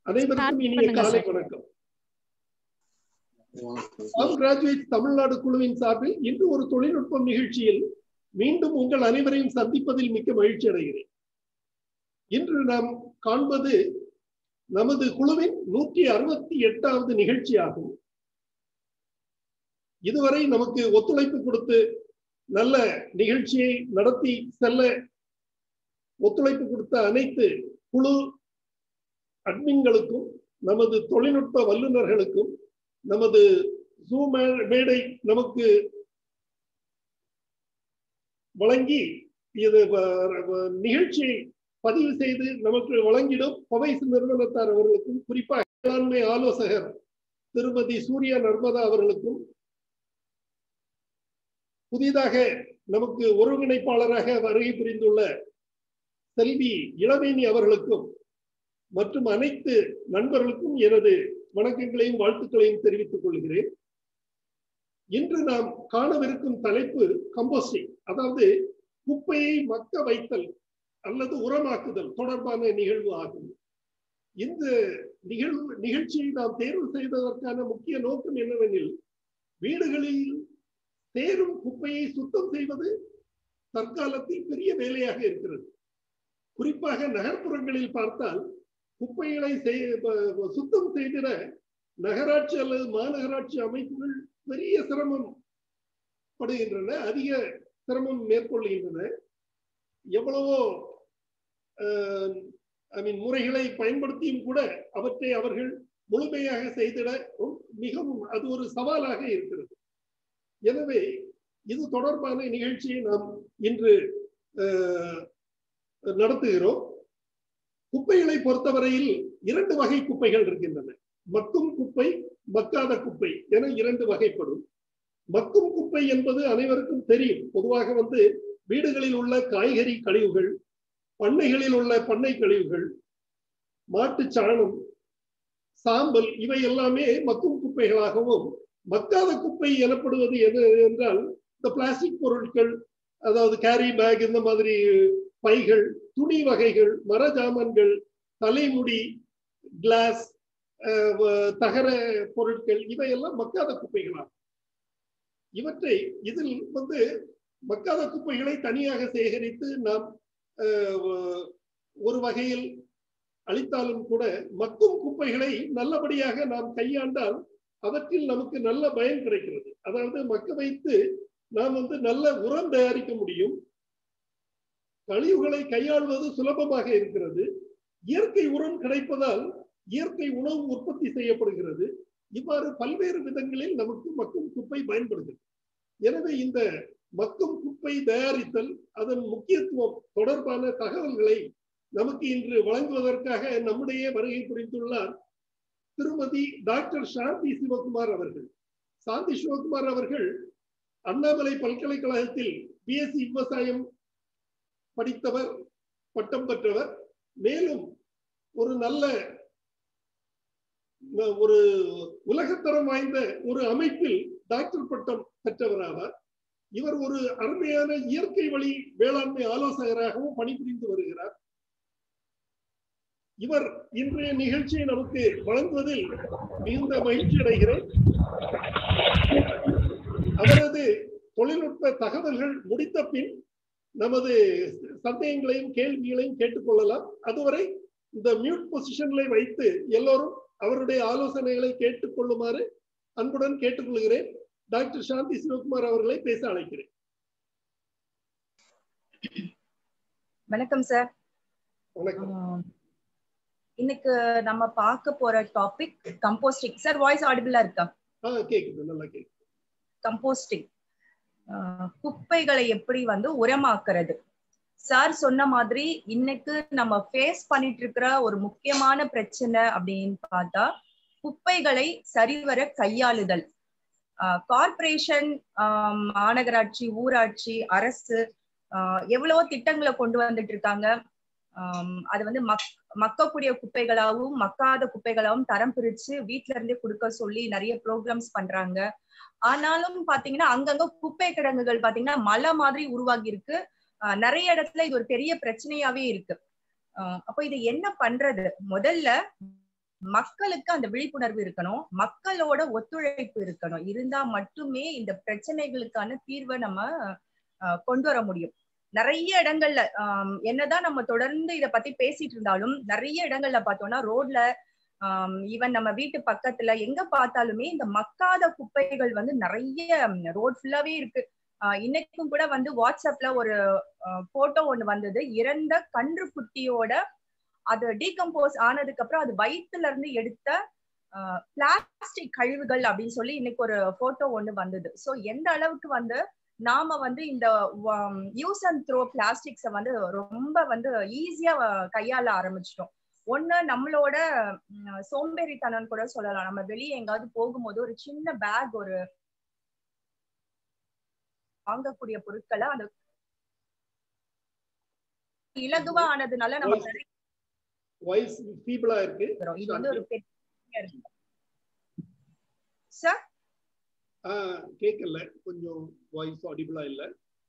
அனைவருக்கும் Start இனிய பண்ணுங்க காலை sir. வணக்கம் ஆல் கிராஜுவேட் தமிழ்நாடு குழுவின் சார்பில் இன்று ஒரு தொழில்நுட்பம் நிகழ்ச்சியில் மீண்டும் உங்கள் அனைவரையும் சந்திப்பதில் மிக்க மகிழ்ச்சி அடைகிறேன் இன்று நாம் காண்பது நமது குழுவின் நூற்றி அறுபத்தி எட்டாவது நிகழ்ச்சியாகும் இதுவரை நமக்கு ஒத்துழைப்பு கொடுத்து நல்ல நிகழ்ச்சியை நடத்தி செல்ல ஒத்துழைப்பு கொடுத்த அனைத்து குழு அட்மின்களுக்கும் நமது தொழில்நுட்ப வல்லுநர்களுக்கும் நமது ஜூம் மேடை நமக்கு வழங்கி இது வ- வ- நிகழ்ச்சியை பதிவு செய்து நமக்கு வழங்கிடும் பவைசு நிறுவனத்தார் அவர்களுக்கும் குறிப்பாக மேலாண்மை ஆலோசகர் திருமதி சூர்யா நர்மதா அவர்களுக்கும் புதிதாக நமக்கு ஒருங்கிணைப்பாளராக வருகை புரிந்துள்ள செல்வி இளவேணி அவர்களுக்கும் மற்றும் அனைத்து நண்பர்களுக்கும் எனது வணக்கங்களையும் வாழ்த்துக்களையும் தெரிவித்துக் கொள்கிறேன் இன்று நாம் காணவிருக்கும் தலைப்பு கம்போஸ்டிங் அதாவது குப்பையை மக்க வைத்தல் அல்லது உரமாக்குதல் தொடர்பான நிகழ்வு ஆகும் இந்த நிகழ்வு நிகழ்ச்சியை நாம் தேர்வு செய்ததற்கான முக்கிய நோக்கம் என்னவெனில் வீடுகளில் சேரும் குப்பையை சுத்தம் செய்வது தற்காலத்தில் பெரிய வேலையாக இருக்கிறது குறிப்பாக நகர்ப்புறங்களில் பார்த்தால் குப்பைகளை செய்- ப- சுத்தம் செய்திட நகராட்சி அல்லது மாநகராட்சி அமைப்புகள் பெரிய சிரமம் படுகின்றன அதிக சிரமம் மேற்கொள்கின்றன எவ்வளவோ ஐ மீன் முறைகளை பயன்படுத்தியும் கூட அவற்றை அவர்கள் முழுமையாக செய்திட ரொம்- மிகவும் அது ஒரு சவாலாக இருக்கிறது எனவே இது தொடர்பான நிகழ்ச்சியை நாம் இன்று அஹ், நடத்துகிறோம் குப்பைகளை பொறுத்தவரையில் இரண்டு வகை குப்பைகள் இருக்கின்றன மக்கும் குப்பை மக்காத குப்பை என இரண்டு வகைப்படும் மக்கும் குப்பை என்பது அனைவருக்கும் தெரியும் பொதுவாக வந்து வீடுகளில் உள்ள காய்கறி கழிவுகள் பண்ணைகளில் உள்ள பண்ணை கழிவுகள் மாட்டு சாணம் சாம்பல் இவை எல்லாமே மக்கும் குப்பைகளாகவும் மக்காத குப்பை எனப்படுவது எது என்றால் இந்த பிளாஸ்டிக் பொருட்கள் அதாவது கேரி பேக் இந்த மாதிரி பைகள் துணி வகைகள் மர ஜாமான்கள் தலைமுடி கிளாஸ் தகர பொருட்கள் இவையெல்லாம் மக்காத குப்பைகளாகும் இவற்றை இதில் வந்து மக்காத குப்பைகளை தனியாக சேகரித்து நாம் அஹ், ஒரு வகையில் அளித்தாலும் கூட மக்கும் குப்பைகளை நல்லபடியாக நாம் கையாண்டால் அவற்றில் நமக்கு நல்ல பயன் கிடைக்கிறது அதாவது மக்க வைத்து நாம் வந்து நல்ல உரம் தயாரிக்க முடியும் கழிவுகளை கையாள்வது சுலபமாக இருக்கிறது இயற்கை உரம் கிடைப்பதால் இயற்கை உணவு உற்பத்தி செய்யப்படுகிறது இவ்வாறு பல்வேறு விதங்களில் நமக்கு மக்கும் குப்பை பயன்படுகிறது எனவே இந்த மக்கும் குப்பை தயாரித்தல் அதன் முக்கியத்துவம் தொடர்பான தகவல்களை நமக்கு இன்று வழங்குவதற்காக நம்முடைய வருகை புரிந்துள்ளார் திருமதி டாக்டர் சாந்தி சிவகுமார் அவர்கள் சாந்தி சிவகுமார் அவர்கள் அண்ணாமலை பல்கலைக்கழகத்தில் பிஎஸ்சி விவசாயம் படித்தவர் பட்டம் பெற்றவர் மேலும் ஒரு நல்ல ம- ஒரு உலகத்தரம் வாய்ந்த ஒரு அமைப்பில் டாக்டர் பட்டம் பெற்றவர் ஆவார் இவர் ஒரு அருமையான இயற்கை வழி வேளாண்மை ஆலோசகராகவும் பணிபுரிந்து வருகிறார் இவர் இன்றைய நிகழ்ச்சியை நமக்கு வழங்குவதில் மிகுந்த மகிழ்ச்சி அடைகிறேன் அவரது தொழில்நுட்ப தகவல்கள் முடித்த பின் நமது சந்தேகங்களையும் கேள்விகளையும் கேட்டுக்கொள்ளலாம் அதுவரை இந்த மியூட் பொசிஷன்ல வைத்து எல்லோரும் அவருடைய ஆலோசனைகளை கேட்டுக்கொள்ளுமாறு அன்புடன் கேட்டுக்கொள்கிறேன் டாக்டர் சாந்தி சிவகுமார் அவர்களை பேச அழைக்கிறேன் வணக்கம் சார் வணக்கம் இன்னைக்கு நம்ம பார்க்க போற டாபிக் கம்போஸ்டிங் சார் வாய்ஸ் ஆடிபிளா இருக்கா ஆ கேக்குது நல்லா கேக்குது கம்போஸ்டிங் குப்பைகளை எப்படி வந்து உரமாக்குறது சார் சொன்ன மாதிரி இன்னைக்கு நம்ம ஃபேஸ் பண்ணிட்டு இருக்கிற ஒரு முக்கியமான பிரச்சனை அப்படின்னு பார்த்தா குப்பைகளை சரிவர கையாளுதல் கார்பரேஷன் மாநகராட்சி ஊராட்சி அரசு ஆஹ் எவ்வளவோ திட்டங்களை கொண்டு வந்துட்டு இருக்காங்க ஆஹ் அது வந்து மக் மக்கக்கூடிய குப்பைகளாகவும் மக்காத குப்பைகளாகவும் தரம் பிரிச்சு வீட்ல இருந்தே கொடுக்க சொல்லி நிறைய ப்ரோக்ராம்ஸ் பண்றாங்க ஆனாலும் பாத்தீங்கன்னா அங்கங்க குப்பை கிடங்குகள் பாத்தீங்கன்னா மலை மாதிரி உருவாகி இருக்கு ஆஹ் நிறைய இடத்துல இது ஒரு பெரிய பிரச்சனையாவே இருக்கு ஆஹ் அப்போ இது என்ன பண்றது முதல்ல மக்களுக்கு அந்த விழிப்புணர்வு இருக்கணும் மக்களோட ஒத்துழைப்பு இருக்கணும் இருந்தா மட்டுமே இந்த பிரச்சனைகளுக்கான தீர்வை நம்ம ஆஹ் கொண்டு வர முடியும் நிறைய இடங்கள்ல ஆஹ் என்னதான் நம்ம தொடர்ந்து இத பத்தி பேசிட்டு இருந்தாலும் நிறைய இடங்கள்ல பார்த்தோம்னா ரோட்ல ஈவன் நம்ம வீட்டு பக்கத்துல எங்க பார்த்தாலுமே இந்த மக்காத குப்பைகள் வந்து நிறைய ரோட் ஃபுல்லாவே இருக்கு ஆஹ் இன்னைக்கும் கூட வந்து வாட்ஸ்அப்ல ஒரு போட்டோ ஒண்ணு வந்தது இறந்த கன்று குட்டியோட அது டீகம்போஸ் ஆனதுக்கு அப்புறம் அது வயிற்றுல இருந்து எடுத்த பிளாஸ்டிக் கழிவுகள் அப்படின்னு சொல்லி இன்னைக்கு ஒரு போட்டோ ஒண்ணு வந்தது சோ எந்த அளவுக்கு வந்து நாம வந்து இந்த யூஸ் அண்ட் த்ரோ பிளாஸ்டிக்ஸ வந்து ரொம்ப வந்து ஈஸியா கையாள ஆரம்பிச்சிட்டோம் ஒண்ணு நம்மளோட சோம்பேறித்தனம் கூட சொல்லலாம் நம்ம வெளியே எங்காவது போகும்போது ஒரு சின்ன பேக் ஒரு வாங்கக்கூடிய பொருட்களை அந்த இலகுவா ஆனதுனால நம்ம வாய்ஸ் ஃபீபிளா இருக்கு இது வந்து ஒரு பெரிய சார் கேட்கல கொஞ்சம் வாய்ஸ் ஆடிபிளா இல்ல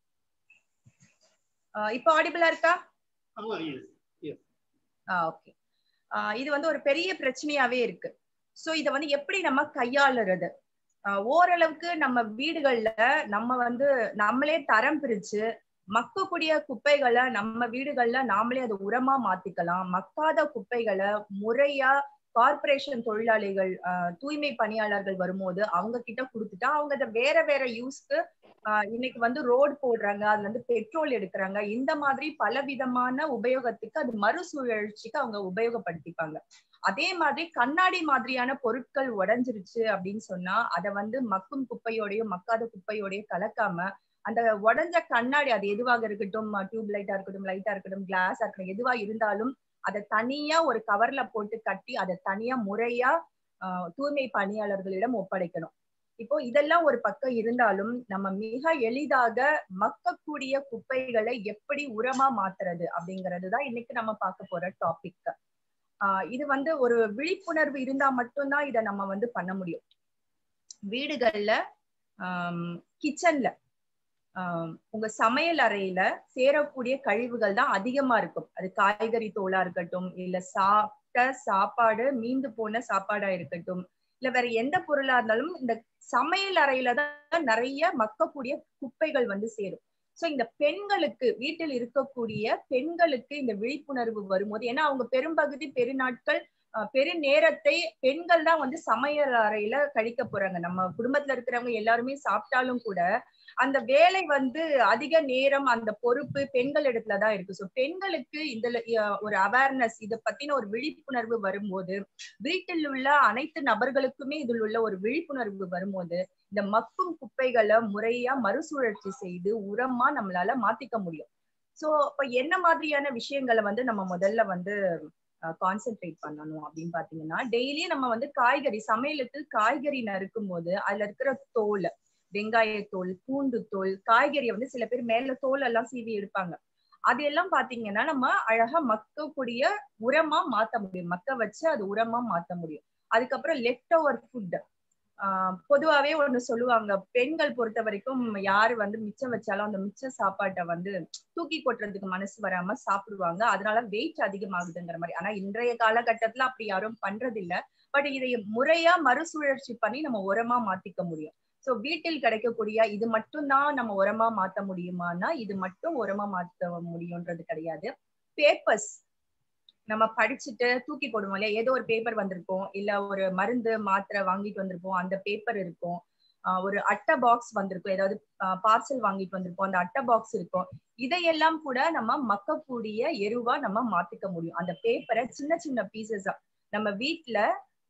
இப்போ ஆடிபிளா இருக்கா ஆ எஸ் எஸ் ஓகே இது வந்து ஒரு பெரிய பிரச்சனையாவே இருக்கு சோ இத வந்து எப்படி நம்ம கையாளுறது ஓரளவுக்கு நம்ம வீடுகள்ல நம்ம வந்து நம்மளே தரம் பிரிச்சு மக்கக்கூடிய குப்பைகளை நம்ம வீடுகள்ல நாமளே அதை உரமா மாத்திக்கலாம் மக்காத குப்பைகளை முறையா கார்பரேஷன் தொழிலாளிகள் தூய்மை பணியாளர்கள் வரும்போது அவங்க கிட்ட கொடுத்துட்டா அவங்க அதை வேற வேற யூஸ்க்கு இன்னைக்கு வந்து ரோடு போடுறாங்க அதுல இருந்து பெட்ரோல் எடுக்கிறாங்க இந்த மாதிரி பல விதமான உபயோகத்துக்கு அது மறுசுழற்சிக்கு அவங்க உபயோகப்படுத்திப்பாங்க அதே மாதிரி கண்ணாடி மாதிரியான பொருட்கள் உடஞ்சிருச்சு அப்படின்னு சொன்னா அதை வந்து மக்கும் குப்பையோடையும் மக்காத குப்பையோடையும் கலக்காம அந்த உடஞ்ச கண்ணாடி அது எதுவாக இருக்கட்டும் டியூப் லைட்டா இருக்கட்டும் லைட்டா இருக்கட்டும் கிளாஸா இருக்கட்டும் எதுவா இருந்தாலும் அதை தனியா ஒரு கவர்ல போட்டு கட்டி அதை தனியா முறையா தூய்மை பணியாளர்களிடம் ஒப்படைக்கணும் இப்போ இதெல்லாம் ஒரு பக்கம் இருந்தாலும் நம்ம மிக எளிதாக மக்கக்கூடிய குப்பைகளை எப்படி உரமா மாத்துறது அப்படிங்கிறது தான் இன்னைக்கு நம்ம பார்க்க போற டாபிக் ஆஹ் இது வந்து ஒரு விழிப்புணர்வு இருந்தா மட்டும்தான் இதை நம்ம வந்து பண்ண முடியும் வீடுகள்ல ஆஹ் கிச்சன்ல ஆஹ் உங்க சமையல் அறையில சேரக்கூடிய கழிவுகள் தான் அதிகமா இருக்கும் அது காய்கறி தோலா இருக்கட்டும் இல்ல சாப்பிட்ட சாப்பாடு மீந்து போன சாப்பாடா இருக்கட்டும் இல்ல வேற எந்த பொருளா இருந்தாலும் இந்த சமையல் அறையில தான் நிறைய மக்கக்கூடிய குப்பைகள் வந்து சேரும் சோ இந்த பெண்களுக்கு வீட்டில் இருக்கக்கூடிய பெண்களுக்கு இந்த விழிப்புணர்வு வரும்போது ஏன்னா அவங்க பெரும்பகுதி பெருநாட்கள் பெரு நேரத்தை பெண்கள் தான் வந்து சமையல் அறையில கழிக்க போறாங்க நம்ம குடும்பத்துல இருக்கிறவங்க எல்லாருமே சாப்பிட்டாலும் கூட அந்த வேலை வந்து அதிக நேரம் அந்த பொறுப்பு பெண்கள் இடத்துலதான் இருக்கு ஸோ பெண்களுக்கு இதுல ஒரு அவேர்னஸ் இதை பத்தின ஒரு விழிப்புணர்வு வரும்போது வீட்டில் உள்ள அனைத்து நபர்களுக்குமே இதில் உள்ள ஒரு விழிப்புணர்வு வரும்போது இந்த மக்கும் குப்பைகளை முறையா மறுசுழற்சி செய்து உரமா நம்மளால மாத்திக்க முடியும் சோ இப்ப என்ன மாதிரியான விஷயங்களை வந்து நம்ம முதல்ல வந்து கான்சென்ட்ரேட் பண்ணணும் அப்படின்னு பாத்தீங்கன்னா டெய்லியும் நம்ம வந்து காய்கறி சமையலுக்கு காய்கறி நறுக்கும் போது அதுல இருக்கிற தோல் வெங்காயத்தோல் பூண்டு தோல் காய்கறியை வந்து சில பேர் மேல தோல் எல்லாம் சீவி எடுப்பாங்க அது எல்லாம் பாத்தீங்கன்னா நம்ம அழகா மக்கக்கூடிய உரமா மாத்த முடியும் மக்க வச்சு அது உரமா மாத்த முடியும் அதுக்கப்புறம் லெஃப்ட் ஓவர் ஃபுட் ஆஹ் பொதுவாவே ஒண்ணு சொல்லுவாங்க பெண்கள் பொறுத்த வரைக்கும் யாரு வந்து மிச்சம் வச்சாலும் அந்த மிச்ச சாப்பாட்டை வந்து தூக்கி கொட்டுறதுக்கு மனசு வராம சாப்பிடுவாங்க அதனால வெயிட் அதிகமாகுதுங்கிற மாதிரி ஆனா இன்றைய காலகட்டத்துல அப்படி யாரும் பண்றது இல்ல பட் இதை முறையா மறுசுழற்சி பண்ணி நம்ம உரமா மாத்திக்க முடியும் சோ வீட்டில் கிடைக்கக்கூடிய இது மட்டும் தான் நம்ம உரமா மாத்த முடியுமானா இது மட்டும் உரமா மாத்த முடியும்ன்றது கிடையாது பேப்பர்ஸ் நம்ம படிச்சுட்டு தூக்கி போடுவோம் இல்லையா ஏதோ ஒரு பேப்பர் வந்திருக்கும் இல்ல ஒரு மருந்து மாத்திரை வாங்கிட்டு வந்திருப்போம் அந்த பேப்பர் இருக்கும் ஒரு அட்டை பாக்ஸ் வந்திருக்கும் ஏதாவது பார்சல் வாங்கிட்டு வந்திருப்போம் அந்த அட்டை பாக்ஸ் இருக்கும் இதையெல்லாம் கூட நம்ம மக்கக்கூடிய எருவா நம்ம மாத்திக்க முடியும் அந்த பேப்பரை சின்ன சின்ன பீசஸா நம்ம வீட்டுல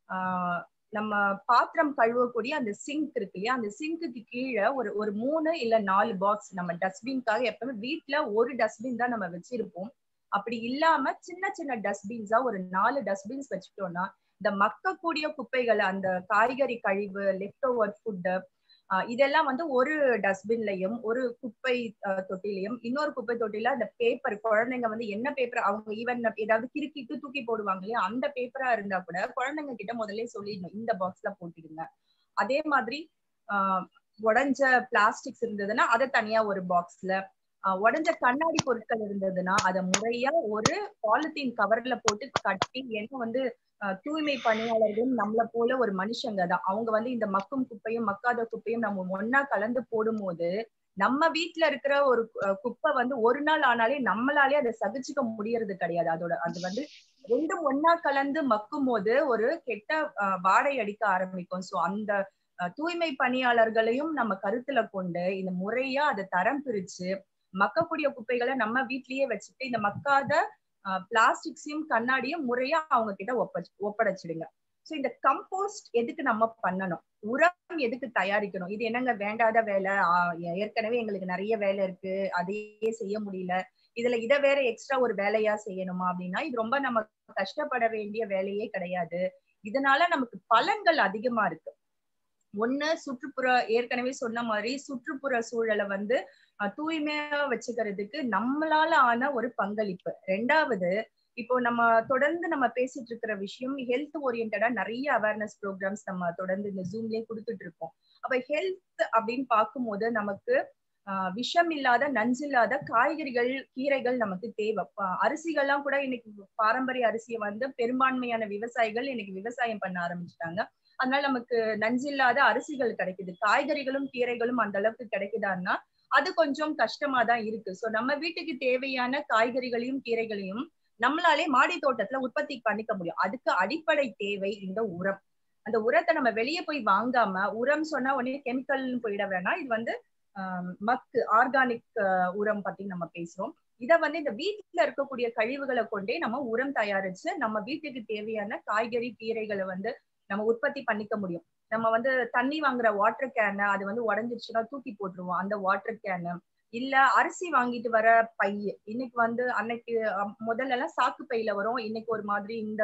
ஆஹ் நம்ம பாத்திரம் கழுவக்கூடிய அந்த சிங்க் இருக்கு இல்லையா அந்த சிங்க்குக்கு கீழே ஒரு ஒரு மூணு இல்ல நாலு பாக்ஸ் நம்ம டஸ்ட்பின்காக எப்பவுமே வீட்டுல ஒரு டஸ்ட்பின் தான் நம்ம வச்சிருப்போம் அப்படி இல்லாம சின்ன சின்ன டஸ்ட்பின்ஸா ஒரு நாலு டஸ்ட்பின்ஸ் வச்சுட்டோம்னா இந்த மக்கக்கூடிய குப்பைகளை அந்த காய்கறி கழிவு லெஃப்ட் ஓவர் ஃபுட்டு இதெல்லாம் வந்து ஒரு டஸ்ட்பின்லயும் ஒரு குப்பை தொட்டிலையும் இன்னொரு குப்பை தொட்டில அந்த பேப்பர் குழந்தைங்க வந்து என்ன பேப்பர் அவங்க ஈவன் ஏதாவது கிறுக்கிட்டு தூக்கி போடுவாங்க இல்லையா அந்த பேப்பரா இருந்தா கூட குழந்தைங்க கிட்ட முதல்ல சொல்லிடணும் இந்த பாக்ஸ்ல போட்டுடுங்க அதே மாதிரி ஆஹ் உடஞ்ச பிளாஸ்டிக்ஸ் இருந்ததுன்னா அதை தனியா ஒரு பாக்ஸ்ல உடஞ்ச கண்ணாடி பொருட்கள் இருந்ததுன்னா அதை முறையா ஒரு பாலித்தீன் கவர்ல போட்டு கட்டி ஏன்னா வந்து தூய்மை பணியாளர்களும் நம்மள போல ஒரு மனுஷங்க தான் அவங்க வந்து இந்த மக்கும் குப்பையும் மக்காத குப்பையும் நம்ம ஒன்னா கலந்து போடும் போது நம்ம வீட்டுல இருக்கிற ஒரு குப்பை வந்து ஒரு நாள் ஆனாலே நம்மளாலே அதை சகிச்சுக்க முடியறது கிடையாது அதோட அது வந்து ரெண்டும் ஒன்னா கலந்து மக்கும் போது ஒரு கெட்ட வாடை அடிக்க ஆரம்பிக்கும் சோ அந்த தூய்மை பணியாளர்களையும் நம்ம கருத்துல கொண்டு இந்த முறையா அதை தரம் பிரிச்சு மக்கக்கூடிய குப்பைகளை நம்ம வீட்லயே வச்சுட்டு இந்த மக்காத பிளாஸ்டிக்ஸையும் கண்ணாடியும் முறையா அவங்க கிட்ட ஒப்ப ஒப்படைச்சிடுங்க சோ இந்த கம்போஸ்ட் எதுக்கு நம்ம பண்ணணும் உரம் எதுக்கு தயாரிக்கணும் இது என்னங்க வேண்டாத வேலை ஏற்கனவே எங்களுக்கு நிறைய வேலை இருக்கு அதையே செய்ய முடியல இதுல இதை வேற எக்ஸ்ட்ரா ஒரு வேலையா செய்யணுமா அப்படின்னா இது ரொம்ப நம்ம கஷ்டப்பட வேண்டிய வேலையே கிடையாது இதனால நமக்கு பலன்கள் அதிகமா இருக்கு ஒண்ணு சுற்றுப்புற ஏற்கனவே சொன்ன மாதிரி சுற்றுப்புற சூழலை வந்து தூய்மையா வச்சுக்கிறதுக்கு நம்மளால ஆன ஒரு பங்களிப்பு ரெண்டாவது இப்போ நம்ம தொடர்ந்து நம்ம பேசிட்டு இருக்கிற விஷயம் ஹெல்த் ஓரியன்டா நிறைய அவேர்னஸ் ப்ரோக்ராம்ஸ் நம்ம தொடர்ந்து இந்த ஜூம்லயே கொடுத்துட்டு இருக்கோம் அப்ப ஹெல்த் அப்படின்னு பார்க்கும்போது நமக்கு விஷம் இல்லாத நஞ்சில்லாத காய்கறிகள் கீரைகள் நமக்கு தேவை அரிசிகள்லாம் கூட இன்னைக்கு பாரம்பரிய அரிசியை வந்து பெரும்பான்மையான விவசாயிகள் இன்னைக்கு விவசாயம் பண்ண ஆரம்பிச்சிட்டாங்க அதனால நமக்கு நஞ்சில்லாத அரிசிகள் கிடைக்குது காய்கறிகளும் கீரைகளும் அந்த அளவுக்கு கிடைக்குதான்னா அது கொஞ்சம் கஷ்டமா தான் இருக்கு சோ நம்ம வீட்டுக்கு தேவையான காய்கறிகளையும் கீரைகளையும் நம்மளாலே மாடி தோட்டத்துல உற்பத்தி பண்ணிக்க முடியும் அதுக்கு அடிப்படை தேவை இந்த உரம் அந்த உரத்தை நம்ம வெளியே போய் வாங்காம உரம் சொன்னா உடனே கெமிக்கல்னு போயிட வேணாம் இது வந்து மக்கு ஆர்கானிக் உரம் பத்தி நம்ம பேசுறோம் இத வந்து இந்த வீட்டுல இருக்கக்கூடிய கழிவுகளை கொண்டே நம்ம உரம் தயாரிச்சு நம்ம வீட்டுக்கு தேவையான காய்கறி கீரைகளை வந்து நம்ம உற்பத்தி பண்ணிக்க முடியும் நம்ம வந்து தண்ணி வாங்குற வாட்டர் கேனு அது வந்து உடஞ்சிருச்சுன்னா தூக்கி போட்டுருவோம் அந்த வாட்டர் கேனு இல்ல அரிசி வாங்கிட்டு வர பை இன்னைக்கு வந்து அன்னைக்கு முதல்ல எல்லாம் சாக்கு பையில வரும் இன்னைக்கு ஒரு மாதிரி இந்த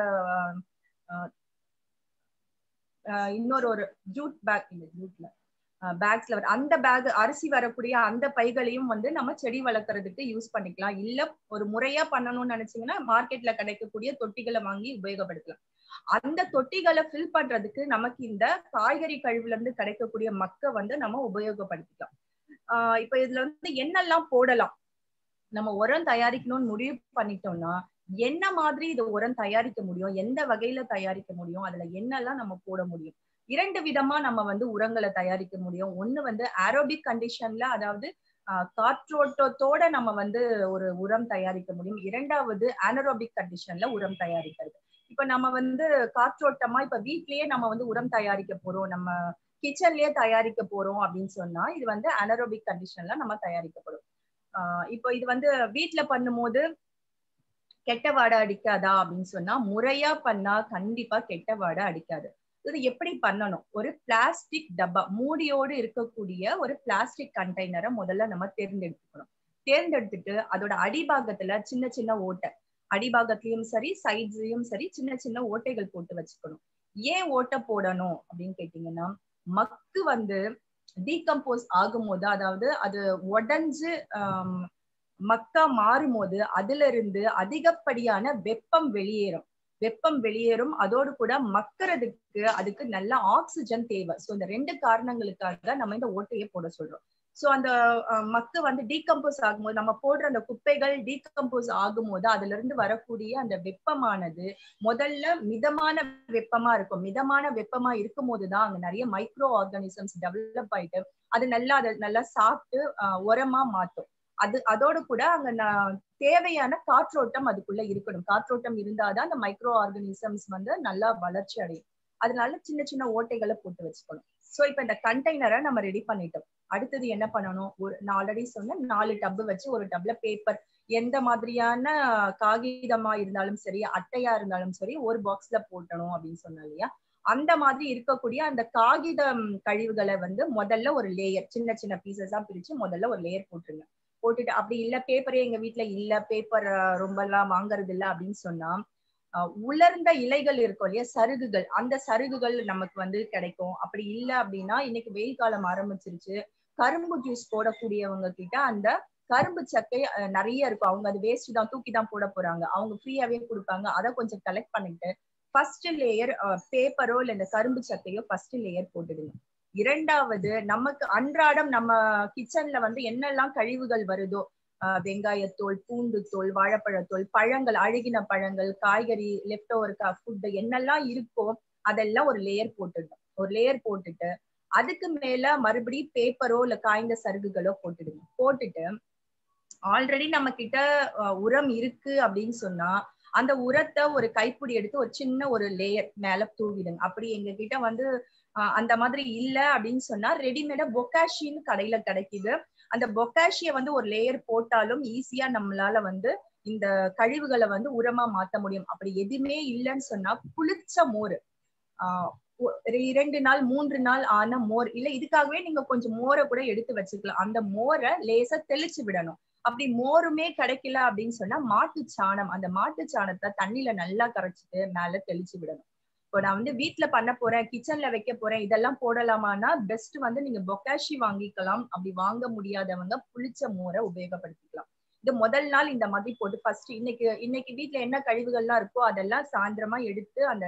இன்னொரு ஒரு ஜூட் பேக் இந்த ஜூட்ல பேக்ஸ்ல வர அந்த பேக் அரிசி வரக்கூடிய அந்த பைகளையும் வந்து நம்ம செடி வளர்க்கறதுக்கு யூஸ் பண்ணிக்கலாம் இல்ல ஒரு முறையா பண்ணணும்னு நினைச்சீங்கன்னா மார்க்கெட்ல கிடைக்கக்கூடிய தொட்டிகளை வாங்கி உபயோகப்படுத்தலாம் அந்த தொட்டிகளை ஃபில் பண்றதுக்கு நமக்கு இந்த காய்கறி கழிவுல இருந்து கிடைக்கக்கூடிய மக்க வந்து நம்ம உபயோகப்படுத்திக்கலாம் ஆஹ் இப்ப இதுல வந்து என்னெல்லாம் போடலாம் நம்ம உரம் தயாரிக்கணும்னு முடிவு பண்ணிட்டோம்னா என்ன மாதிரி இது உரம் தயாரிக்க முடியும் எந்த வகையில தயாரிக்க முடியும் அதுல என்னெல்லாம் நம்ம போட முடியும் இரண்டு விதமா நம்ம வந்து உரங்களை தயாரிக்க முடியும் ஒண்ணு வந்து ஆரோபிக் கண்டிஷன்ல அதாவது காற்றோட்டத்தோட நம்ம வந்து ஒரு உரம் தயாரிக்க முடியும் இரண்டாவது ஆனரோபிக் கண்டிஷன்ல உரம் தயாரிக்கிறது இப்ப நம்ம வந்து காற்றோட்டமா இப்ப வீட்லயே நம்ம வந்து உரம் தயாரிக்க போறோம் நம்ம கிச்சன்லயே தயாரிக்க போறோம் அப்படின்னு சொன்னா இது வந்து அனரோபிக் கண்டிஷன்ல நம்ம தயாரிக்கப்படும் ஆஹ் இப்போ இது வந்து வீட்டுல பண்ணும்போது கெட்ட வாடை அடிக்காதா அப்படின்னு சொன்னா முறையா பண்ணா கண்டிப்பா கெட்ட வாடை அடிக்காது இது எப்படி பண்ணணும் ஒரு பிளாஸ்டிக் டப்பா மூடியோடு இருக்கக்கூடிய ஒரு பிளாஸ்டிக் கண்டெய்னரை முதல்ல நம்ம தேர்ந்தெடுத்துக்கணும் தேர்ந்தெடுத்துட்டு அதோட அடிபாகத்துல சின்ன சின்ன ஓட்டை அடிபாகத்திலயும் சரி சைட்ஸ்லயும் சரி சின்ன சின்ன ஓட்டைகள் போட்டு வச்சுக்கணும் ஏன் ஓட்டை போடணும் அப்படின்னு கேட்டீங்கன்னா மக்கு வந்து டீகம்போஸ் ஆகும் போது அதாவது அது உடஞ்சு மக்கா மாறும் போது அதுல இருந்து அதிகப்படியான வெப்பம் வெளியேறும் வெப்பம் வெளியேறும் அதோடு கூட மக்கறதுக்கு அதுக்கு நல்ல ஆக்சிஜன் தேவை ஸோ இந்த ரெண்டு காரணங்களுக்காக நம்ம இந்த ஓட்டையை போட சொல்றோம் ஸோ அந்த மக்கு வந்து டீகம்போஸ் ஆகும்போது நம்ம போடுற அந்த குப்பைகள் டீகம்போஸ் ஆகும்போது அதுல இருந்து வரக்கூடிய அந்த வெப்பமானது முதல்ல மிதமான வெப்பமா இருக்கும் மிதமான வெப்பமா இருக்கும் போதுதான் அங்க நிறைய மைக்ரோ ஆர்கானிசம்ஸ் டெவலப் ஆயிட்டு அது நல்லா அதை நல்லா சாப்பிட்டு உரமா மாத்தும் அது அதோடு கூட அங்க தேவையான காற்றோட்டம் அதுக்குள்ள இருக்கணும் காற்றோட்டம் இருந்தாதான் அந்த மைக்ரோ ஆர்கானிசம்ஸ் வந்து நல்லா வளர்ச்சி அடையும் அதனால சின்ன சின்ன ஓட்டைகளை போட்டு வச்சுக்கணும் சோ இப்ப இந்த கண்டெய்னரை நம்ம ரெடி பண்ணிட்டோம் அடுத்தது என்ன பண்ணணும் ஒரு நான் ஆல்ரெடி சொன்ன நாலு டப்பு வச்சு ஒரு டப்ல பேப்பர் எந்த மாதிரியான காகிதமா இருந்தாலும் சரி அட்டையா இருந்தாலும் சரி ஒரு பாக்ஸ்ல போட்டணும் அப்படின்னு சொன்னா இல்லையா அந்த மாதிரி இருக்கக்கூடிய அந்த காகிதம் கழிவுகளை வந்து முதல்ல ஒரு லேயர் சின்ன சின்ன பீசஸா பிரிச்சு முதல்ல ஒரு லேயர் போட்டுருங்க போட்டுட்டு அப்படி இல்ல பேப்பரே எங்க வீட்டுல இல்ல பேப்பர் ரொம்ப எல்லாம் வாங்குறது இல்ல அப்படின்னு சொன்னா உலர்ந்த இலைகள் இருக்கும் இல்லையா சருகுகள் அந்த சருகுகள் நமக்கு வந்து கிடைக்கும் அப்படி இல்ல அப்படின்னா இன்னைக்கு வெயில் காலம் ஆரம்பிச்சிருச்சு கரும்பு ஜூஸ் போடக்கூடியவங்க கிட்ட அந்த கரும்பு சக்கை நிறைய இருக்கும் அவங்க அது வேஸ்ட் தான் தூக்கி தான் போட போறாங்க அவங்க ஃப்ரீயாவே கொடுப்பாங்க அதை கொஞ்சம் கலெக்ட் பண்ணிட்டு ஃபர்ஸ்ட் லேயர் பேப்பரோ இல்ல இந்த கரும்பு சக்கையோ ஃபர்ஸ்ட் லேயர் போட்டுடுங்க இரண்டாவது நமக்கு அன்றாடம் நம்ம கிச்சன்ல வந்து என்னெல்லாம் கழிவுகள் வருதோ வெங்காயத்தோல் பூண்டு தோல் வாழைப்பழத்தோல் பழங்கள் அழுகின பழங்கள் காய்கறி லெஃப்ட் ஓவர் ஃபுட் என்னெல்லாம் இருக்கோ அதெல்லாம் ஒரு லேயர் போட்டுடணும் ஒரு லேயர் போட்டுட்டு அதுக்கு மேல மறுபடியும் பேப்பரோ இல்ல காய்ந்த சருகுகளோ போட்டுடுங்க போட்டுட்டு ஆல்ரெடி நம்ம கிட்ட உரம் இருக்கு அப்படின்னு சொன்னா அந்த உரத்தை ஒரு கைப்பிடி எடுத்து ஒரு சின்ன ஒரு லேயர் மேல தூவிடுங்க அப்படி எங்க கிட்ட வந்து அந்த மாதிரி இல்ல அப்படின்னு சொன்னா ரெடிமேடா பொக்காஷின்னு கடையில கிடைக்குது அந்த பொக்காஷிய வந்து ஒரு லேயர் போட்டாலும் ஈஸியா நம்மளால வந்து இந்த கழிவுகளை வந்து உரமா மாத்த முடியும் அப்படி எதுவுமே இல்லைன்னு சொன்னா புளிச்ச மோர் ஆஹ் இரண்டு நாள் மூன்று நாள் ஆன மோர் இல்ல இதுக்காகவே நீங்க கொஞ்சம் மோரை கூட எடுத்து வச்சுக்கலாம் அந்த மோரை லேசா தெளிச்சு விடணும் அப்படி மோருமே கிடைக்கல அப்படின்னு சொன்னா மாட்டு சாணம் அந்த மாட்டு சாணத்தை தண்ணியில நல்லா கரைச்சிட்டு மேல தெளிச்சு விடணும் இப்போ நான் வந்து வீட்டுல பண்ண போறேன் கிச்சன்ல வைக்க போறேன் இதெல்லாம் போடலாமான்னா பெஸ்ட் வந்து நீங்க பொக்காஷி வாங்கிக்கலாம் அப்படி வாங்க முடியாதவங்க புளிச்ச மோரை உபயோகப்படுத்திக்கலாம் இது முதல் நாள் இந்த மாதிரி போட்டு ஃபர்ஸ்ட் இன்னைக்கு இன்னைக்கு வீட்டுல என்ன கழிவுகள்லாம் இருக்கோ அதெல்லாம் சாயந்தரமா எடுத்து அந்த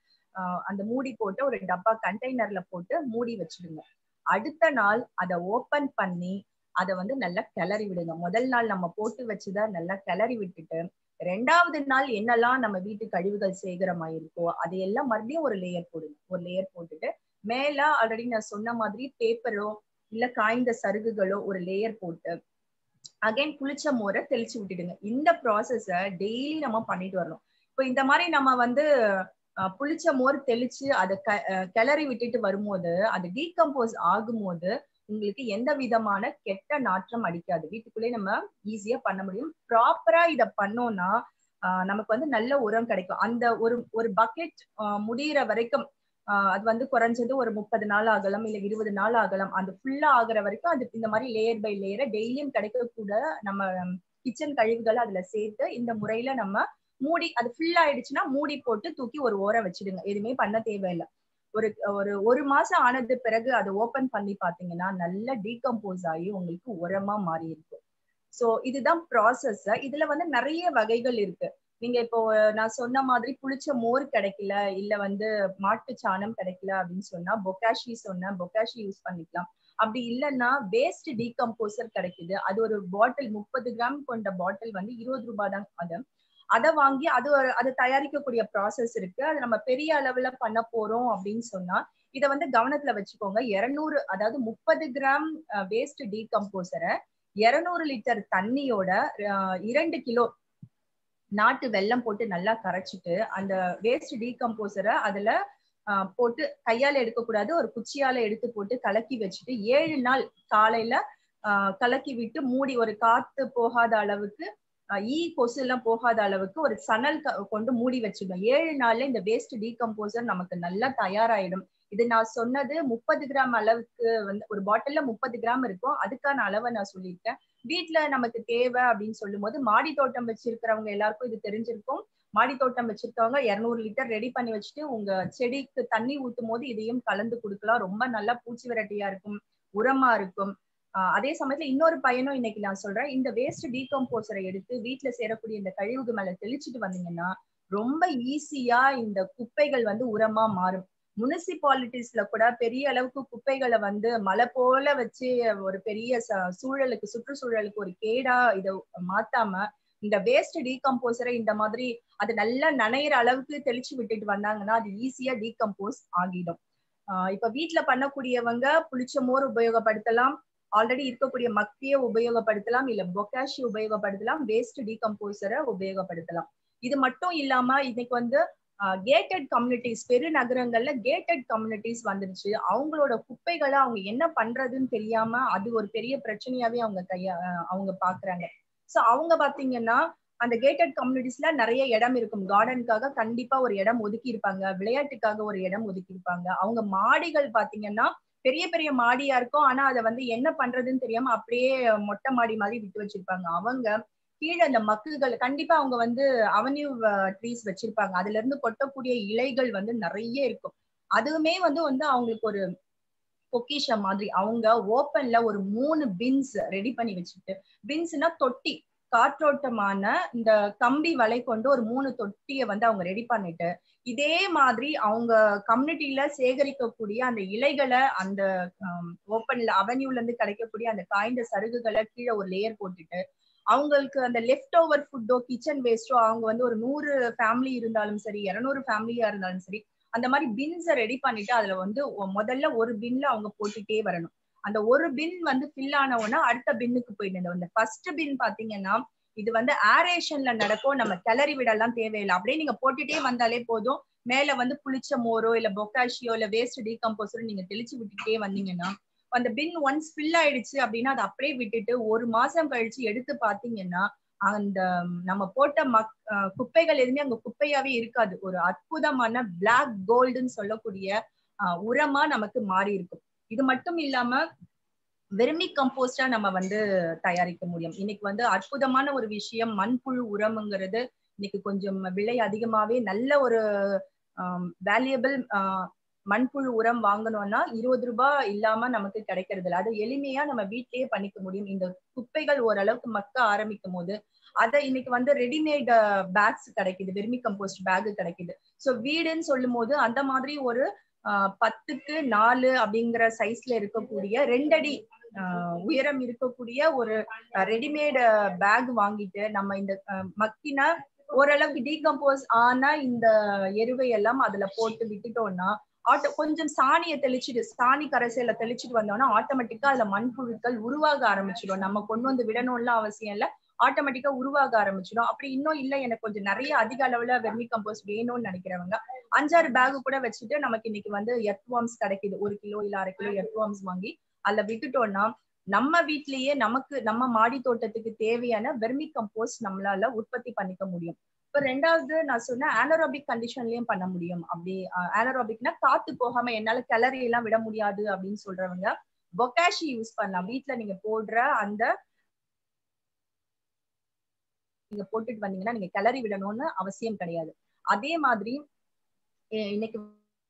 அந்த மூடி போட்டு ஒரு டப்பா கண்டெய்னர்ல போட்டு மூடி வச்சிடுங்க அடுத்த நாள் அதை ஓபன் பண்ணி அதை வந்து நல்லா கிளறி விடுங்க முதல் நாள் நம்ம போட்டு வச்சுத நல்லா கிளறி விட்டுட்டு ரெண்டாவது நாள் என்னெல்லாம் நம்ம வீட்டு கழிவுகள் சேகரமாயிருக்கோ அதையெல்லாம் மறுபடியும் ஒரு லேயர் போடுங்க ஒரு லேயர் போட்டுட்டு மேல ஆல்ரெடி நான் சொன்ன மாதிரி பேப்பரோ இல்ல காய்ந்த சருகுகளோ ஒரு லேயர் போட்டு அகைன் புளிச்ச மோரை தெளிச்சு விட்டுடுங்க இந்த ப்ராசஸ டெய்லி நம்ம பண்ணிட்டு வரணும் இப்போ இந்த மாதிரி நம்ம வந்து புளிச்ச மோர் தெளிச்சு அதை கிளறி விட்டுட்டு வரும்போது அது டீகம்போஸ் ஆகும்போது உங்களுக்கு எந்த விதமான கெட்ட நாற்றம் அடிக்காது வீட்டுக்குள்ளே நம்ம ஈஸியா பண்ண முடியும் ப்ராப்பரா இத பண்ணோம்னா நமக்கு வந்து நல்ல உரம் கிடைக்கும் அந்த ஒரு ஒரு பக்கெட் முடியிற வரைக்கும் அது வந்து குறைஞ்சது ஒரு முப்பது நாள் ஆகலாம் இல்ல இருபது நாள் ஆகலாம் அந்த ஃபுல்லா ஆகுற வரைக்கும் அது இந்த மாதிரி லேயர் பை லேயரை டெய்லியும் கிடைக்கக்கூட நம்ம கிச்சன் கழிவுகளை அதுல சேர்த்து இந்த முறையில நம்ம மூடி அது ஃபுல் ஆயிடுச்சுன்னா மூடி போட்டு தூக்கி ஒரு ஓரம் வச்சிடுங்க எதுவுமே பண்ண தேவையில்லை ஒரு ஒரு ஒரு மாசம் ஆனது பிறகு அதை ஓபன் பண்ணி பாத்தீங்கன்னா நல்லா டீகம்போஸ் ஆகி உங்களுக்கு உரமா மாறி இருக்கும் சோ இதுதான் ப்ராசஸ் இதுல வந்து நிறைய வகைகள் இருக்கு நீங்க இப்போ நான் சொன்ன மாதிரி புளிச்ச மோர் கிடைக்கல இல்ல வந்து மாட்டு சாணம் கிடைக்கல அப்படின்னு சொன்னா பொக்காஷி சொன்ன பொக்காஷி யூஸ் பண்ணிக்கலாம் அப்படி இல்லைன்னா வேஸ்ட் டீகம்போசர் கிடைக்குது அது ஒரு பாட்டில் முப்பது கிராம் கொண்ட பாட்டில் வந்து இருபது ரூபாய் தான் அது அதை வாங்கி அது ஒரு அதை தயாரிக்கக்கூடிய ப்ராசஸ் இருக்கு அது நம்ம பெரிய அளவுல பண்ண போறோம் அப்படின்னு சொன்னா இதை வந்து கவனத்துல வச்சுக்கோங்க இருநூறு அதாவது முப்பது கிராம் வேஸ்ட் டீகம்போசரை இருநூறு லிட்டர் தண்ணியோட இரண்டு கிலோ நாட்டு வெல்லம் போட்டு நல்லா கரைச்சிட்டு அந்த வேஸ்ட் டீகம்போசரை அதுல போட்டு கையால எடுக்கக்கூடாது ஒரு குச்சியால எடுத்து போட்டு கலக்கி வச்சுட்டு ஏழு நாள் காலையில கலக்கி விட்டு மூடி ஒரு காத்து போகாத அளவுக்கு ஈ கொசு எல்லாம் போகாத அளவுக்கு ஒரு சணல் கொண்டு மூடி வச்சிடணும் ஏழு நாள்ல இந்த வேஸ்ட் டீகம்போசர் நமக்கு நல்லா தயாராயிடும் இது நான் சொன்னது முப்பது கிராம் அளவுக்கு வந்து ஒரு பாட்டில்ல முப்பது கிராம் இருக்கும் அதுக்கான அளவை நான் சொல்லியிருக்கேன் வீட்டுல நமக்கு தேவை அப்படின்னு சொல்லும் போது மாடி தோட்டம் வச்சிருக்கிறவங்க எல்லாருக்கும் இது தெரிஞ்சிருக்கும் மாடி தோட்டம் வச்சிருக்கவங்க இருநூறு லிட்டர் ரெடி பண்ணி வச்சுட்டு உங்க செடிக்கு தண்ணி ஊத்தும் போது இதையும் கலந்து கொடுக்கலாம் ரொம்ப நல்லா பூச்சி விரட்டியா இருக்கும் உரமா இருக்கும் அதே சமயத்துல இன்னொரு பயனும் இன்னைக்கு நான் சொல்றேன் இந்த வேஸ்ட் டீகம்போசரை எடுத்து வீட்டுல சேரக்கூடிய இந்த கழிவுக்கு மேல தெளிச்சுட்டு வந்தீங்கன்னா ரொம்ப ஈஸியா இந்த குப்பைகள் வந்து உரமா மாறும் முனிசிபாலிட்டிஸ்ல கூட பெரிய அளவுக்கு குப்பைகளை வந்து மலை போல வச்சு ஒரு பெரிய சூழலுக்கு சுற்றுச்சூழலுக்கு ஒரு கேடா இதை மாத்தாம இந்த வேஸ்ட் டீகம்போசரை இந்த மாதிரி அது நல்லா நனையிற அளவுக்கு தெளிச்சு விட்டுட்டு வந்தாங்கன்னா அது ஈஸியா டீகம்போஸ் ஆகிடும் ஆஹ் இப்ப வீட்டுல பண்ணக்கூடியவங்க புளிச்ச மோர் உபயோகப்படுத்தலாம் ஆல்ரெடி இருக்கக்கூடிய மக்கிய உபயோகப்படுத்தலாம் இல்ல பொக்காஷி உபயோகப்படுத்தலாம் வேஸ்ட் டீகம்போசரை உபயோகப்படுத்தலாம் இது மட்டும் இல்லாம இன்னைக்கு வந்து கேட்டட் கம்யூனிட்டிஸ் பெரு நகரங்கள்ல கேட்டட் கம்யூனிட்டிஸ் வந்துருச்சு அவங்களோட குப்பைகளை அவங்க என்ன பண்றதுன்னு தெரியாம அது ஒரு பெரிய பிரச்சனையாவே அவங்க கையா அவங்க பாக்குறாங்க சோ அவங்க பாத்தீங்கன்னா அந்த கேட்டட் கம்யூனிட்டிஸ்ல நிறைய இடம் இருக்கும் கார்டனுக்காக கண்டிப்பா ஒரு இடம் ஒதுக்கி இருப்பாங்க விளையாட்டுக்காக ஒரு இடம் ஒதுக்கி இருப்பாங்க அவங்க மாடிகள் பாத்தீங்கன்னா பெரிய பெரிய மாடியா இருக்கும் ஆனா அதை வந்து என்ன பண்றதுன்னு தெரியாம அப்படியே மொட்டை மாடி மாதிரி விட்டு வச்சிருப்பாங்க அவங்க கீழே அந்த மக்குகள் கண்டிப்பா அவங்க வந்து அவன்யூ ட்ரீஸ் வச்சிருப்பாங்க அதுல இருந்து கொட்டக்கூடிய இலைகள் வந்து நிறைய இருக்கும் அதுவுமே வந்து வந்து அவங்களுக்கு ஒரு பொக்கிஷம் மாதிரி அவங்க ஓப்பன்ல ஒரு மூணு பின்ஸ் ரெடி பண்ணி வச்சுட்டு பின்ஸ்னா தொட்டி காற்றோட்டமான இந்த கம்பி வலை கொண்டு ஒரு மூணு தொட்டியை வந்து அவங்க ரெடி பண்ணிட்டு இதே மாதிரி அவங்க கம்யூனிட்டியில சேகரிக்கக்கூடிய அந்த இலைகளை அந்த ஓப்பன்ல அவென்யூல இருந்து கிடைக்கக்கூடிய அந்த காய்ந்த சருகுகளை கீழே ஒரு லேயர் போட்டுட்டு அவங்களுக்கு அந்த லெஃப்ட் ஓவர் ஃபுட்டோ கிச்சன் வேஸ்டோ அவங்க வந்து ஒரு நூறு ஃபேமிலி இருந்தாலும் சரி இருநூறு ஃபேமிலியா இருந்தாலும் சரி அந்த மாதிரி பின்ஸை ரெடி பண்ணிட்டு அதுல வந்து முதல்ல ஒரு பின்ல அவங்க போட்டுட்டே வரணும் அந்த ஒரு பின் வந்து ஃபில் ஆன உடனே அடுத்த பின்னுக்கு போயிட்டு அந்த ஃபர்ஸ்ட் பின் பாத்தீங்கன்னா இது வந்து ஏரேஷன்ல நடக்கும் நம்ம கிளறி விடலாம் தேவையில்லை அப்படியே நீங்க போட்டுட்டே வந்தாலே போதும் மேல வந்து புளிச்ச மோரோ இல்ல பொக்காஷியோ இல்ல வேஸ்ட் டீகம்போசரோ நீங்க தெளிச்சு விட்டுட்டே வந்தீங்கன்னா அந்த பின் ஒன்ஸ் ஃபில் ஆயிடுச்சு அப்படின்னா அதை அப்படியே விட்டுட்டு ஒரு மாசம் கழிச்சு எடுத்து பாத்தீங்கன்னா அந்த நம்ம போட்ட மக் குப்பைகள் எதுவுமே அங்க குப்பையாவே இருக்காது ஒரு அற்புதமான பிளாக் கோல்டுன்னு சொல்லக்கூடிய உரமா நமக்கு மாறி இருக்கும் இது மட்டும் இல்லாம வெர்மி கம்போஸ்டா நம்ம வந்து தயாரிக்க முடியும் இன்னைக்கு வந்து அற்புதமான ஒரு விஷயம் மண்புழு உரம்ங்கிறது இன்னைக்கு கொஞ்சம் விலை அதிகமாவே நல்ல ஒரு வேல்யூபிள் மண்புழு உரம் வாங்கணும்னா இருபது ரூபாய் இல்லாம நமக்கு கிடைக்கிறது இல்லை அதை எளிமையா நம்ம வீட்லயே பண்ணிக்க முடியும் இந்த குப்பைகள் ஓரளவுக்கு மக்க ஆரம்பிக்கும் போது அதை இன்னைக்கு வந்து ரெடிமேட் பேக்ஸ் கிடைக்குது வெர்மி கம்போஸ்ட் பேக் கிடைக்குது ஸோ வீடுன்னு சொல்லும் போது அந்த மாதிரி ஒரு பத்துக்கு நாலு அப்படிங்கிற சைஸ்ல இருக்கக்கூடிய ரெண்டடி உயரம் இருக்கக்கூடிய ஒரு ரெடிமேட் பேக் வாங்கிட்டு நம்ம இந்த மக்கின ஓரளவுக்கு டீகம்போஸ் ஆனா இந்த எருவை எல்லாம் அதுல போட்டு விட்டுட்டோம்னா ஆட்டோ கொஞ்சம் சாணியை தெளிச்சுட்டு சாணி கரைசையில தெளிச்சுட்டு வந்தோம்னா ஆட்டோமேட்டிக்கா அதுல மண்புழுக்கள் உருவாக ஆரம்பிச்சிடும் நம்ம கொண்டு வந்து விடணும்லாம் அவசியம் இல்ல ஆட்டோமேட்டிக்கா உருவாக ஆரம்பிச்சிடும் அப்படி இன்னும் இல்ல எனக்கு கொஞ்சம் நிறைய அதிக அளவுல வெர்மி கம்போஸ்ட் வேணும்னு நினைக்கிறவங்க அஞ்சாறு பேக் கூட வச்சுட்டு நமக்கு இன்னைக்கு வந்து எர்த்வார்ம்ஸ் கிடைக்குது ஒரு கிலோ இல்ல அரை கிலோ எர்த்வார்ம்ஸ் வாங்கி அதுல விட்டுட்டோம்னா நம்ம வீட்லயே நமக்கு நம்ம மாடி தோட்டத்துக்கு தேவையான வெர்மி கம்போஸ்ட் நம்மளால உற்பத்தி பண்ணிக்க முடியும் இப்ப ரெண்டாவது நான் சொன்ன ஆனரோபிக் கண்டிஷன்லயும் பண்ண முடியும் அப்படி ஆனரோபிக்னா காத்து போகாம என்னால கிளறி எல்லாம் விட முடியாது அப்படின்னு சொல்றவங்க பொக்காஷி யூஸ் பண்ணலாம் வீட்டுல நீங்க போடுற அந்த நீங்க போட்டுட்டு வந்தீங்கன்னா நீங்க கிளறி விடணும்னு அவசியம் கிடையாது அதே மாதிரி இன்னைக்கு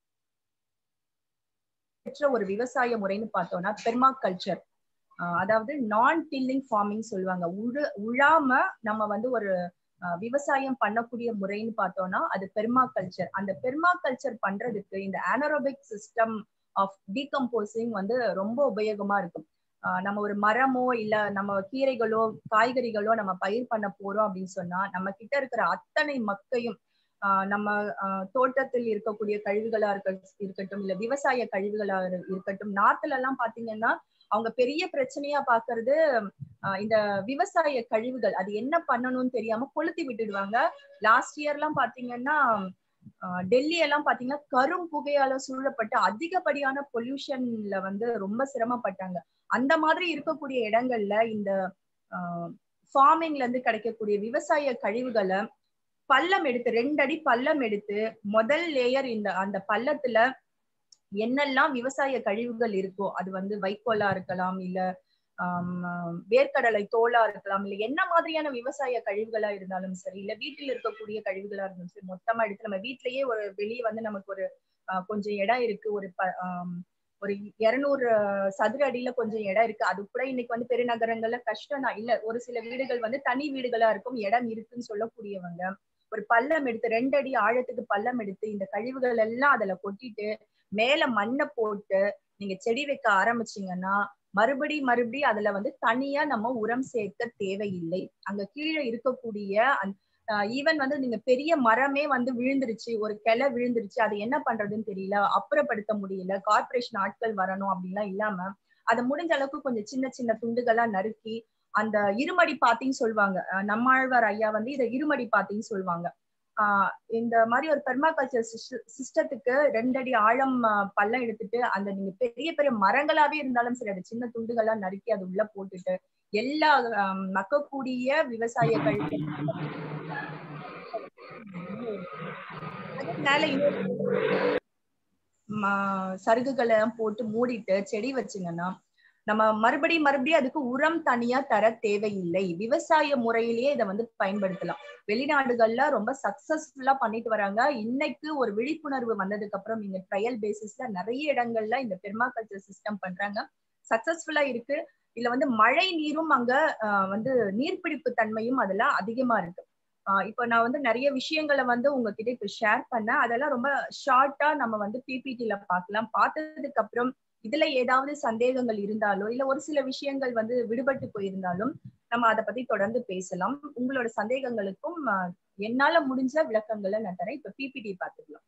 ஒரு விவசாய முறைன்னு பார்த்தோம்னா பெர்மா கல்ச்சர் அதாவது நான் டில்லிங் ஃபார்மிங் சொல்லுவாங்க உழு உழாம நம்ம வந்து ஒரு விவசாயம் பண்ணக்கூடிய முறைன்னு பார்த்தோம்னா அது பெர்மா கல்ச்சர் அந்த பெர்மா கல்ச்சர் பண்றதுக்கு இந்த ஆனரோபிக் சிஸ்டம் ஆஃப் டீகம்போசிங் வந்து ரொம்ப உபயோகமா இருக்கும் நம்ம ஒரு மரமோ இல்ல நம்ம கீரைகளோ காய்கறிகளோ நம்ம பயிர் பண்ண போறோம் அப்படின்னு சொன்னா நம்ம கிட்ட இருக்கிற அத்தனை மக்கையும் நம்ம தோட்டத்தில் இருக்கக்கூடிய கழிவுகளா இருக்க இருக்கட்டும் இல்ல விவசாய கழிவுகளா இருக்கட்டும் நாத்துல எல்லாம் பாத்தீங்கன்னா அவங்க பெரிய பிரச்சனையா பாக்குறது இந்த விவசாய கழிவுகள் அது என்ன பண்ணணும்னு தெரியாம கொளுத்தி விட்டுடுவாங்க லாஸ்ட் இயர் எல்லாம் பாத்தீங்கன்னா டெல்லி எல்லாம் பாத்தீங்கன்னா கரும் புகையால சூழப்பட்டு அதிகப்படியான பொல்யூஷன்ல வந்து ரொம்ப சிரமப்பட்டாங்க அந்த மாதிரி இருக்கக்கூடிய இடங்கள்ல இந்த ஃபார்மிங்ல இருந்து கிடைக்கக்கூடிய விவசாய கழிவுகளை பள்ளம் எடுத்து ரெண்டு அடி பள்ளம் எடுத்து முதல் லேயர் இந்த அந்த பள்ளத்துல என்னெல்லாம் விவசாய கழிவுகள் இருக்கோ அது வந்து வைக்கோலா இருக்கலாம் இல்ல வேர்க்கடலை தோலா இருக்கலாம் இல்ல என்ன மாதிரியான விவசாய கழிவுகளா இருந்தாலும் சரி இல்ல வீட்டில் இருக்கக்கூடிய கழிவுகளா இருந்தாலும் சரி மொத்தமா எடுத்து நம்ம வீட்லயே ஒரு வெளியே வந்து நமக்கு ஒரு கொஞ்சம் இடம் இருக்கு ஒரு ஒரு இருநூறு சதுர அடியில கொஞ்சம் இடம் இருக்கு அது கூட இன்னைக்கு வந்து பெருநகரங்கள்ல கஷ்டம் தான் இல்ல ஒரு சில வீடுகள் வந்து தனி வீடுகளா இருக்கும் இடம் இருக்குன்னு சொல்லக்கூடியவங்க ஒரு பள்ளம் எடுத்து ரெண்டு அடி ஆழத்துக்கு பள்ளம் எடுத்து இந்த கழிவுகள் எல்லாம் அதுல கொட்டிட்டு மேல மண்ணை போட்டு நீங்க செடி வைக்க ஆரம்பிச்சீங்கன்னா மறுபடி மறுபடி அதுல வந்து தனியா நம்ம உரம் சேர்க்க தேவையில்லை அங்க கீழே இருக்கக்கூடிய ஈவன் வந்து நீங்க பெரிய மரமே வந்து விழுந்துருச்சு ஒரு கிளை விழுந்துருச்சு அது என்ன பண்றதுன்னு தெரியல அப்புறப்படுத்த முடியல கார்பரேஷன் ஆட்கள் வரணும் அப்படின்லாம் இல்லாம அதை முடிஞ்ச அளவுக்கு கொஞ்சம் சின்ன சின்ன துண்டுகளா நறுக்கி அந்த இருமடி பாத்தின்னு சொல்லுவாங்க நம்மாழ்வார் ஐயா வந்து இதை இருமடி பாத்தின்னு சொல்லுவாங்க ஆஹ் இந்த மாதிரி ஒரு பெர்மாகல்ச்சர் சிஸ்டத்துக்கு ரெண்டடி ஆழம் பள்ளம் எடுத்துட்டு அந்த நீங்க பெரிய பெரிய மரங்களாவே இருந்தாலும் சரி அது சின்ன துண்டுகளா நறுக்கி அது உள்ள போட்டுட்டு எல்லா மக்கக்கூடிய விவசாயிகள் மேல சருகுகளை போட்டு மூடிட்டு செடி வச்சுங்கன்னா நம்ம மறுபடியும் மறுபடியும் அதுக்கு உரம் தனியா தர தேவையில்லை விவசாய முறையிலேயே இதை வந்து பயன்படுத்தலாம் வெளிநாடுகள்ல ரொம்ப சக்சஸ்ஃபுல்லா பண்ணிட்டு வராங்க இன்னைக்கு ஒரு விழிப்புணர்வு வந்ததுக்கு அப்புறம் நீங்க ட்ரையல் பேசிஸ்ல நிறைய இடங்கள்ல இந்த பெர்மாகல்ச்சர் சிஸ்டம் பண்றாங்க சக்சஸ்ஃபுல்லா இருக்கு இதுல வந்து மழை நீரும் அங்க வந்து நீர்பிடிப்பு தன்மையும் அதுல அதிகமா இருக்கு இப்போ நான் வந்து நிறைய விஷயங்களை வந்து உங்ககிட்ட இப்ப ஷேர் பண்ணேன் அதெல்லாம் ரொம்ப ஷார்ட்டா நம்ம வந்து பிபிடில பார்க்கலாம் பார்த்ததுக்கு அப்புறம் இதுல ஏதாவது சந்தேகங்கள் இருந்தாலோ இல்ல ஒரு சில விஷயங்கள் வந்து விடுபட்டு போயிருந்தாலும் நம்ம அதை பத்தி தொடர்ந்து பேசலாம் உங்களோட சந்தேகங்களுக்கும் என்னால முடிஞ்ச விளக்கங்களை நான் தரேன் இப்ப பிபிடி பாத்துக்கலாம்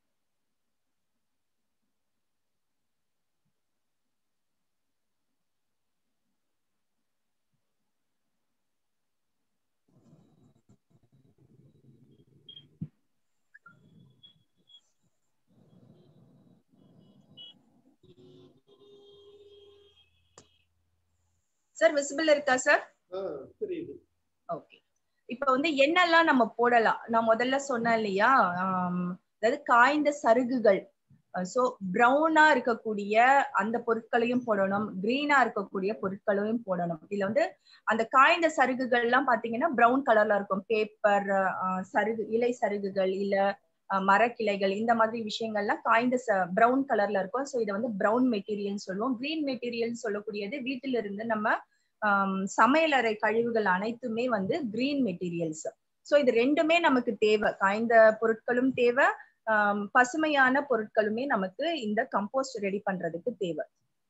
சார் விசிபிள் இருக்கா சார் தெரியுது ஓகே இப்ப வந்து என்னெல்லாம் நம்ம போடலாம் நான் முதல்ல சொன்னேன் இல்லையா அதாவது காய்ந்த சருகுகள் ஸோ ப்ரௌனா இருக்கக்கூடிய அந்த பொருட்களையும் போடணும் கிரீனா இருக்கக்கூடிய பொருட்களையும் போடணும் இதுல வந்து அந்த காய்ந்த சருகுகள் எல்லாம் பாத்தீங்கன்னா ப்ரௌன் கலர்ல இருக்கும் பேப்பர் சருகு இலை சருகுகள் இல்ல மரக்கிளைகள் இந்த மாதிரி விஷயங்கள்லாம் காய்ந்த ப்ரௌன் கலர்ல இருக்கும் ஸோ இதை வந்து ப்ரௌன் மெட்டீரியல் சொல்லுவோம் கிரீன் மெட்டீரியல் சொல்லக்கூடியது வீட்டில இருந்து நம்ம சமையலறை கழிவுகள் அனைத்துமே வந்து கிரீன் மெட்டீரியல்ஸ் ஸோ இது ரெண்டுமே நமக்கு தேவை காய்ந்த பொருட்களும் தேவை பசுமையான பொருட்களுமே நமக்கு இந்த கம்போஸ்ட் ரெடி பண்றதுக்கு தேவை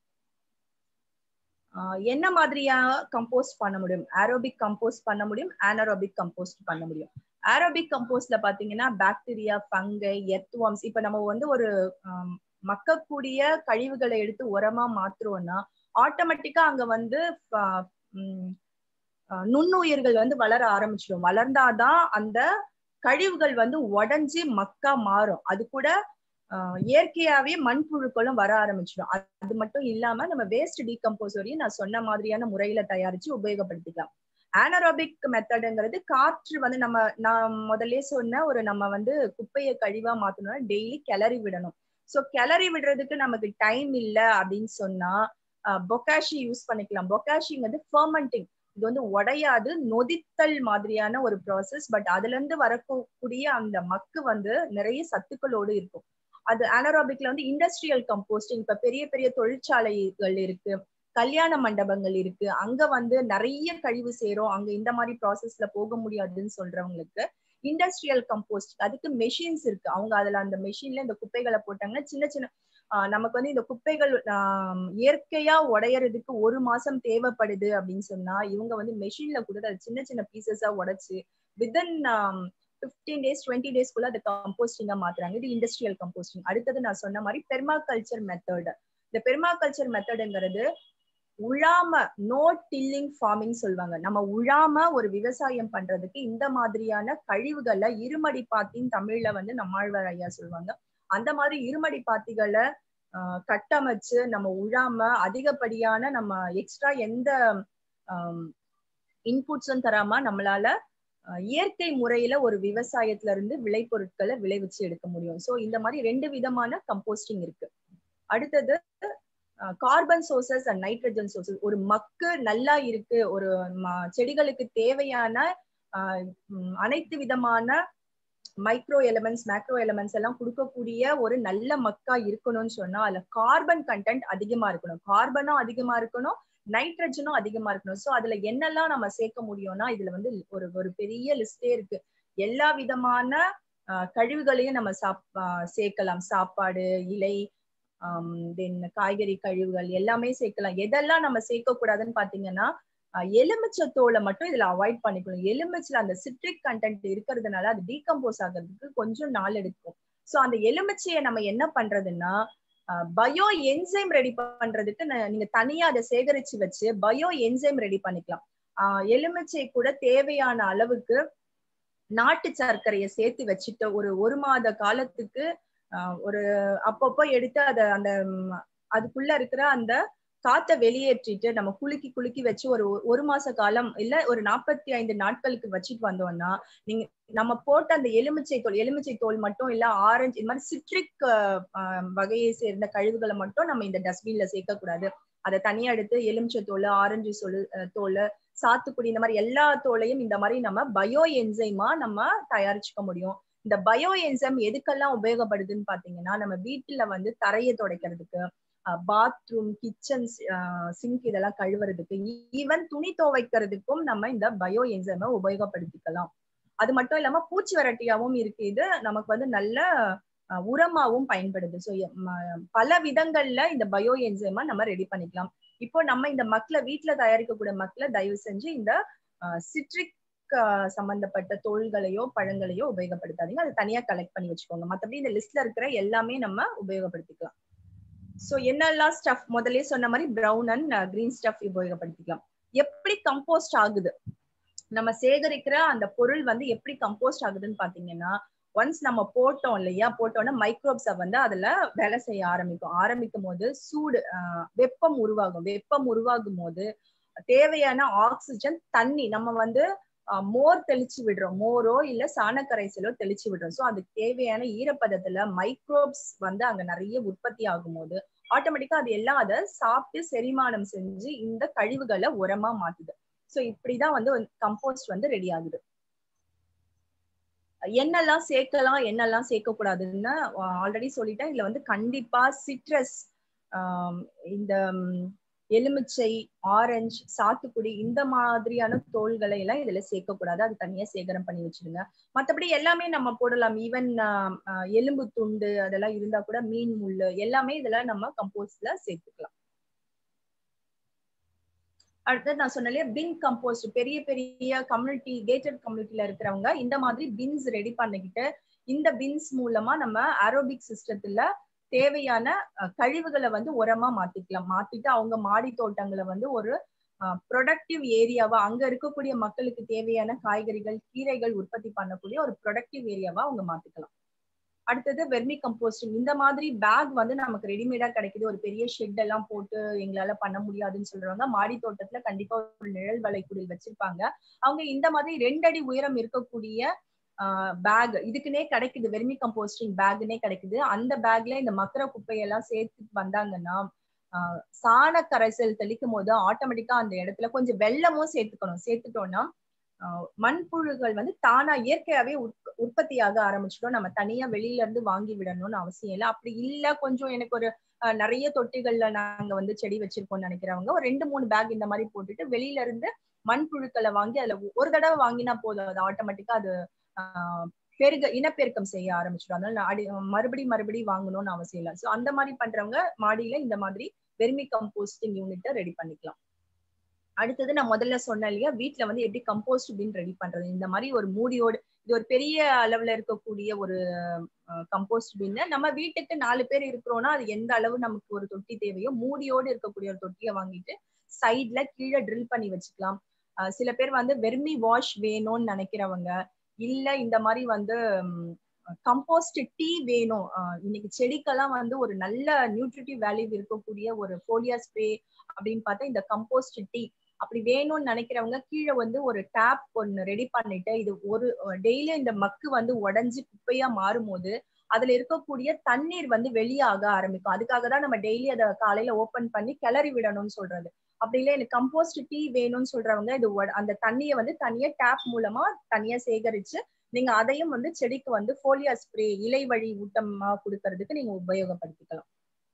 என்ன மாதிரியா கம்போஸ்ட் பண்ண முடியும் ஆரோபிக் கம்போஸ்ட் பண்ண முடியும் ஆனரோபிக் கம்போஸ்ட் பண்ண முடியும் ஆரோபிக் கம்போஸ்ட்ல பாத்தீங்கன்னா பாக்டீரியா ஃபங்கை எர்த்வாம்ஸ் இப்ப நம்ம வந்து ஒரு மக்கக்கூடிய கழிவுகளை எடுத்து உரமா மாத்துறோம்னா ஆட்டோமேட்டிக்கா அங்க வந்து நுண்ணுயிர்கள் வந்து வளர ஆரம்பிச்சிடும் வளர்ந்தாதான் அந்த கழிவுகள் வந்து உடஞ்சி மக்கா மாறும் அது கூட இயற்கையாவே மண்புழுக்களும் வர ஆரம்பிச்சிடும் அது மட்டும் இல்லாம நம்ம வேஸ்ட் டீகம்போசரையும் நான் சொன்ன மாதிரியான முறையில தயாரிச்சு உபயோகப்படுத்திக்கலாம் ஆனரோபிக் மெத்தடுங்கிறது காற்று வந்து நம்ம நான் முதல்ல சொன்ன ஒரு நம்ம வந்து குப்பையை கழிவா மாத்தணும்னா டெய்லி கிளறி விடணும் ஸோ கிளறி விடுறதுக்கு நமக்கு டைம் இல்லை அப்படின்னு சொன்னா பொக்காஷி யூஸ் பண்ணிக்கலாம் பொக்காஷிங்கிறது ஃபர்மெண்டிங் இது வந்து உடையாது நொதித்தல் மாதிரியான ஒரு ப்ராசஸ் பட் அதுல இருந்து வரக்கூடிய அந்த மக்கு வந்து நிறைய சத்துக்களோடு இருக்கும் அது அனராபிக்ல வந்து இண்டஸ்ட்ரியல் கம்போஸ்டிங் இப்ப பெரிய பெரிய தொழிற்சாலைகள் இருக்கு கல்யாண மண்டபங்கள் இருக்கு அங்க வந்து நிறைய கழிவு சேரும் அங்க இந்த மாதிரி ப்ராசஸ்ல போக முடியாதுன்னு சொல்றவங்களுக்கு இண்டஸ்ட்ரியல் கம்போஸ்ட் அதுக்கு மெஷின்ஸ் இருக்கு அவங்க அதுல அந்த மெஷின்ல இந்த குப்பைகளை போட்டாங்கன்னா சின்ன சின்ன நமக்கு வந்து இந்த குப்பைகள் இயற்கையா உடையறதுக்கு ஒரு மாசம் தேவைப்படுது அப்படின்னு சொன்னா இவங்க வந்து மெஷின்ல கூட சின்ன சின்ன பீசஸா உடைச்சு வித்தின் பிப்டீன் டேஸ் டுவெண்ட்டி டேஸ்க்குள்ள அது கம்போஸ்டிங்கா மாத்துறாங்க இது இண்டஸ்ட்ரியல் கம்போஸ்டிங் அடுத்தது நான் சொன்ன மாதிரி பெர்மா கல்ச்சர் மெத்தட் இந்த பெர்மா கல்ச்சர் மெத்தடுங்கிறது உழாம நோ டில்லிங் ஃபார்மிங் சொல்லுவாங்க நம்ம உழாம ஒரு விவசாயம் பண்றதுக்கு இந்த மாதிரியான கழிவுகளை இருமடி பாத்தின்னு தமிழ்ல வந்து நம்மாழ்வார் ஐயா சொல்லுவாங்க அந்த மாதிரி இருமடி பாத்திகளை கட்டமைச்சு நம்ம உழாம அதிகப்படியான நம்ம எக்ஸ்ட்ரா எந்த இன்புட்ஸும் தராம நம்மளால இயற்கை முறையில ஒரு விவசாயத்துல இருந்து விளைபொருட்களை விளைவிச்சு எடுக்க முடியும் சோ இந்த மாதிரி ரெண்டு விதமான கம்போஸ்டிங் இருக்கு அடுத்தது carbon sources and nitrogen sources ஒரு மக்கு நல்லா இருக்கு ஒரு செடிகளுக்கு தேவையான அனைத்து விதமான மைக்ரோ எலமெண்ட்ஸ் மேக்ரோ எலமெண்ட்ஸ் எல்லாம் கொடுக்கக்கூடிய ஒரு நல்ல மக்கா இருக்கணும்னு சொன்னா அதுல கார்பன் கண்டென்ட் அதிகமா இருக்கணும் கார்பனும் அதிகமா இருக்கணும் நைட்ரஜனும் அதிகமா இருக்கணும் ஸோ அதுல என்னெல்லாம் நம்ம சேர்க்க முடியும்னா இதுல வந்து ஒரு ஒரு பெரிய லிஸ்டே இருக்கு எல்லா விதமான கழிவுகளையும் நம்ம சாப் சேர்க்கலாம் சாப்பாடு இலை தென் காய்கறி கழிவுகள் எல்லாமே சேர்க்கலாம் எதெல்லாம் நம்ம சேர்க்க கூடாதுன்னு பாத்தீங்கன்னா எலுமிச்சத்தோலை மட்டும் இதுல அவாய்ட் பண்ணிக்கணும் எலுமிச்சில அந்த சிட்ரிக் கண்டென்ட் இருக்கிறதுனால அது டீகம்போஸ் ஆகிறதுக்கு கொஞ்சம் நாள் எடுக்கும் ஸோ அந்த எலுமிச்சையை நம்ம என்ன பண்றதுன்னா பயோ என்சைம் ரெடி பண்றதுக்கு நீங்க தனியா அதை சேகரிச்சு வச்சு பயோ என்சைம் ரெடி பண்ணிக்கலாம் ஆஹ் எலுமிச்சை கூட தேவையான அளவுக்கு நாட்டு சர்க்கரையை சேர்த்து வச்சுட்டு ஒரு ஒரு மாத காலத்துக்கு ஒரு அப்பப்போ எடுத்து அதை அந்த அதுக்குள்ள இருக்கிற அந்த காத்தை வெளியேற்றிட்டு நம்ம குலுக்கி குலுக்கி வச்சு ஒரு ஒரு மாச காலம் இல்ல ஒரு நாற்பத்தி ஐந்து நாட்களுக்கு வச்சுட்டு வந்தோம்னா நீங்க நம்ம போட்ட அந்த எலுமிச்சை தோல் எலுமிச்சை தோல் மட்டும் இல்ல ஆரஞ்சு இது மாதிரி சிட்ரிக் வகையை சேர்ந்த கழிவுகளை மட்டும் நம்ம இந்த டஸ்ட்பின்ல சேர்க்க கூடாது அதை தனியா எடுத்து எலுமிச்சை தோல் ஆரஞ்சு சொல் தோல் சாத்துக்குடி இந்த மாதிரி எல்லா தோலையும் இந்த மாதிரி நம்ம பயோ என்சைமா நம்ம தயாரிச்சுக்க முடியும் இந்த பயோ என்சைம் எதுக்கெல்லாம் உபயோகப்படுதுன்னு பாத்தீங்கன்னா நம்ம வீட்டுல வந்து தரையை துடைக்கிறதுக்கு பாத்ரூம் கிச்சன் சிங்க் இதெல்லாம் கழுவுறதுக்கு ஈவன் துணி துவைக்கிறதுக்கும் நம்ம இந்த பயோ என்சைமை உபயோகப்படுத்திக்கலாம் அது மட்டும் இல்லாம பூச்சி வரட்டியாவும் இருக்கு இது நமக்கு வந்து நல்ல உரமாவும் பயன்படுது ஸோ பல விதங்கள்ல இந்த பயோ என்சைமா நம்ம ரெடி பண்ணிக்கலாம் இப்போ நம்ம இந்த மக்களை வீட்டுல தயாரிக்கக்கூடிய மக்களை தயவு செஞ்சு இந்த சிட்ரிக் சம்பந்தப்பட்ட தோள்களையோ பழங்களையோ உபயோகப்படுத்தாதீங்க அதை தனியா கலெக்ட் பண்ணி வச்சுக்கோங்க மத்தபடி இந்த லிஸ்ட்ல இருக்கிற எல்லாமே நம்ம உபயோகப்படுத்திக்கலாம் சோ என்னெல்லாம் ஸ்டஃப் முதல்ல சொன்ன மாதிரி ப்ரௌன் அண்ட் கிரீன் ஸ்டஃப் உபயோகப்படுத்திக்கலாம் எப்படி கம்போஸ்ட் ஆகுது நம்ம சேகரிக்கிற அந்த பொருள் வந்து எப்படி கம்போஸ்ட் ஆகுதுன்னு பாத்தீங்கன்னா ஒன்ஸ் நம்ம போட்டோம் இல்லையா போட்டோம்னா மைக்ரோப்ஸை வந்து அதுல வேலை செய்ய ஆரம்பிக்கும் ஆரம்பிக்கும் போது சூடு வெப்பம் உருவாகும் வெப்பம் உருவாகும் போது தேவையான ஆக்சிஜன் தண்ணி நம்ம வந்து மோர் தெளிச்சு விடுறோம் மோரோ இல்ல சாணக்கரைசலோ தெளிச்சு விடுறோம் ஸோ அதுக்கு தேவையான ஈரப்பதத்துல மைக்ரோப்ஸ் வந்து அங்க நிறைய உற்பத்தி ஆகும் போது ஆட்டோமேட்டிக்கா அது எல்லாம் அதை சாப்பிட்டு செரிமானம் செஞ்சு இந்த கழிவுகளை உரமா மாத்துது ஸோ இப்படிதான் வந்து கம்போஸ்ட் வந்து ரெடி ஆகுது என்னெல்லாம் சேர்க்கலாம் என்னெல்லாம் சேர்க்கக்கூடாதுன்னு ஆல்ரெடி சொல்லிட்டேன் இதுல வந்து கண்டிப்பா சிட்ரஸ் இந்த எலுமிச்சை ஆரஞ்சு சாத்துக்குடி இந்த மாதிரியான தோள்களை எல்லாம் இதுல சேர்க்கக்கூடாது அது தனியா சேகரம் பண்ணி வச்சிருங்க மத்தபடி எல்லாமே நம்ம போடலாம் ஈவன் எலும்பு துண்டு அதெல்லாம் இருந்தா கூட மீன் முள்ளு எல்லாமே இதுல நம்ம கம்போஸ்ட்ல சேர்த்துக்கலாம் அடுத்தது நான் சொன்னேன் பின் கம்போஸ்ட் பெரிய பெரிய கம்யூனிட்டி கேட்டட் கம்யூனிட்டில இருக்கிறவங்க இந்த மாதிரி பின்ஸ் ரெடி பண்ணிக்கிட்டு இந்த பின்ஸ் மூலமா நம்ம ஆரோபிக் சிஸ்டத்துல தேவையான கழிவுகளை வந்து உரமா மாத்திக்கலாம் மாத்திட்டு அவங்க மாடி தோட்டங்களை வந்து ஒரு ப்ரொடக்டிவ் ஏரியாவா அங்க இருக்கக்கூடிய மக்களுக்கு தேவையான காய்கறிகள் கீரைகள் உற்பத்தி பண்ணக்கூடிய ஒரு ப்ரொடக்டிவ் ஏரியாவா அவங்க மாத்திக்கலாம் அடுத்தது வெர்மி கம்போஸ்டிங் இந்த மாதிரி பேக் வந்து நமக்கு ரெடிமேடா கிடைக்குது ஒரு பெரிய ஷெட் எல்லாம் போட்டு எங்களால பண்ண முடியாதுன்னு சொல்றவங்க மாடி தோட்டத்துல கண்டிப்பா ஒரு நிழல் வளைக்குடில் வச்சிருப்பாங்க அவங்க இந்த மாதிரி ரெண்டு அடி உயரம் இருக்கக்கூடிய பேக் இதுக்குன்னே கிடைக்குது வெர்மி கம்போஸ்டிங் பேக்னே கிடைக்குது அந்த பேக்ல இந்த மக்கர குப்பையெல்லாம் சேர்த்துட்டு வந்தாங்கன்னா சாண கரைசல் தெளிக்கும் போது ஆட்டோமேட்டிக்கா அந்த இடத்துல கொஞ்சம் வெள்ளமும் சேர்த்துக்கணும் சேர்த்துட்டோம்னா மண்புழுகள் வந்து தானா இயற்கையாவே உற்பத்தியாக ஆரம்பிச்சிடும் நம்ம தனியா வெளியில இருந்து வாங்கி விடணும்னு அவசியம் இல்லை அப்படி இல்ல கொஞ்சம் எனக்கு ஒரு நிறைய தொட்டிகள்ல நாங்க வந்து செடி வச்சிருக்கோம்னு நினைக்கிறவங்க ஒரு ரெண்டு மூணு பேக் இந்த மாதிரி போட்டுட்டு வெளியில இருந்து மண்புழுக்களை வாங்கி அதுல ஒரு தடவை வாங்கினா போதும் அது ஆட்டோமேட்டிக்கா அது பெருக இனப்பெருக்கம் செய்ய ஆரம்பிச்சிடும் அதனால அடி மறுபடி மறுபடி வாங்கணும்னு அவசியம் இல்லை ஸோ அந்த மாதிரி பண்றவங்க மாடியில இந்த மாதிரி வெர்மி கம்போஸ்டிங் யூனிட்டை ரெடி பண்ணிக்கலாம் அடுத்தது நான் முதல்ல சொன்னேன் இல்லையா வீட்டுல வந்து எப்படி கம்போஸ்ட் பின் ரெடி பண்றது இந்த மாதிரி ஒரு மூடியோடு இது ஒரு பெரிய அளவுல இருக்கக்கூடிய ஒரு கம்போஸ்ட் பின்னு நம்ம வீட்டுக்கு நாலு பேர் இருக்கிறோம்னா அது எந்த அளவு நமக்கு ஒரு தொட்டி தேவையோ மூடியோடு இருக்கக்கூடிய ஒரு தொட்டியை வாங்கிட்டு சைட்ல கீழே ட்ரில் பண்ணி வச்சுக்கலாம் சில பேர் வந்து வெர்மி வாஷ் வேணும்னு நினைக்கிறவங்க இல்ல இந்த மாதிரி வந்து கம்போஸ்ட் டீ வேணும் இன்னைக்கு செடிக்கெல்லாம் வந்து ஒரு நல்ல நியூட்ரிட்டிவ் வேல்யூ இருக்கக்கூடிய ஒரு போலியா ஸ்ப்ரே அப்படின்னு பார்த்தா இந்த கம்போஸ்ட் டீ அப்படி வேணும்னு நினைக்கிறவங்க கீழே வந்து ஒரு டேப் ஒன்னு ரெடி பண்ணிட்டு இது ஒரு டெய்லி இந்த மக்கு வந்து உடஞ்சி குப்பையா மாறும் போது அதுல இருக்கக்கூடிய தண்ணீர் வந்து வெளியாக ஆரம்பிக்கும் அதுக்காக தான் நம்ம டெய்லி அதை காலையில ஓபன் பண்ணி கிளறி விடணும்னு சொல்றது அப்படி இல்லை எனக்கு கம்போஸ்ட் டீ வேணும்னு சொல்றவங்க இது அந்த தண்ணியை வந்து தனியா டேப் மூலமா தனியா சேகரிச்சு நீங்க அதையும் வந்து செடிக்கு வந்து போலியா ஸ்ப்ரே இலை வழி ஊட்டமா கொடுக்கறதுக்கு நீங்க உபயோகப்படுத்திக்கலாம்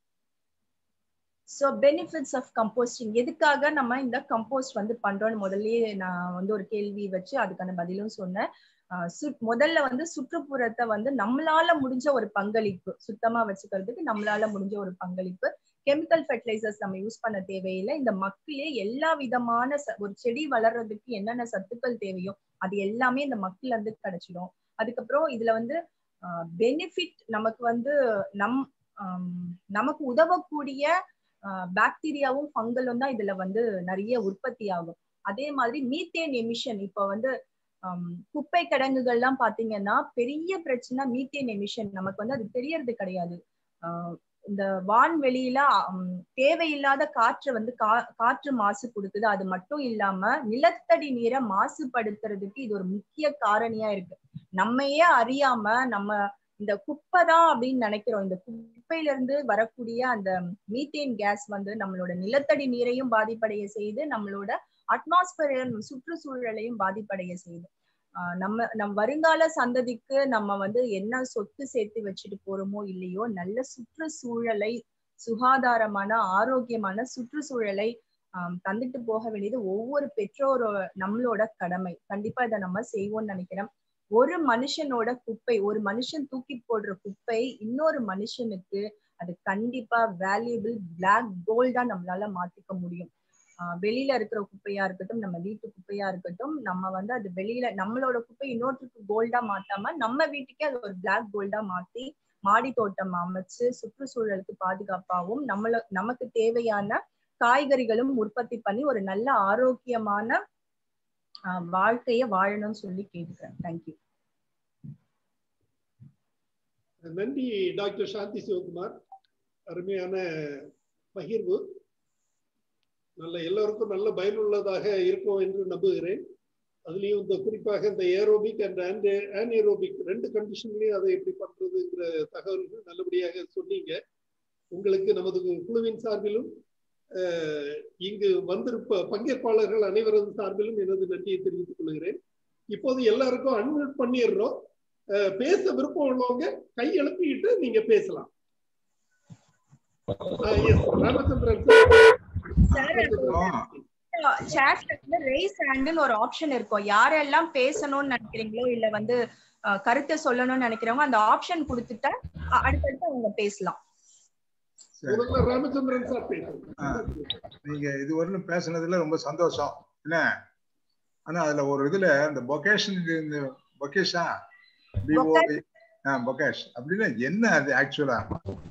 ஸோ பெனிஃபிட்ஸ் ஆஃப் கம்போஸ்டிங் எதுக்காக நம்ம இந்த கம்போஸ்ட் வந்து பண்றோம்னு முதல்லயே நான் வந்து ஒரு கேள்வி வச்சு அதுக்கான பதிலும் சொன்னேன் முதல்ல வந்து சுற்றுப்புறத்தை வந்து நம்மளால முடிஞ்ச ஒரு பங்களிப்பு சுத்தமா வச்சுக்கிறதுக்கு நம்மளால முடிஞ்ச ஒரு பங்களிப்பு கெமிக்கல் ஃபெர்டிலைசர்ஸ் நம்ம யூஸ் பண்ண தேவையில்லை இந்த மக்கிலே எல்லா விதமான ஒரு செடி வளர்றதுக்கு என்னென்ன சத்துக்கள் தேவையோ அது எல்லாமே இந்த மக்கில இருந்து கிடைச்சிடும் அதுக்கப்புறம் இதுல வந்து பெனிஃபிட் நமக்கு வந்து நம் நமக்கு உதவக்கூடிய பாக்டீரியாவும் ஃபங்கலும் தான் இதுல வந்து நிறைய உற்பத்தி ஆகும் அதே மாதிரி மீத்தேன் எமிஷன் இப்ப வந்து குப்பை கிடங்குகள்லாம் பாத்தீங்கன்னா பெரிய பிரச்சனை மீத்தேன் எமிஷன் நமக்கு வந்து அது தெரியறது கிடையாது இந்த வான்வெளியில தேவையில்லாத காற்று வந்து கா காற்று மாசு கொடுக்குது அது மட்டும் இல்லாம நிலத்தடி நீரை மாசுபடுத்துறதுக்கு இது ஒரு முக்கிய காரணியா இருக்கு நம்மையே அறியாம நம்ம இந்த குப்பை தான் அப்படின்னு நினைக்கிறோம் இந்த குப்பையில இருந்து வரக்கூடிய அந்த மீத்தேன் கேஸ் வந்து நம்மளோட நிலத்தடி நீரையும் பாதிப்படைய செய்து நம்மளோட அட்மாஸ்பியர் சுற்றுச்சூழலையும் பாதிப்படைய செய்யுது நம்ம நம் வருங்கால சந்ததிக்கு நம்ம வந்து என்ன சொத்து சேர்த்து வச்சுட்டு போறோமோ இல்லையோ நல்ல சுற்றுச்சூழலை சுகாதாரமான ஆரோக்கியமான சுற்றுச்சூழலை தந்துட்டு போக வேண்டியது ஒவ்வொரு பெற்றோரோ நம்மளோட கடமை கண்டிப்பா இதை நம்ம செய்வோம்னு நினைக்கிறேன் ஒரு மனுஷனோட குப்பை ஒரு மனுஷன் தூக்கி போடுற குப்பை இன்னொரு மனுஷனுக்கு அது கண்டிப்பா வேல்யூபிள் பிளாக் கோல்டா நம்மளால மாத்திக்க முடியும் ஆஹ் வெளியில இருக்கிற குப்பையா இருக்கட்டும் நம்ம வீட்டு குப்பையா இருக்கட்டும் நம்ம வந்து அது வெளியில நம்மளோட குப்பை இன்னொருத்துக்கு கோல்டா மாத்தாம நம்ம வீட்டுக்கே அது ஒரு பிளாக் கோல்டா மாத்தி மாடி தோட்டம் அமைச்சு சுற்றுச்சூழலுக்கு பாதுகாப்பாகவும் நம்மள நமக்கு தேவையான காய்கறிகளும் உற்பத்தி பண்ணி ஒரு நல்ல ஆரோக்கியமான ஆஹ் வாழ்க்கைய வாழணும்னு சொல்லி கேட்டுக்கிறேன் தேங்க்யூ நன்றி டாக்டர் சாந்தி சிவகுமார் அருமையான பகிர்வு நல்ல எல்லோருக்கும் நல்ல பயனுள்ளதாக இருக்கும் என்று நம்புகிறேன் அதுலயும் இந்த குறிப்பாக இந்த ஏரோபிக் அண்ட் ஆன்டி ஆன்ஏரோபிக் ரெண்டு கண்டிஷன்லயும் அதை எப்படி பண்றதுங்கிற தகவல்கள் நல்லபடியாக சொன்னீங்க உங்களுக்கு நமது குழுவின் சார்பிலும் அஹ், இங்கு வந்திருப்ப பங்கேற்பாளர்கள் அனைவரது சார்பிலும் எனது நன்றியை தெரிவித்துக் கொள்கிறேன் இப்போது எல்லாருக்கும் அன்மியூட் பண்ணிடுறோம் அஹ், பேச விருப்பம் உள்ளவங்க கை எழுப்பிட்டு நீங்க பேசலாம் ஆஹ் yes, ராமச்சந்திரன் சார் சாட்ல ரேஸ் ஹேண்ட்னு ஒரு ஆப்ஷன் இருக்கும் யாரெல்லாம் பேசணும்னு நினைக்கிறீங்களோ இல்ல வந்து அஹ், கருத்தை சொல்லணும்னு நினைக்கிறவங்க அந்த ஆப்ஷன் கொடுத்துட்டா அ- அடுத்தடுத்து அவங்க பேசலாம் சரி. முதல்ல ராமச்சந்திரன் சார் ஆ. பேசுங்க நீங்க இதுவரையிலும் பேசுனதுல ரொம்ப சந்தோஷம் என்ன ஆனா அதுல ஒரு இதுல இந்த பொகேஷன் இந்த பொகேஷா பொகேஷ் அப்படின்னா என்ன அது ஆக்சுவலா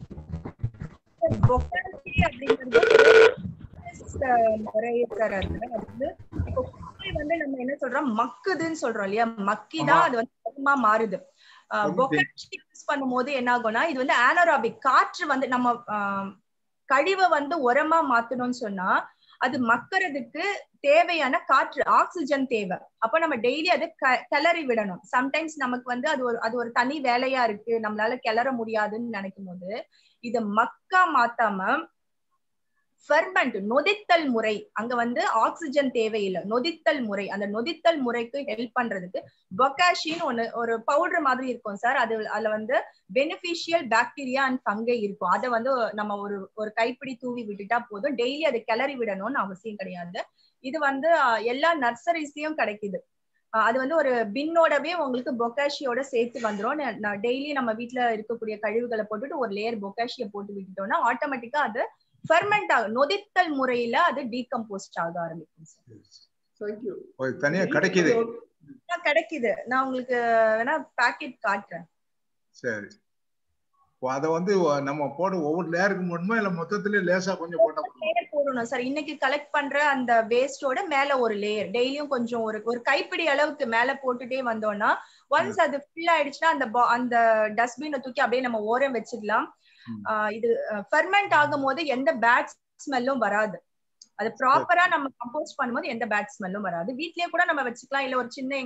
பொக்காசி அப்படிங்கிறது அஹ், முறை சார் அது அது வந்து இப்போ குப்பை வந்து நம்ம என்ன சொல்றோம் மக்குதுன்னு சொல்றோம் இல்லையா மக்கிதான் அது வந்து அதிகமா மாறுது பொக்காசி யூஸ் பண்ணும்போது என்ன ஆகும்னா இது வந்து ஆனராபிக் காற்று வந்து நம்ம ஆஹ், கழிவை வந்து உரமா மாத்தணும்னு சொன்னா அது மக்கறதுக்கு தேவையான காற்று ஆக்சிஜன் தேவை அப்ப நம்ம டெய்லி அதை க- கிளறி விடணும் சம்டைம்ஸ் நமக்கு வந்து அது ஒரு அது ஒரு தனி வேலையா இருக்கு நம்மளால கிளற முடியாதுன்னு நினைக்கும் போது இத மக்கா மாத்தாம ஃபெர்மெண்ட் நொதித்தல் முறை அங்க வந்து ஆக்சிஜன் தேவையில்லை நொதித்தல் முறை அந்த நொதித்தல் முறைக்கு ஹெல்ப் பண்றதுக்கு பொக்காஷின்னு ஒண்ணு ஒரு பவுடர் மாதிரி இருக்கும் சார் அது அதுல வந்து பெனிஃபிஷியல் பாக்டீரியா அண்ட் ஃபங்கை இருக்கும் அதை வந்து நம்ம ஒரு ஒரு கைப்பிடி தூவி விட்டுட்டா போதும் டெய்லி அதை கிளறி விடணும்னு அவசியம் கிடையாது இது வந்து அஹ், எல்லா நர்சரிஸ்லயும் கிடைக்குது அஹ், அது வந்து ஒரு பின்னோடவே உங்களுக்கு பொக்காஷியோட சேர்த்து வந்துரும் டெய்லி நம்ம வீட்ல இருக்கக்கூடிய கழிவுகளை போட்டுட்டு ஒரு லேயர் பொக்காஷியை போட்டு விட்டுட்டோம்னா ஆட்டோமேட்டிக்கா அது ஃபெர்மெண்ட் ஆகும் நொதித்தல் முறையில அது டீகம்போஸ்ட் ஆக ஆரம்பிக்கும் சார் தேங்க்யூ ஒரு தனியா கிடைக்குது ஆனா கிடைக்குது நான் உங்களுக்கு வேணா பாக்கெட் காட்டுறேன் சரி ஓ, அத வந்து ஒ- நம்ம போட ஒவ்வொரு லேயருக்கு மட்டுமா இல்ல மொத்தத்துல லேசா கொஞ்சம் போட்டா போதுமா? லேயர் போடணும் சார் இன்னைக்கு கலெக்ட் பண்ற அந்த வேஸ்டோட மேல ஒரு லேயர் டெய்லியும் கொஞ்சம் ஒரு ஒரு கைப்பிடி அளவுக்கு மேல போட்டுட்டே வந்தோம்னா ஒன்ஸ் அது ஃபில் ஆயிடுச்சுன்னா அந்த bo- அந்த டஸ்ட்பினை தூக்கி அப்படியே நம்ம ஓரம் வச்சிடலாம் ம். ஆஹ் இது ஃபெர்மெண்ட் ஆகும் போது எந்த பேட் ஸ்மெல்லும் வராது அது ப்ராப்பரா நம்ம கம்போஸ்ட் பண்ணும்போது எந்த பேட் ஸ்மெல்லும் வராது வீட்லயே கூட நம்ம வச்சுக்கலாம் இல்ல ஒரு சின்ன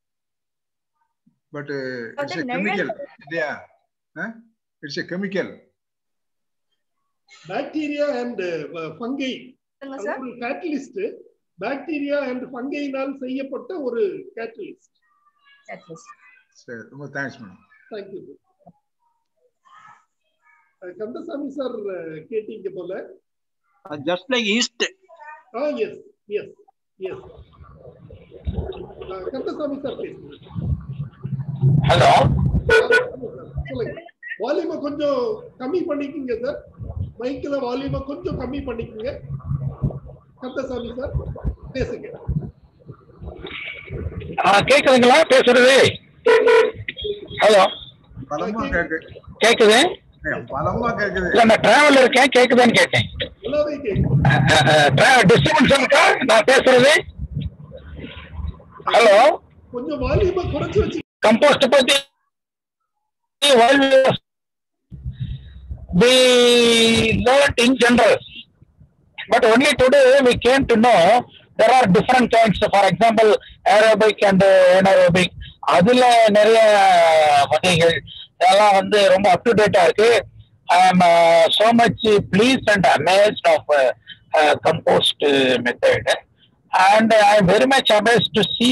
பட் அதாவது இட்ஸ் நிழல் கெமிக்கல் இல்லையா it's chemical bacteria and fungi சொல்லுங்க சார் ஒரு கேட்டலிஸ்ட் பாக்டீரியா அண்ட் ஃபங்கையினால் செய்யப்பட்ட ஒரு கேட்டலிஸ்ட் சரி ரொம்ப thanks madam thank you Kandasamy sir கேட்டீங்க போல just like yeast. ஆ yes yes yes Kandasamy sir பேசுங்க Hello. சொல்லுங்க வால்யூமை கொஞ்சம் கம்மி பண்ணிக்கோங்க சார் மைக்கில் வால்யூமை கொஞ்சம் கம்மி பண்ணிக்கோங்க கந்தசாமி சார் பேசுங்க ஆ, கேக்குதுங்களா பேசுறது ஹலோ பலமா கேக்கு கேக்குது ஏய், பலமா கேக்குது இல்ல நான் டிராவல் இருக்கேன் கேக்குதான்னு கேட்டேன் நல்லாவே கேட்கும் டிஸ்டர்பன்ஸ் இருக்கா நான் பேசுறது ஹலோ கொஞ்சம் வால்யூமை குறைச்சு வச்சு கம்போஸ்ட் பத்தி while we were- we learned in general but only today we came to know there are different kinds for example aerobic and anaerobic அதுல நிறைய வகைகள் இதெல்லாம் வந்து ரொம்ப அப் டு டேட்டா இருக்கு I am so much please and amazed of compost method and I am very much amazed to see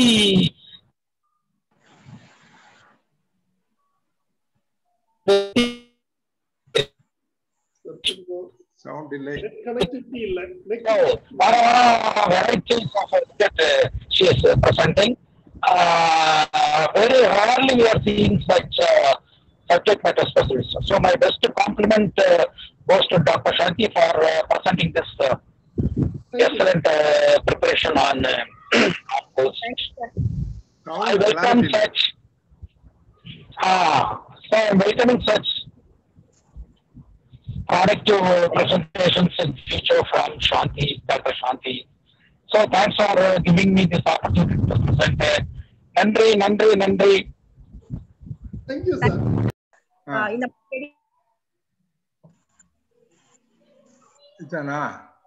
கொஞ்சம் sound இல்லை connectivity இல்ல So, next what are varieties of uh, that uh, she is uh, presenting? Uh, very rarely we are seeing such uh, subject matter specialist. So my best compliment uh, goes to Dr. Shanti for uh, presenting this uh, Thank you. excellent uh, preparation on, uh, on those. I Sound welcome clarity. such. Ah, so I'm welcoming such productive uh, presentations in future from Shanti, Dr. Shanti. So thanks for uh, giving me this opportunity to present. Uh, நன்றி நன்றி நன்றி Thank you, sir. ஆஹ் இந்த மாதிரி இதானா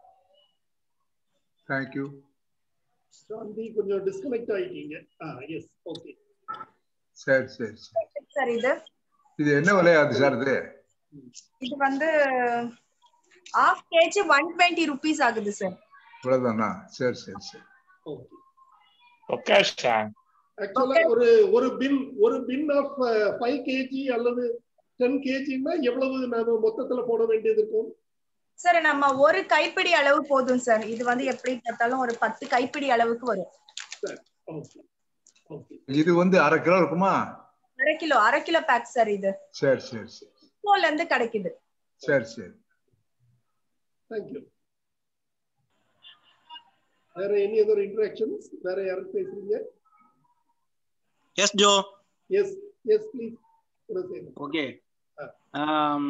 thank you சாந்தி கொஞ்சம் disconnect ஆயிட்டீங்க ஆ S okay சரி சரி சரி சார் இது இது என்ன விலையாது சார் இது இது வந்து half KG one twenty rupees ஆகுது சார் இவ்வளவுதானா சரி சரி சரி ஓகே ஓகே சார் ஆக்சுவலா ஒரு ஒரு பின் ஒரு பின் ஆஃப் ஃபைவ் கேஜி அல்லது டென் கேஜின்னா எவ்வளவு நாம மொத்தத்துல போட வேண்டியது இருக்கும் சார் நம்ம ஒரு கைப்பிடி அளவு போதும் சார் இது வந்து எப்படி பார்த்தாலும் ஒரு பத்து கைப்பிடி அளவுக்கு வரும் சார் ஓகே ஓகே இது வந்து அரை கிலோ இருக்குமா அரை கிலோ அரை கிலோ பேக் சார் இது சரி சரி சரி ஸ்கூல்ல இருந்து கிடைக்குது சரி சரி தேங்க்யூ வேற எனி அதர் இன்ட்ராக்ஷன்ஸ் வேற யாரும் பேசுறீங்க Yes, Joe. Yes yes please Okay. Um,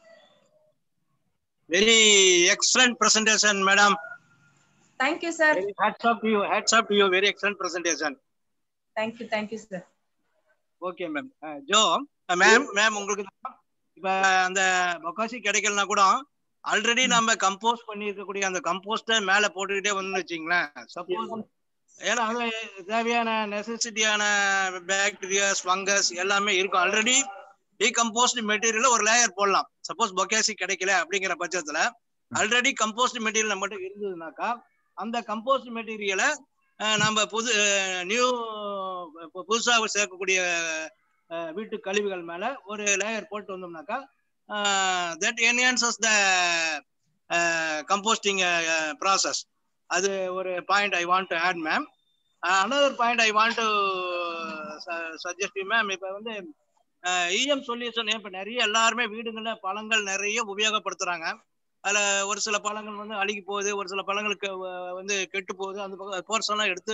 very excellent presentation, madam. Thank you sir Very hats off to you. Hats off to you. Very excellent presentation. Thank you thank you sir okay ma'am Joe ma'am ma'am உங்களுக்கு தான் இப்ப அந்த பக்காசி கிடைக்கலனா கூட already நம்ம compose பண்ணி இருக்கக்கூடிய அந்த கம்போஸ்ட மேல போட்டுக்கிட்டே வந்து வச்சுங்களேன் சப்போஸ் ஏன்னா அது தேவையான நெசசிட்டியான பாக்டீரியாஸ் ஃபங்கஸ் எல்லாமே இருக்கும் ஆல்ரெடி டீகம்போஸ்ட் மெட்டீரியல் ஒரு லேயர் போடலாம் சப்போஸ் பொக்காசி கிடைக்கல அப்படிங்கிற பட்சத்துல ஆல்ரெடி கம்போஸ்ட் மெட்டீரியல் நம்மகிட்ட இருந்ததுனாக்கா அந்த கம்போஸ்ட் மெட்டீரியலை நம்ம புது நியூ புதுசா சேர்க்கக்கூடிய அஹ், வீட்டு கழிவுகள் மேல ஒரு லேயர் போட்டு வந்தோம்னாக்கா that enhances the composting process அது ஒரு point I want to add ma'am another point I want to suggest you ma'am இப்போ வந்து இஎம் சொல்யூஷன் இப்போ நிறைய எல்லாருமே வீடுகள்ல பழங்கள் நிறைய உபயோகப்படுத்துறாங்க அதுல ஒரு சில பழங்கள் வந்து அழுகி போகுது ஒரு சில பழங்களுக்கு வ- வந்து கெட்டு போகுது அந்த பக்கம் போர்ஸ் எல்லாம் எடுத்து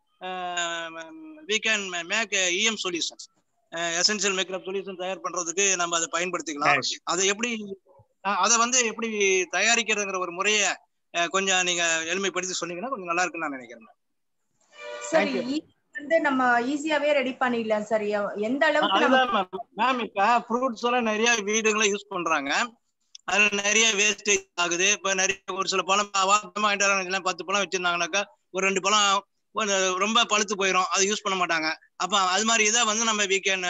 we can make EM solutions essential makeup solution தயார் பண்றதுக்கு நம்ம அதை பயன்படுத்திக்கலாம் அதை எப்படி அஹ், அதை வந்து எப்படி தயாரிக்கிறதுங்கிற ஒரு முறையை அஹ், கொஞ்சம் நீங்க எளிமைப்படுத்தி சொன்னீங்கன்னா கொஞ்சம் நல்லா இருக்குன்னு நான் நினைக்கிறேன் சார் Thank you. வந்து நம்ம ஈஸியாவே ரெடி பண்ணிடலாம் சார் எ- எந்த அளவுக்கு நம்ம அதுதான் மேம் இப்ப ஃப்ரூட்ஸ் எல்லாம் நிறைய வீடுகளை யூஸ் பண்றாங்க அதுல நிறைய வேஸ்டேஜ் ஆகுது இப்ப நிறைய ஒரு சில பழம் வாழைப்பழம் வாங்கிட்டு வராங்க பத்து பழம் வச்சிருந்தாங்கனாக்கா ஒரு ரெண்டு பழம் ஒரு ரொம்ப பழுத்து போயிடும் அது யூஸ் பண்ண மாட்டாங்க அப்ப அது மாதிரி இதை வந்து நம்ம we can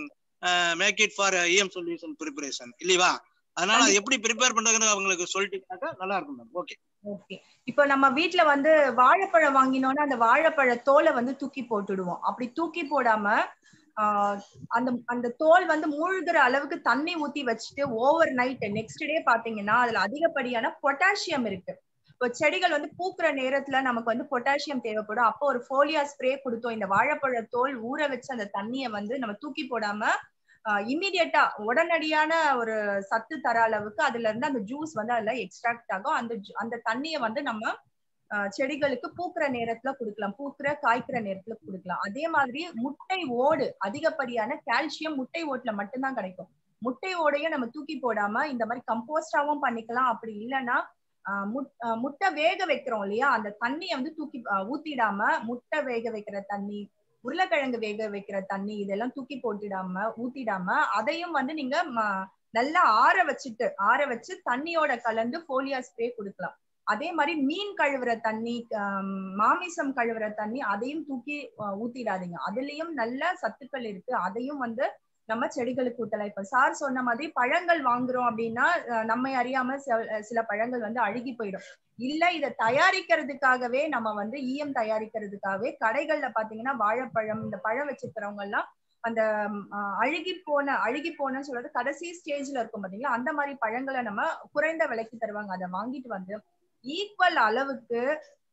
make it for EM solution preparation இல்லையா அதனால அது எப்படி ப்ரிப்பேர் பண்றதுன்னு அவங்களுக்கு சொல்லிட்டீங்கன்னாக்கா நல்லா இருக்கும் மேம் ஓகே ஓகே இப்போ நம்ம வீட்ல வந்து வாழைப்பழம் வாங்கினோம்னா அந்த வாழைப்பழ தோலை வந்து தூக்கி போட்டுடுவோம் அப்படி தூக்கி போடாம ஆஹ் அந்த அந்த தோல் வந்து மூழ்கிற அளவுக்கு தண்ணி ஊத்தி வச்சுட்டு ஓவர் நைட் நெக்ஸ்ட் டே பாத்தீங்கன்னா அதுல அதிகப்படியான பொட்டாசியம் இருக்கு இப்போ செடிகள் வந்து பூக்குற நேரத்துல நமக்கு வந்து பொட்டாசியம் தேவைப்படும் அப்போ ஒரு ஃபோலியா ஸ்ப்ரே கொடுத்தோம் இந்த வாழைப்பழ தோல் ஊற வச்சு அந்த தண்ணியை வந்து நம்ம தூக்கி போடாம இம்மிடியட்டா உடனடியான ஒரு சத்து தர அளவுக்கு அதுல இருந்து அந்த ஜூஸ் வந்து அதுல எக்ஸ்ட்ராக்ட் ஆகும் அந்த ju- அந்த தண்ணியை வந்து நம்ம ஆஹ் செடிகளுக்கு பூக்குற நேரத்துல கொடுக்கலாம் பூக்குற காய்க்கிற நேரத்துல கொடுக்கலாம் அதே மாதிரி முட்டை ஓடு அதிகப்படியான கால்சியம் முட்டை ஓட்டுல மட்டும்தான் கிடைக்கும் முட்டை ஓடையும் நம்ம தூக்கி போடாம இந்த மாதிரி கம்போஸ்டாவும் பண்ணிக்கலாம் அப்படி இல்லைன்னா ஆஹ் முட்- ஆஹ் முட்டை வேக வைக்கிறோம் இல்லையா அந்த தண்ணியை வந்து தூக்கி ஆஹ் ஊத்திடாம முட்டை வேக வைக்கிற தண்ணி உருளைக்கிழங்கு வேக வைக்கிற தண்ணி இதெல்லாம் தூக்கி போட்டுடாம ஊத்திடாம அதையும் வந்து நீங்க ம- நல்லா ஆற வச்சுட்டு ஆற வச்சு தண்ணியோட கலந்து ஃபோலியா ஸ்ப்ரே கொடுக்கலாம் அதே மாதிரி மீன் கழுவுற தண்ணி ஆம், மாமிசம் கழுவுற தண்ணி அதையும் தூக்கி அஹ், ஊத்திடாதீங்க அதுலயும் நல்ல சத்துக்கள் இருக்கு அதையும் வந்து நம்ம செடிகளுக்கு ஊத்தலாம் இப்ப சார் சொன்ன மாதிரி பழங்கள் வாங்குறோம் அப்படின்னா அஹ், நம்மை அறியாம சில- சில பழங்கள் வந்து அழுகி போயிடும் இல்ல இதை தயாரிக்கிறதுக்காகவே நம்ம வந்து ஈயம் தயாரிக்கிறதுக்காகவே கடைகள்ல பாத்தீங்கன்னா வாழைப்பழம் இந்த பழம் வச்சிருக்கிறவங்க எல்லாம் அந்த அழுகி போன அழுகி போனன்னு சொல்றது கடைசி ஸ்டேஜ்ல இருக்கும் பாத்தீங்களா அந்த மாதிரி பழங்களை நம்ம குறைந்த விலைக்கு தருவாங்க அதை வாங்கிட்டு வந்து ஈக்குவல் அளவுக்கு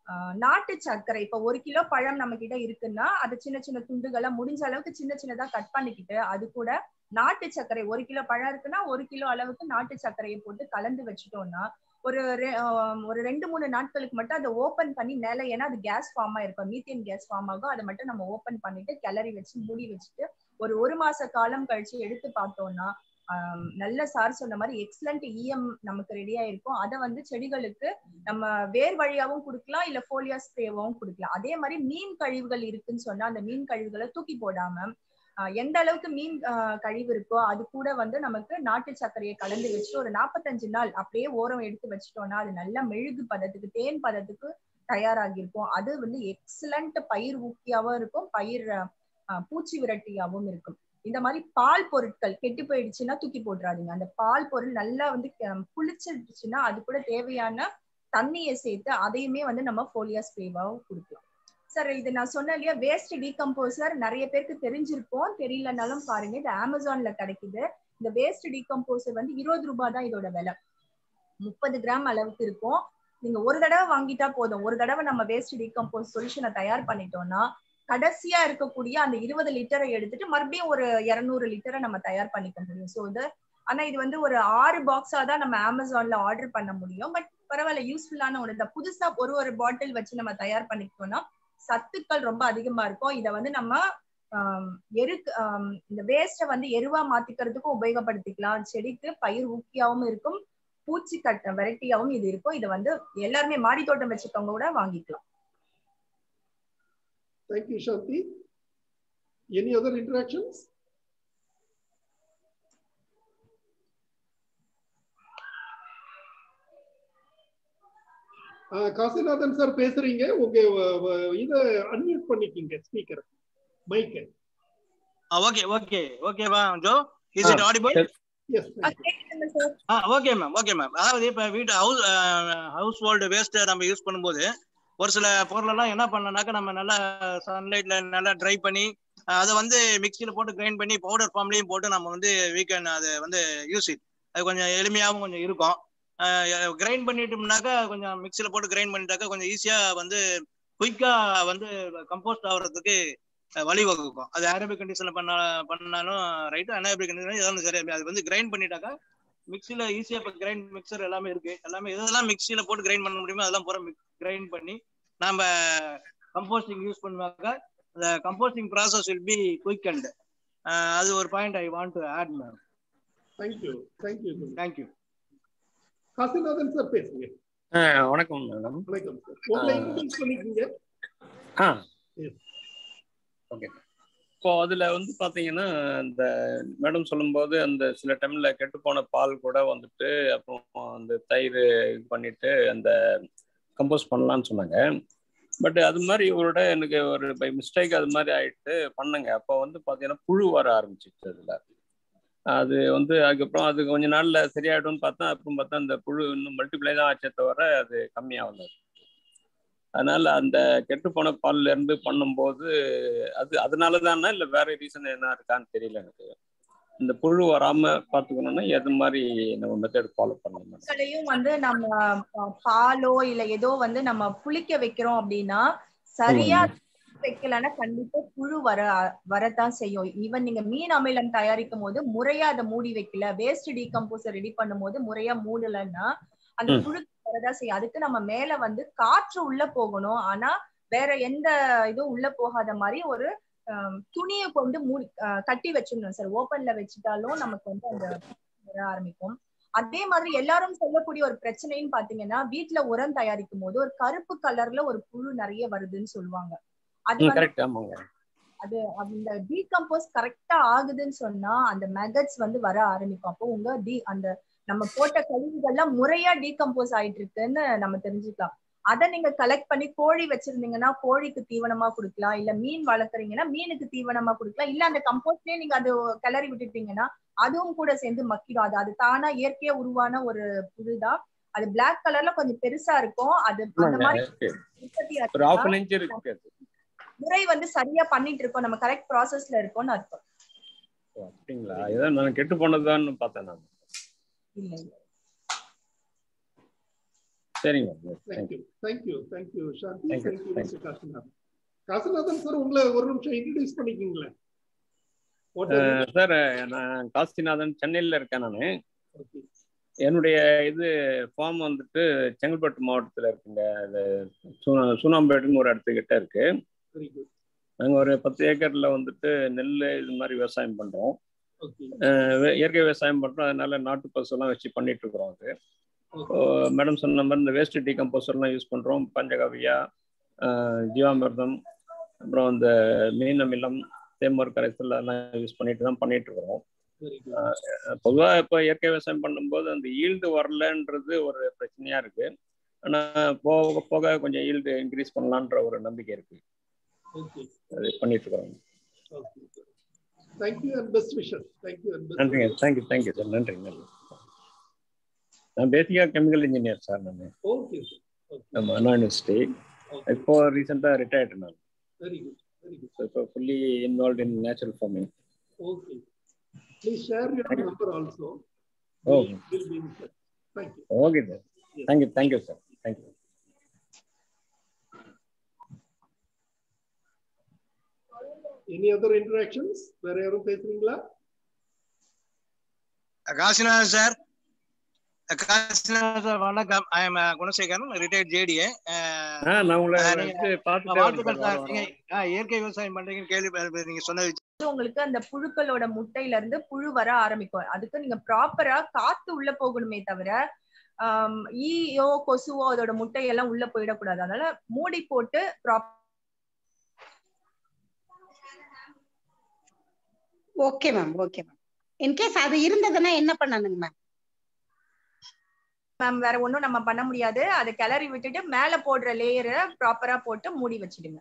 ஆஹ் நாட்டு சர்க்கரை இப்ப ஒரு கிலோ பழம் நம்ம கிட்ட இருக்குன்னா அது சின்ன சின்ன துண்டுகளா முடிஞ்ச அளவுக்கு சின்ன சின்னதா கட் பண்ணிக்கிட்டு அது கூட நாட்டு சர்க்கரை ஒரு கிலோ பழம் இருக்குன்னா ஒரு கிலோ அளவுக்கு நாட்டு சர்க்கரையை போட்டு கலந்து வச்சுட்டோம்னா ஒரு ரெ- ஆஹ் ஒரு ரெண்டு மூணு நாட்களுக்கு மட்டும் அதை ஓபன் பண்ணி மேல ஏன்னா அது கேஸ் ஃபார்ம் ஆயிருக்கும் மீத்தேன் கேஸ் ஃபார்ம் ஆகும் அதை மட்டும் நம்ம ஓபன் பண்ணிட்டு கிளறி வச்சு மூடி வச்சுட்டு ஒரு ஒரு மாச காலம் கழிச்சு எடுத்து பார்த்தோம்னா ஆஹ் நல்ல சார் சொன்ன மாதிரி எக்ஸலண்ட் இஎம் நமக்கு ரெடியா இருக்கும் அதை வந்து செடிகளுக்கு நம்ம வேர் வழியாவும் கொடுக்கலாம் இல்ல ஃபோலியா ஸ்ப்ரேவாவும் கொடுக்கலாம் அதே மாதிரி மீன் கழிவுகள் இருக்குன்னு சொன்னா அந்த மீன் கழிவுகளை தூக்கி போடாம ஆஹ் எந்த அளவுக்கு மீன் ஆஹ் கழிவு இருக்கோ அது கூட வந்து நமக்கு நாட்டு சர்க்கரையை கலந்து வச்சுட்டு ஒரு நாற்பத்தஞ்சு நாள் அப்படியே ஓரம் எடுத்து வச்சிட்டோம்னா அது நல்ல மெழுகு பதத்துக்கு தேன் பதத்துக்கு தயாராகி இருக்கும் அது வந்து எக்ஸலண்ட் பயிர் ஊக்கியாவும் இருக்கும் பயிர் ஆஹ் பூச்சி விரட்டியாவும் இருக்கும் இந்த மாதிரி பால் பொருட்கள் கெட்டு போயிடுச்சுன்னா தூக்கி போட்டுறாதீங்க அந்த பால் பொருள் நல்லா வந்து க- புளிச்சிடுச்சுன்னா அது கூட தேவையான தண்ணியை சேர்த்து அதையுமே வந்து நம்ம ஃபோலியா ஸ்ப்ரேவாவும் கொடுக்கலாம் சார் இது நான் சொன்னேன் இல்லையா வேஸ்ட் டீகம்போசர் நிறைய பேருக்கு தெரிஞ்சிருக்கும் தெரியலனாலும் பாருங்க இது அமேசான்ல கிடைக்குது இந்த வேஸ்ட் டீகம்போசர் வந்து இருபது ரூபாய் தான் இதோட விலை முப்பது கிராம் அளவுக்கு இருக்கும் நீங்க ஒரு தடவை வாங்கிட்டா போதும் ஒரு தடவை நம்ம வேஸ்ட் டீகம்போஸ் சொல்யூஷனை தயார் பண்ணிட்டோம்னா கடைசியா இருக்கக்கூடிய அந்த இருபது லிட்டரை எடுத்துட்டு மறுபடியும் ஒரு இருநூறு லிட்டரை நம்ம தயார் பண்ணிக்க முடியும் ஸோ இது ஆனா இது வந்து ஒரு ஆறு பாக்ஸா தான் நம்ம அமேசான்ல ஆர்டர் பண்ண முடியும் பட் பரவாயில்ல யூஸ்ஃபுல்லான ஒன்று தான் புதுசா ஒரு ஒரு பாட்டில் வச்சு நம்ம தயார் பண்ணிக்கிட்டோம்னா சத்துக்கள் ரொம்ப அதிகமா இருக்கும் இதை வந்து நம்ம ஆம், எருக்கு ஆம், இந்த வேஸ்ட்டை வந்து எருவா மாத்திக்கிறதுக்கும் உபயோகப்படுத்திக்கலாம் செடிக்கு பயிர் ஊக்கியாவும் இருக்கும் பூச்சி கட்ட வெரைட்டியாவும் இது இருக்கும் இதை வந்து எல்லாருமே மாடி தோட்டம் வச்சுக்கவங்க கூட வாங்கிக்கலாம் Thank you, Shanti. Any other interactions? ஆஹ் காசிநாதன் சார் பேசுறீங்க உங்க வ- வ- இத அன்மியூட் பண்ணிக்கீங்க ஸ்பீக்கர் மைக்க ஓகே ஓகே ஓகேவா Joe is it audible yes கேக்குதுங்க சார் ஆ ஓகே மேம் ஓகே மேம் அதாவது இப்ப வீட்டு ஹவுஸ் ஹவுஸ் ஹோல்டு வேஸ்ட் நம்ம யூஸ் பண்ணும்போது ஒரு சில பொருளெல்லாம் என்ன பண்ணனாக்கா நம்ம நல்லா சன்லைட்ல நல்லா ட்ரை பண்ணி அஹ், அதை வந்து மிக்சியில் போட்டு கிரைண்ட் பண்ணி பவுடர் ஃபார்ம்லையும் போட்டு நம்ம வந்து வீக்கெண்ட் அதை வந்து யூஸ் இட் அது கொஞ்சம் எளிமையாகவும் கொஞ்சம் இருக்கும் கிரைண்ட் பண்ணிட்டோம்னாக்கா கொஞ்சம் மிக்சியில் போட்டு கிரைண்ட் பண்ணிட்டாக்கா கொஞ்சம் ஈஸியாக வந்து குயிக்காக வந்து கம்போஸ்ட் ஆகுறதுக்கு அஹ், வழிவகுக்கும் அது அரபிக் கண்டிஷனில் பண்ண பண்ணாலும் ரைட்டு அனாபிக் கண்டிஷன் ஏதாவது சரி அது வந்து கிரைண்ட் பண்ணிட்டாக்கா மிக்சியில் ஈஸியாக இப்போ கிரைண்ட் மிக்சர் எல்லாமே இருக்கு எல்லாமே எதெல்லாம் மிக்சியில் போட்டு கிரைண்ட் பண்ண முடியுமோ அதெல்லாம் பூரா கிரைண்ட் பண்ணி நம்ம கம்போஸ்டிங் யூஸ் பண்ணுவாங்க the composting process will be quickened. Uh, அது ஒரு point I want to add ma'am thank you thank you thank you Kasinathan sir பேசுங்க ஆ, வணக்கம் மேடம் வணக்கம் சார் உங்களை இன்ட்ரோடியூஸ் பண்ணிக்கீங்க ஆ Yes. ஓகே இப்போ அதுல வந்து பாத்தீங்கன்னா இந்த மேடம் சொல்லும்போது அந்த சில டைம்ல கெட்டுப்போன பால் கூட வந்துட்டு அப்புறம் அந்த தயிர் இது பண்ணிட்டு அந்த கம்போஸ் பண்ணலாம்னு சொன்னாங்க பட் அது மாதிரி இவரோட எனக்கு ஒரு பை மிஸ்டேக் அது மாதிரி ஆயிட்டு பண்ணங்க அப்போ வந்து பாத்தீங்கன்னா புழு வர ஆரம்பிச்சிச்சு அதுல அது வந்து அதுக்கப்புறம் அது கொஞ்ச நாள்ல சரியாயிடும்னு பார்த்தா அப்புறம் பார்த்தா அந்த புழு இன்னும் மல்டிப்ளை தான் ஆச்சே தவிர அது கம்மியாகல அதனால அந்த கெட்டுப்போன பால்ல இருந்து பண்ணும்போது அது அதனால தானா இல்ல வேற ரீசன் என்ன இருக்கான்னு தெரியல எனக்கு இந்த புழு வராம பாத்துக்கணும்னா எது மாதிரி நம்ம மெத்தட் ஃபாலோ பண்ணணும் களையும் வந்து நம்ம அஹ், பாலோ இல்ல ஏதோ வந்து நம்ம புளிக்க வைக்கிறோம் அப்படின்னா சரியா வைக்கலன்னா கண்டிப்பா புழு வர வரத்தான் செய்யும் ஈவன் நீங்க மீன் அமிலம் தயாரிக்கும் போது முறையா அதை மூடி வைக்கல வேஸ்ட் டீகம்போசர் ரெடி பண்ணும் போது முறையா மூடலன்னா அந்த ம். புழு வரதான் செய்யும் அதுக்கு நம்ம மேல வந்து காற்று உள்ள போகணும் ஆனா வேற எந்த இதுவும் உள்ள போகாத மாதிரி ஒரு அஹ், துணியை கொண்டு மூடி அஹ், கட்டி வச்சிடணும் சார் ஓப்பன்ல வச்சுட்டாலும் நமக்கு வந்து அந்த வர ஆரம்பிக்கும் அதே மாதிரி எல்லாரும் சொல்லக்கூடிய ஒரு பிரச்சனைன்னு பாத்தீங்கன்னா வீட்ல உரம் தயாரிக்கும் போது ஒரு கருப்பு கலர்ல ஒரு புழு நிறைய வருதுன்னு சொல்லுவாங்க அது வந்து கரெக்ட் ஆமாங்க அது அந்த டீகம்போஸ் கரெக்டா ஆகுதுன்னு சொன்னா அந்த மெகட்ஸ் வந்து வர ஆரம்பிக்கும் அப்போ உங்க டி அந்த நம்ம போட்ட கழிவுகள்லாம் முறையா டீகம்போஸ் ஆயிட்டு இருக்குன்னு நம்ம தெரிஞ்சுக்கலாம் அதை நீங்க கலெக்ட் பண்ணி கோழி வச்சிருந்தீங்கன்னா கோழிக்கு தீவனமா கொடுக்கலாம் இல்ல மீன் வளர்க்குறீங்கன்னா மீனுக்கு தீவனமா கொடுக்கலாம் இல்ல அந்த கம்போஸ்ட்லயே நீங்க அது கிளறி விட்டுட்டீங்கன்னா அதுவும் கூட சேர்ந்து மக்கிடும் அது அது தானா இயற்கையா உருவான ஒரு புழுதான் அது Black கலர்ல கொஞ்சம் பெருசா இருக்கும் அது அந்த மாதிரி இருக்கு உற்பத்தி ஒரு ஆச்சுன்னா ஹாஃப் இன்ச் இருக்கு அது முறை வந்து சரியா பண்ணிட்டு இருக்கோம் நம்ம கரெக்ட் ப்ராசஸ்ல இருக்கோம்னு அர்த்தம் ஓ, அப்படிங்களா இதான் நான் கெட்டு போனதுதான்னு பார்த்தேன் நான் இல்ல இல்ல சரிங்க ma'am thank you thank you thank you Shanti Thank you. Thank you Thank mister Kasinathan Kasinathan sir உங்களை ஒரு நிமிஷம் இன்ட்ரடியூஸ் பண்ணிக்கிங்களேன் What are you- சார் நான் காசிநாதன் சென்னையில் இருக்கேன் நான் Okay. என்னுடைய இது ஃபார்ம் வந்துட்டு செங்கல்பட்டு மாவட்டத்தில் இருக்குங்க அது சூனா சூனாம்பேடுன்னு ஒரு இடத்துக்கிட்ட இருக்கு Very good. நாங்கள் ஒரு பத்து ஏக்கர்ல வந்துட்டு நெல் இது மாதிரி விவசாயம் பண்ணுறோம் Okay. இயற்கை விவசாயம் பண்ணுறோம் அதனால நாட்டு பசுலாம் வச்சு பண்ணிட்டு இருக்கிறோம் அது Okay. மேடம் சொன்ன மாதிரி இந்த வேஸ்ட் டீகம்போசர்லாம் யூஸ் பண்ணுறோம் பஞ்சகவியா அஹ், ஜீவாமிர்தம் அப்புறம் இந்த மீன் அமிலம் தேமர் கரைசல் அதெல்லாம் யூஸ் பண்ணிட்டு தான் பண்ணிட்டு இருக்கிறோம் Very good. பொதுவாக இப்போ இயற்கை விவசாயம் பண்ணும்போது அந்த ஈல்டு வரலன்றது ஒரு பிரச்சனையா இருக்கு ஆனால் போக போக கொஞ்சம் ஈல்டு இன்க்ரீஸ் பண்ணலான்ற ஒரு நம்பிக்கை இருக்கு Okay. அது பண்ணிட்டு இருக்கிறோம் Okay. Thank you and best wishes. Thank you and best நன்றிங்க wishes. தேங்க்யூ தேங்க்யூ சார் நன்றி நன்றி நான் பேசிக்காக கெமிக்கல் இன்ஜினியர் சார் நான் Okay, sir. Okay. நம்ம அண்ணா யூனிவர்சிட்டி Okay. இப்போ ரீசெண்டாக ரிட்டையர்டு நான் Very good. Very good. So இப்போ fully involve in natural farming Okay. Please share your number also. Okay. We'll be in touch. Thank you. Okay sir thank you thank you sir thank you Any other interactions? வேற யாரும் பேசுறீங்களா Kasinathan sir Kasinathan sir வணக்கம் I am Gunasekaran retired JDA ஆ நான் உங்களை ஆ, வந்து நீங்க- பார்த்துட்டே வாழ்த்துக்கள் வரேன் சார் சார். நீங்க ஆ, இயற்கை விவசாயம் பண்றீங்கன்னு கேள்வி நீங்க சொன்னது வந்து உங்களுக்கு அந்த புழுக்களோட முட்டையில இருந்து புழு வர ஆரம்பிக்கும் அதுக்கு நீங்க ப்ராப்பரா காத்து உள்ள போகணுமே தவிர ஆம், ஈயோ கொசுவோ அதோட முட்டையெல்லாம் உள்ள போயிடக்கூடாது அதனால மூடி போட்டு ப்ராப் okay ma'am okay ma'am in case அது இருந்ததுன்னா என்ன பண்ணணுங்க மேம் மேம் வேற ஒண்ணும் நம்ம பண்ண முடியாது அதை கிளறி விட்டுட்டு மேல போடுற லேயரை ப்ராப்பரா போட்டு மூடி வச்சிடுங்க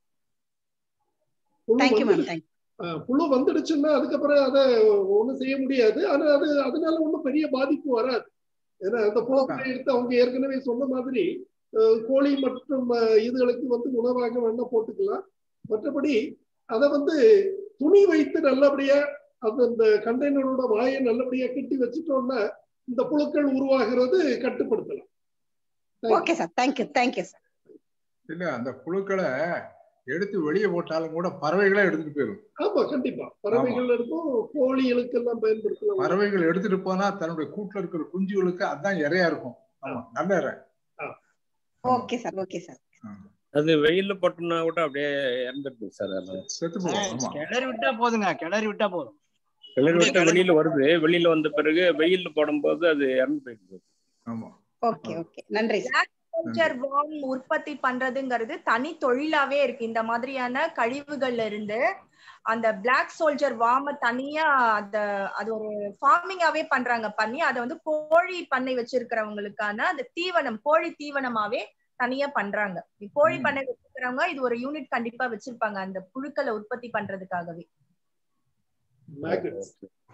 புழு தேங்க்யூ மேம் வந்து- தேங்க்யூ அஹ், புழு வந்துடுச்சுன்னா அதுக்கப்புறம் அதை ஒண்ணும் செய்ய முடியாது ஆனா அது அதனால ஒண்ணும் பெரிய பாதிப்பு வராது ஏன்னா அந்த புழுக்களை எடுத்து அவங்க ஏற்கனவே சொன்ன மாதிரி அஹ், கோழி மற்றும் அஹ், இதுகளுக்கு வந்து உணவாக வேணா போட்டுக்கலாம் மற்றபடி அதை வந்து துணி வைத்து நல்லபடியா அது அந்த கண்டெய்னரோட வாயை நல்லபடியா கட்டி வச்சுட்டோம்னா இந்த புழுக்கள் உருவாகிறது கட்டுப்படுத்தலாம் okay sir thank you thank you sir இல்ல அந்த புழுக்களை எடுத்து வெளியே போட்டாலும் கூட பறவைகளே எடுத்துட்டு போயிடும் ஆமா கண்டிப்பா பறவைகள் இருக்கும் கோழிகளுக்கு எல்லாம் பயன்படுத்தலாம் பறவைகள் எடுத்துட்டு போனா தன்னுடைய கூட்டுல இருக்கிற குஞ்சுகளுக்கு அதான் இறையா இருக்கும் ஆமா நல்ல இறை ஓகே சார் ஓகே சார் அது வெயில்ல போட்டோம்னா கூட அப்படியே இறந்துடுது சார் அதெல்லாம் செத்து போகும் ஆமா கிளறி விட்டா போதுங்க கிளறி விட்டா போதும் கிளறி விட்டு கிளறி- வெளியில வருது வெளியில வந்த பிறகு வெயில்ல போடும்போது அது இறந்து போயிடுது ஆமா ஓகே ஓகே நன்றி சார் கல்ச்சர் வார்ம் உற்பத்தி பண்றதுங்கிறது தனி தொழிலாவே இருக்கு இந்த மாதிரியான கழிவுகள்ல இருந்து அந்த பிளாக் சோல்ஜர் வாம தனியா அந்த அது ஒரு ஃபார்மிங்காவே பண்றாங்க பண்ணி அதை வந்து கோழி பண்ணை வச்சிருக்கிறவங்களுக்கான அந்த தீவனம் கோழி தீவனமாவே தனியா பண்றாங்க கோழி ம். பண்ணை வச்சிருக்கிறவங்க இது ஒரு யூனிட் கண்டிப்பா வச்சிருப்பாங்க அந்த புழுக்களை உற்பத்தி பண்றதுக்காகவே maggots.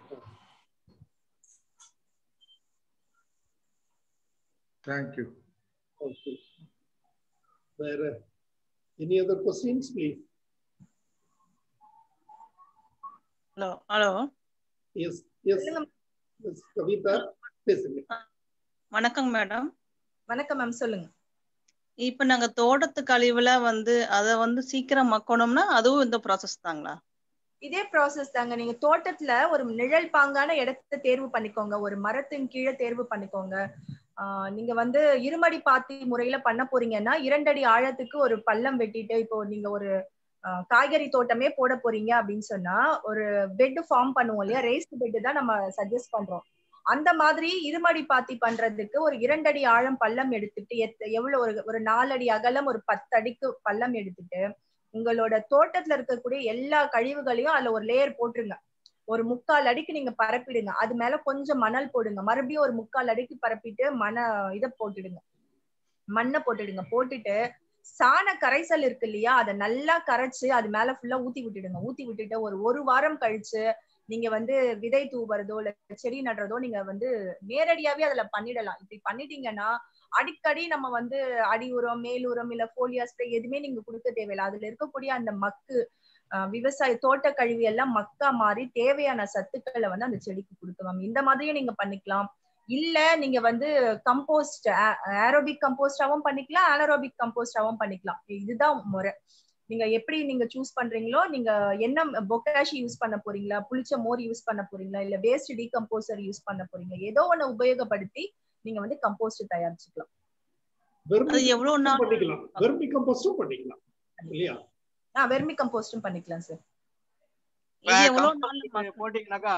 Thank you Okay. வேற any other questions, please? Hello hello Yes, yes. சொல்லுங்க. Miss கவிதா பேசுங்க வணக்கம் மேடம் வணக்கம் மேம் சொல்லுங்க இப்ப நாங்க தோட்டத்து கழிவுல வந்து அத வந்து சீக்கிரம் மக்கணும்னா அதுவும் இந்த ப்ராசஸ் தாங்களா இதே ப்ராசஸ் தாங்க நீங்க தோட்டத்துல ஒரு நிழல் பாங்கான இடத்த தேர்வு பண்ணிக்கோங்க ஒரு மரத்தின் கீழே தேர்வு பண்ணிக்கோங்க ஆஹ் நீங்க வந்து இருமடி பாத்தி முறையில பண்ண போறீங்கன்னா இரண்டடி ஆழத்துக்கு ஒரு பள்ளம் வெட்டிட்டு இப்போ நீங்க ஒரு ஆஹ் காய்கறி தோட்டமே போட போறீங்க அப்படின்னு சொன்னா ஒரு பெட் ஃபார்ம் பண்ணுவோம் இல்லையா ரேஸ்ட் பெட் தான் நம்ம சஜஸ்ட் பண்றோம் அந்த மாதிரி இருமடி பாத்தி பண்றதுக்கு ஒரு இரண்டடி ஆழம் பள்ளம் எடுத்துட்டு எத்- எவ்வளவு ஒரு ஒரு நாலடி அகலம் ஒரு பத்து அடிக்கு பள்ளம் எடுத்துட்டு உங்களோட தோட்டத்துல இருக்கக்கூடிய எல்லா கழிவுகளையும் அதுல ஒரு லேயர் போட்டுருங்க ஒரு முக்கால் அடிக்கு நீங்க பரப்பிடுங்க அது மேல கொஞ்சம் மணல் போடுங்க மறுபடியும் ஒரு முக்கால் அடிக்கு பரப்பிட்டு மண இத போட்டுடுங்க மண்ணை போட்டுடுங்க போட்டுட்டு சாண கரைசல் இருக்கு இல்லையா அதை நல்லா கரைச்சு அது மேல ஃபுல்லா ஊத்தி விட்டுடுங்க ஊத்தி விட்டுட்டு ஒரு ஒரு வாரம் கழிச்சு நீங்க வந்து விதை தூவுறதோ இல்ல செடி நடுறதோ நீங்க வந்து நேரடியாவே அதுல பண்ணிடலாம் இப்படி பண்ணிட்டீங்கன்னா அடிக்கடி நம்ம வந்து அடி உரம் மேல் உரம் இல்ல போலியா ஸ்ப்ரே எதுவுமே நீங்க கொடுக்க தேவையில்லை அதுல இருக்கக்கூடிய அந்த மக்கு ஆஹ் விவசாய தோட்ட கழிவு எல்லாம் மக்கா மாறி தேவையான சத்துக்களை வந்து அந்த செடிக்கு கொடுக்கலாம் இந்த மாதிரியும் நீங்க பண்ணிக்கலாம் இல்ல நீங்க வந்து கம்போஸ்ட் ஏரோபிக் கம்போஸ்டாவும் பண்ணிக்கலாம் அனரோபிக் கம்போஸ்டாவும் பண்ணிக்கலாம் இதுதான் முறை நீங்க எப்படி நீங்க சூஸ் பண்றீங்களோ நீங்க என்ன பொக்காஷி யூஸ் பண்ண போறீங்களா புளிச்ச மோர் யூஸ் பண்ண போறீங்களா இல்ல வேஸ்ட் டீகம்போசர் யூஸ் பண்ண போறீங்க ஏதோ ஒண்ணு உபயோகப்படுத்தி நீங்க வந்து கம்போஸ்ட் தயாரிச்சுக்கலாம் அது எவ்வளவு நாள் பண்ணிக்கலாம் வெர்மி கம்போஸ்டும் பண்ணிக்கலாம் இல்லையா ஆ வெர்மி கம்போஸ்டும் பண்ணிக்கலாம் சார் இது எவ்வளவு நாள் இப்ப போட்டீங்கன்னாக்கா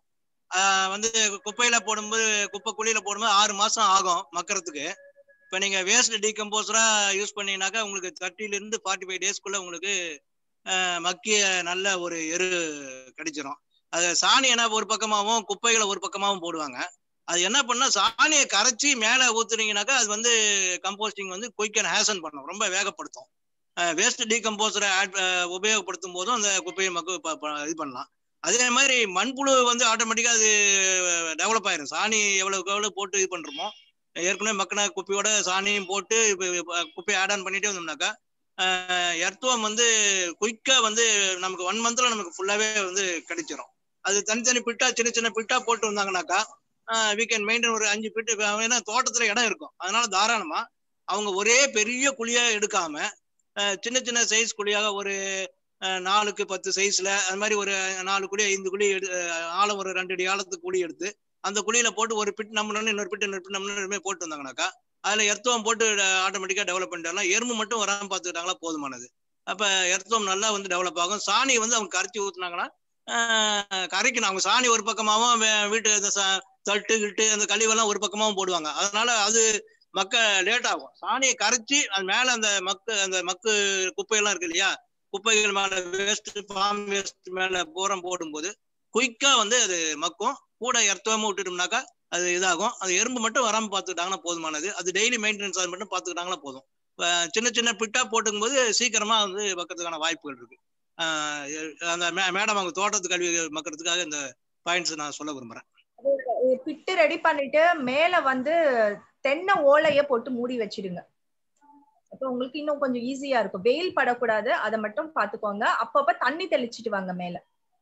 ஆஹ் வந்து குப்பையில போடும்போது குப்பை குழியில போடும்போது ஆறு மாசம் ஆகும் மக்கறதுக்கு இப்ப நீங்க வேஸ்ட் டீகம்போசரா யூஸ் பண்ணீங்கன்னாக்கா உங்களுக்கு தேர்ட்டில இருந்து ஃபார்ட்டி ஃபைவ் டேஸ்க்குள்ள உங்களுக்கு ஆஹ் மக்கிய நல்ல ஒரு எரு கிடைச்சிரும் அது சாணி என்ன ஒரு பக்கமாவும் குப்பைகளை ஒரு பக்கமாவும் போடுவாங்க அது என்ன பண்ணா சாணியை கரைச்சி மேல ஊத்துனீங்கன்னாக்கா அது வந்து கம்போஸ்டிங் வந்து குயிக் அண்ட் ஹேசன் பண்ணும் ரொம்ப வேகப்படுத்தும் வேஸ்ட் டீகம்போசரை ஆட் உபயோகப்படுத்தும் போதும் அந்த குப்பையை மக்கு ப- ப- இது பண்ணலாம் அதே மாதிரி மண்புழு வந்து ஆட்டோமேட்டிக்கா அது டெவலப் ஆயிரும் சாணி எவ்வளவுக்கு எவ்வளவு போட்டு இது பண்றோமோ ஏற்கனவே மக்கின குப்பையோட சாணியும் போட்டு இப்ப இப்ப குப்பையை ஆட் ஆன் பண்ணிட்டே வந்தோம்னாக்கா எர்த்துவம் வந்து குயிக்கா வந்து நமக்கு ஒன் மந்த்ல நமக்கு ஃபுல்லாவே வந்து கிடைச்சிரும் அது தனித்தனி பிட்டா சின்ன சின்ன பிட்டா போட்டு வந்தாங்கனாக்கா வீ கேன் மெயின்டைன் ஒரு அஞ்சு பிட்டு ஏன்னா தோட்டத்துல இடம் இருக்கும் அதனால தாராளமா அவங்க ஒரே பெரிய குழியா எடுக்காம அஹ் சின்ன சின்ன சைஸ் குழியாக ஒரு அஹ் நாலுக்கு பத்து சைஸ்ல அது மாதிரி ஒரு நாலு குழி ஐந்து குழி எடு அஹ் ஆழம் ஒரு ரெண்டு அடி ஆழத்துக்கு குழி எடுத்து அந்த குழியில போட்டு ஒரு பிட் நம்பணும்னு இன்னொரு பிட் இன்னொரு பிட் நம்பணுமே போட்டு வந்தாங்கனாக்கா அதுல எர்த்துவம் போட்டு ஆட்டோமேட்டிக்கா டெவலப் பண்ணிட்டாங்கன்னா எறும்பு மட்டும் வராம பாத்துக்கிட்டாங்களா போதுமானது அப்ப எர்த்துவம் நல்லா வந்து டெவலப் ஆகும் சாணி வந்து அவங்க கரைச்சி ஊத்துனாங்கன்னா ஆஹ் கரைக்கணும் அவங்க சாணி ஒரு பக்கமாவும் வே- வீட்டு இந்த ச- தட்டு கிட்டு அந்த கழிவெல்லாம் ஒரு பக்கமாவும் போடுவாங்க அதனால அது மக்க லேட் ஆகும் சாணியை கரைச்சி அது மேல அந்த மக்கு அந்த மக்கு குப்பையெல்லாம் இருக்கு இல்லையா குப்பைகள் மேல வேஸ்ட் ஃபார்ம் வேஸ்ட் மேல போரம் போடும்போது குயிக்கா வந்து அது மக்கும் கூட எர்த்தவமா விட்டுட்டோம்னாக்கா அது இதாகும் அது எறும்பு மட்டும் வராம பாத்துக்கிட்டாங்கன்னா போதுமானது அது டெய்லி மெயின்டெனன்ஸ் அது மட்டும் பாத்துக்கிட்டாங்கன்னா போதும் இப்ப சின்ன சின்ன பிட்டா போட்டுக்கும் போது சீக்கிரமா வந்து மக்கறதுக்கான வாய்ப்புகள் இருக்கு ஆஹ் அந்த மேடம் அவங்க தோட்டத்து கல்வி மக்கறதுக்காக இந்த பாயிண்ட்ஸ் நான் சொல்ல விரும்புறேன் பிட்டு ரெடி பண்ணிட்டு மேல வந்து தென்னை ஓலைய போட்டு மூடி வச்சிடுங்க அப்ப உங்களுக்கு இன்னும் கொஞ்சம் ஈஸியா இருக்கும் வெயில் படக்கூடாது அதை மட்டும் பாத்துக்கோங்க அப்பப்ப தண்ணி தெளிச்சிட்டு வாங்க மேல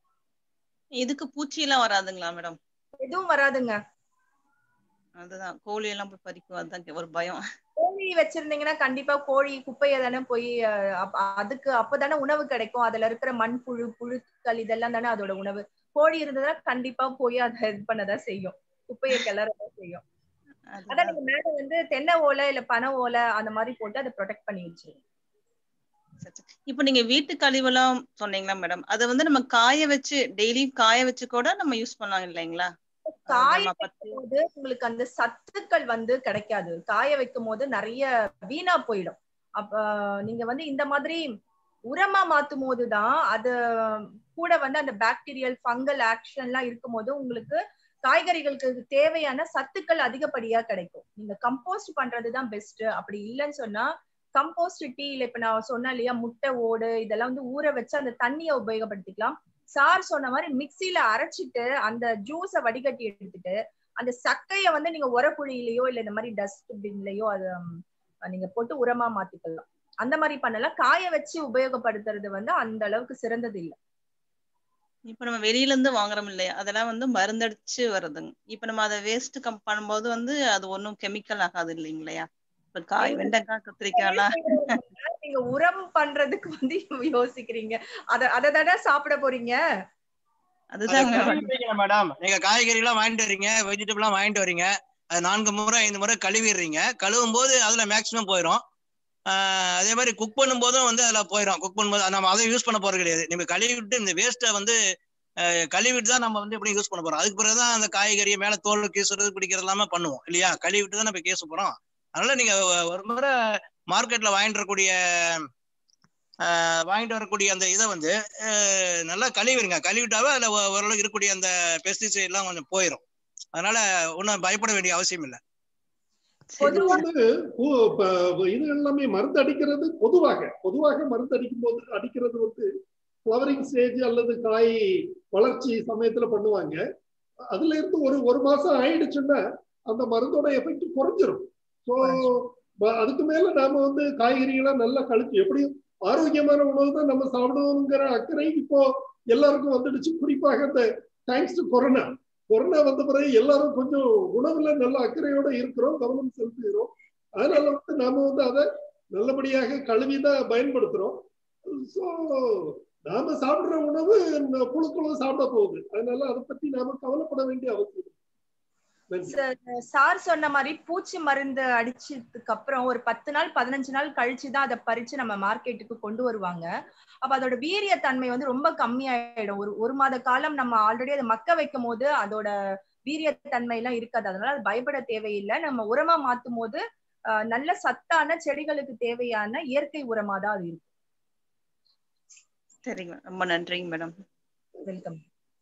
இதுக்கு பூச்சி எல்லாம் வராதுங்களா மேடம் எதுவும் வராதுங்க அதுதான் கோழி எல்லாம் போய் பறிக்கும் அதுதான் ஒரு பயம் கோழி வச்சிருந்தீங்கன்னா கண்டிப்பா கோழி குப்பைய தானே போய் அஹ், அப்ப- அதுக்கு அப்பதானே உணவு கிடைக்கும் அதுல இருக்கிற மண்புழு புழுக்கள் இதெல்லாம் தானே அதோட உணவு கோழி இருந்ததுன்னா கண்டிப்பா போய் அதை இது பண்ணதான் செய்யும் குப்பையை கிளறதான் செய்யும் அதான் நீங்க மேல வந்து தென்னை ஓலை இல்ல பனை ஓலை அந்த மாதிரி போட்டு அதை ப்ரொடெக்ட் பண்ணி வச்சிருங்க இப்போ நீங்க வீட்டு கழிவெல்லாம் சொன்னீங்களா மேடம் அதை வந்து நம்ம காய வச்சு டெய்லி காய வச்சு கூட நம்ம யூஸ் பண்ணலாம் இல்லைங்களா காய நம்ம வைக்கும் போது உங்களுக்கு அந்த சத்துக்கள் வந்து கிடைக்காது காய வைக்கும் போது நிறைய வீணா போயிடும் அப்ப நீங்க வந்து இந்த மாதிரி உரமா மாத்தும் போதுதான் அது கூட வந்து அந்த பாக்டீரியல் ஃபங்கல் ஆக்ஷன் எல்லாம் இருக்கும் போது உங்களுக்கு காய்கறிகளுக்கு தேவையான சத்துக்கள் அதிகப்படியா கிடைக்கும் நீங்க கம்போஸ்ட் பண்றதுதான் பெஸ்ட் அப்படி இல்லைன்னு சொன்னா கம்போஸ்ட் டீ இல்ல இப்ப நான் சொன்னேன் இல்லையா முட்டை ஓடு இதெல்லாம் வந்து ஊற வச்சு அந்த தண்ணியை உபயோகப்படுத்திக்கலாம் சார் சொன்ன மாதிரி மிக்சியில அரைச்சிட்டு அந்த ஜூஸை வடிகட்டி எடுத்துட்டு அந்த சக்கைய வந்து நீங்க உரக்குழியிலயோ இல்ல இந்த மாதிரி டஸ்ட் பின்லயோ அது ம், நீங்க போட்டு உரமா மாத்திக்கலாம் அந்த மாதிரி பண்ணலாம் காய வச்சு உபயோகப்படுத்துறது வந்து அந்த அளவுக்கு சிறந்தது இல்ல இப்ப நம்ம வெளியில இருந்து வாங்குறோம் இல்லையா அதெல்லாம் வந்து மருந்தடிச்சு வருதுங்க இப்ப நம்ம அதை வேஸ்ட் கம் பண்ணும்போது வந்து அது ஒண்ணும் கெமிக்கல் ஆகாது இல்லைங்களா இப்ப காய் வெண்டைக்காய் கத்திரிக்காய்லாம் நீங்க உரம் பண்றதுக்கு வந்து யோசிக்கிறீங்க அத அதை தானே சாப்பிட போறீங்க அதுதாங்க மேடம் நீங்க காய்கறி எல்லாம் வாங்கிட்டு வரீங்க வெஜிடபிள் எல்லாம் வாங்கிட்டு வரீங்க அது நான்கு முறை ஐந்து முறை கழுவிடுறீங்க கழுவும் போது அதுல மேக்சிமம் போயிடும் ஆஹ் அதே மாதிரி குக் பண்ணும் போதும் வந்து அதுல போயிடும் குக் பண்ணும்போது நம்ம அதை யூஸ் பண்ண போறது கிடையாது நம்ம கழுவிட்டு இந்த வேஸ்ட்டை வந்து ஆஹ் கழுவிட்டு தான் நம்ம வந்து எப்படி யூஸ் பண்ண போறோம் அதுக்கு பிறகுதான் அந்த காய்கறியை மேல தோல் கீசுறது பிடிக்கிறது எல்லாமே பண்ணுவோம் இல்லையா கழுவிட்டு தான் நம்ம கேச போறோம் அதனால நீங்க ஒ- ஒரு முறை மார்க்கெட்ல வாங்கிட்டு வரக்கூடிய ஆஹ் வாங்கிட்டு வரக்கூடிய அந்த இதை வந்து ஆஹ் நல்லா கழுவிடுங்க கழுவிட்டாவே அதுல ஓ- ஓரளவு இருக்கக்கூடிய அந்த பெஸ்டிசைட் எல்லாம் கொஞ்சம் போயிடும் அதனால ஒன்றும் பயப்பட வேண்டிய அவசியம் இல்லை இது வந்து பூ- ப- இது எல்லாமே மருந்து அடிக்கிறது பொதுவாக பொதுவாக மருந்து அடிக்கும் போது அடிக்கிறது வந்து ஃப்ளவரிங் ஸ்டேஜ் அல்லது காய் வளர்ச்சி சமயத்துல பண்ணுவாங்க அதுல இருந்து ஒரு ஒரு மாசம் ஆயிடுச்சுன்னா அந்த மருந்தோட எஃபெக்ட் குறைஞ்சிரும் ஸோ அதுக்கு மேல நாம வந்து காய்கறிகளை நல்லா கழிச்சு எப்படியும் ஆரோக்கியமான உணவு தான் நம்ம சாப்பிடுவோங்கிற அக்கறை இப்போ எல்லாருக்கும் வந்துடுச்சு குறிப்பாக இந்த தேங்க்ஸ் டு கொரோனா கொரோனா வந்த பிறகு எல்லாரும் கொஞ்சம் உணவுல நல்ல அக்கறையோட இருக்கிறோம் கவனம் செலுத்துகிறோம் அதனால வந்து நாம வந்து அதை நல்லபடியாக கழுவிதான் பயன்படுத்துறோம் ஸோ நாம சாப்பிடுற உணவு இந்த புழுக்களும் சாப்பிட போகுது அதனால அதை பத்தி நாம கவலைப்பட வேண்டிய அவசியம் இல்லை. நன்றி. சார் சார் சொன்ன மாதிரி பூச்சி மருந்து அடிச்சதுக்கு அப்புறம் ஒரு பத்து நாள் பதினஞ்சு நாள் கழிச்சு தான் அதை பறிச்சு நம்ம மார்க்கெட்டுக்கு கொண்டு வருவாங்க அப்ப அதோட வீரிய தன்மை வந்து ரொம்ப கம்மியாயிடும் ஒரு ஒரு மாத காலம் நம்ம ஆல்ரெடி அதை மக்க வைக்கும் போது அதோட வீரிய தன்மை எல்லாம் இருக்காது அதனால அது பயப்பட தேவையில்லை நம்ம உரமா மாத்தும் போது ஆஹ், நல்ல சத்தான செடிகளுக்கு தேவையான இயற்கை உரமா தான் அது இருக்கும் சரிங்க மேடம் ரொம்ப நன்றிங்க மேடம் வெல்கம்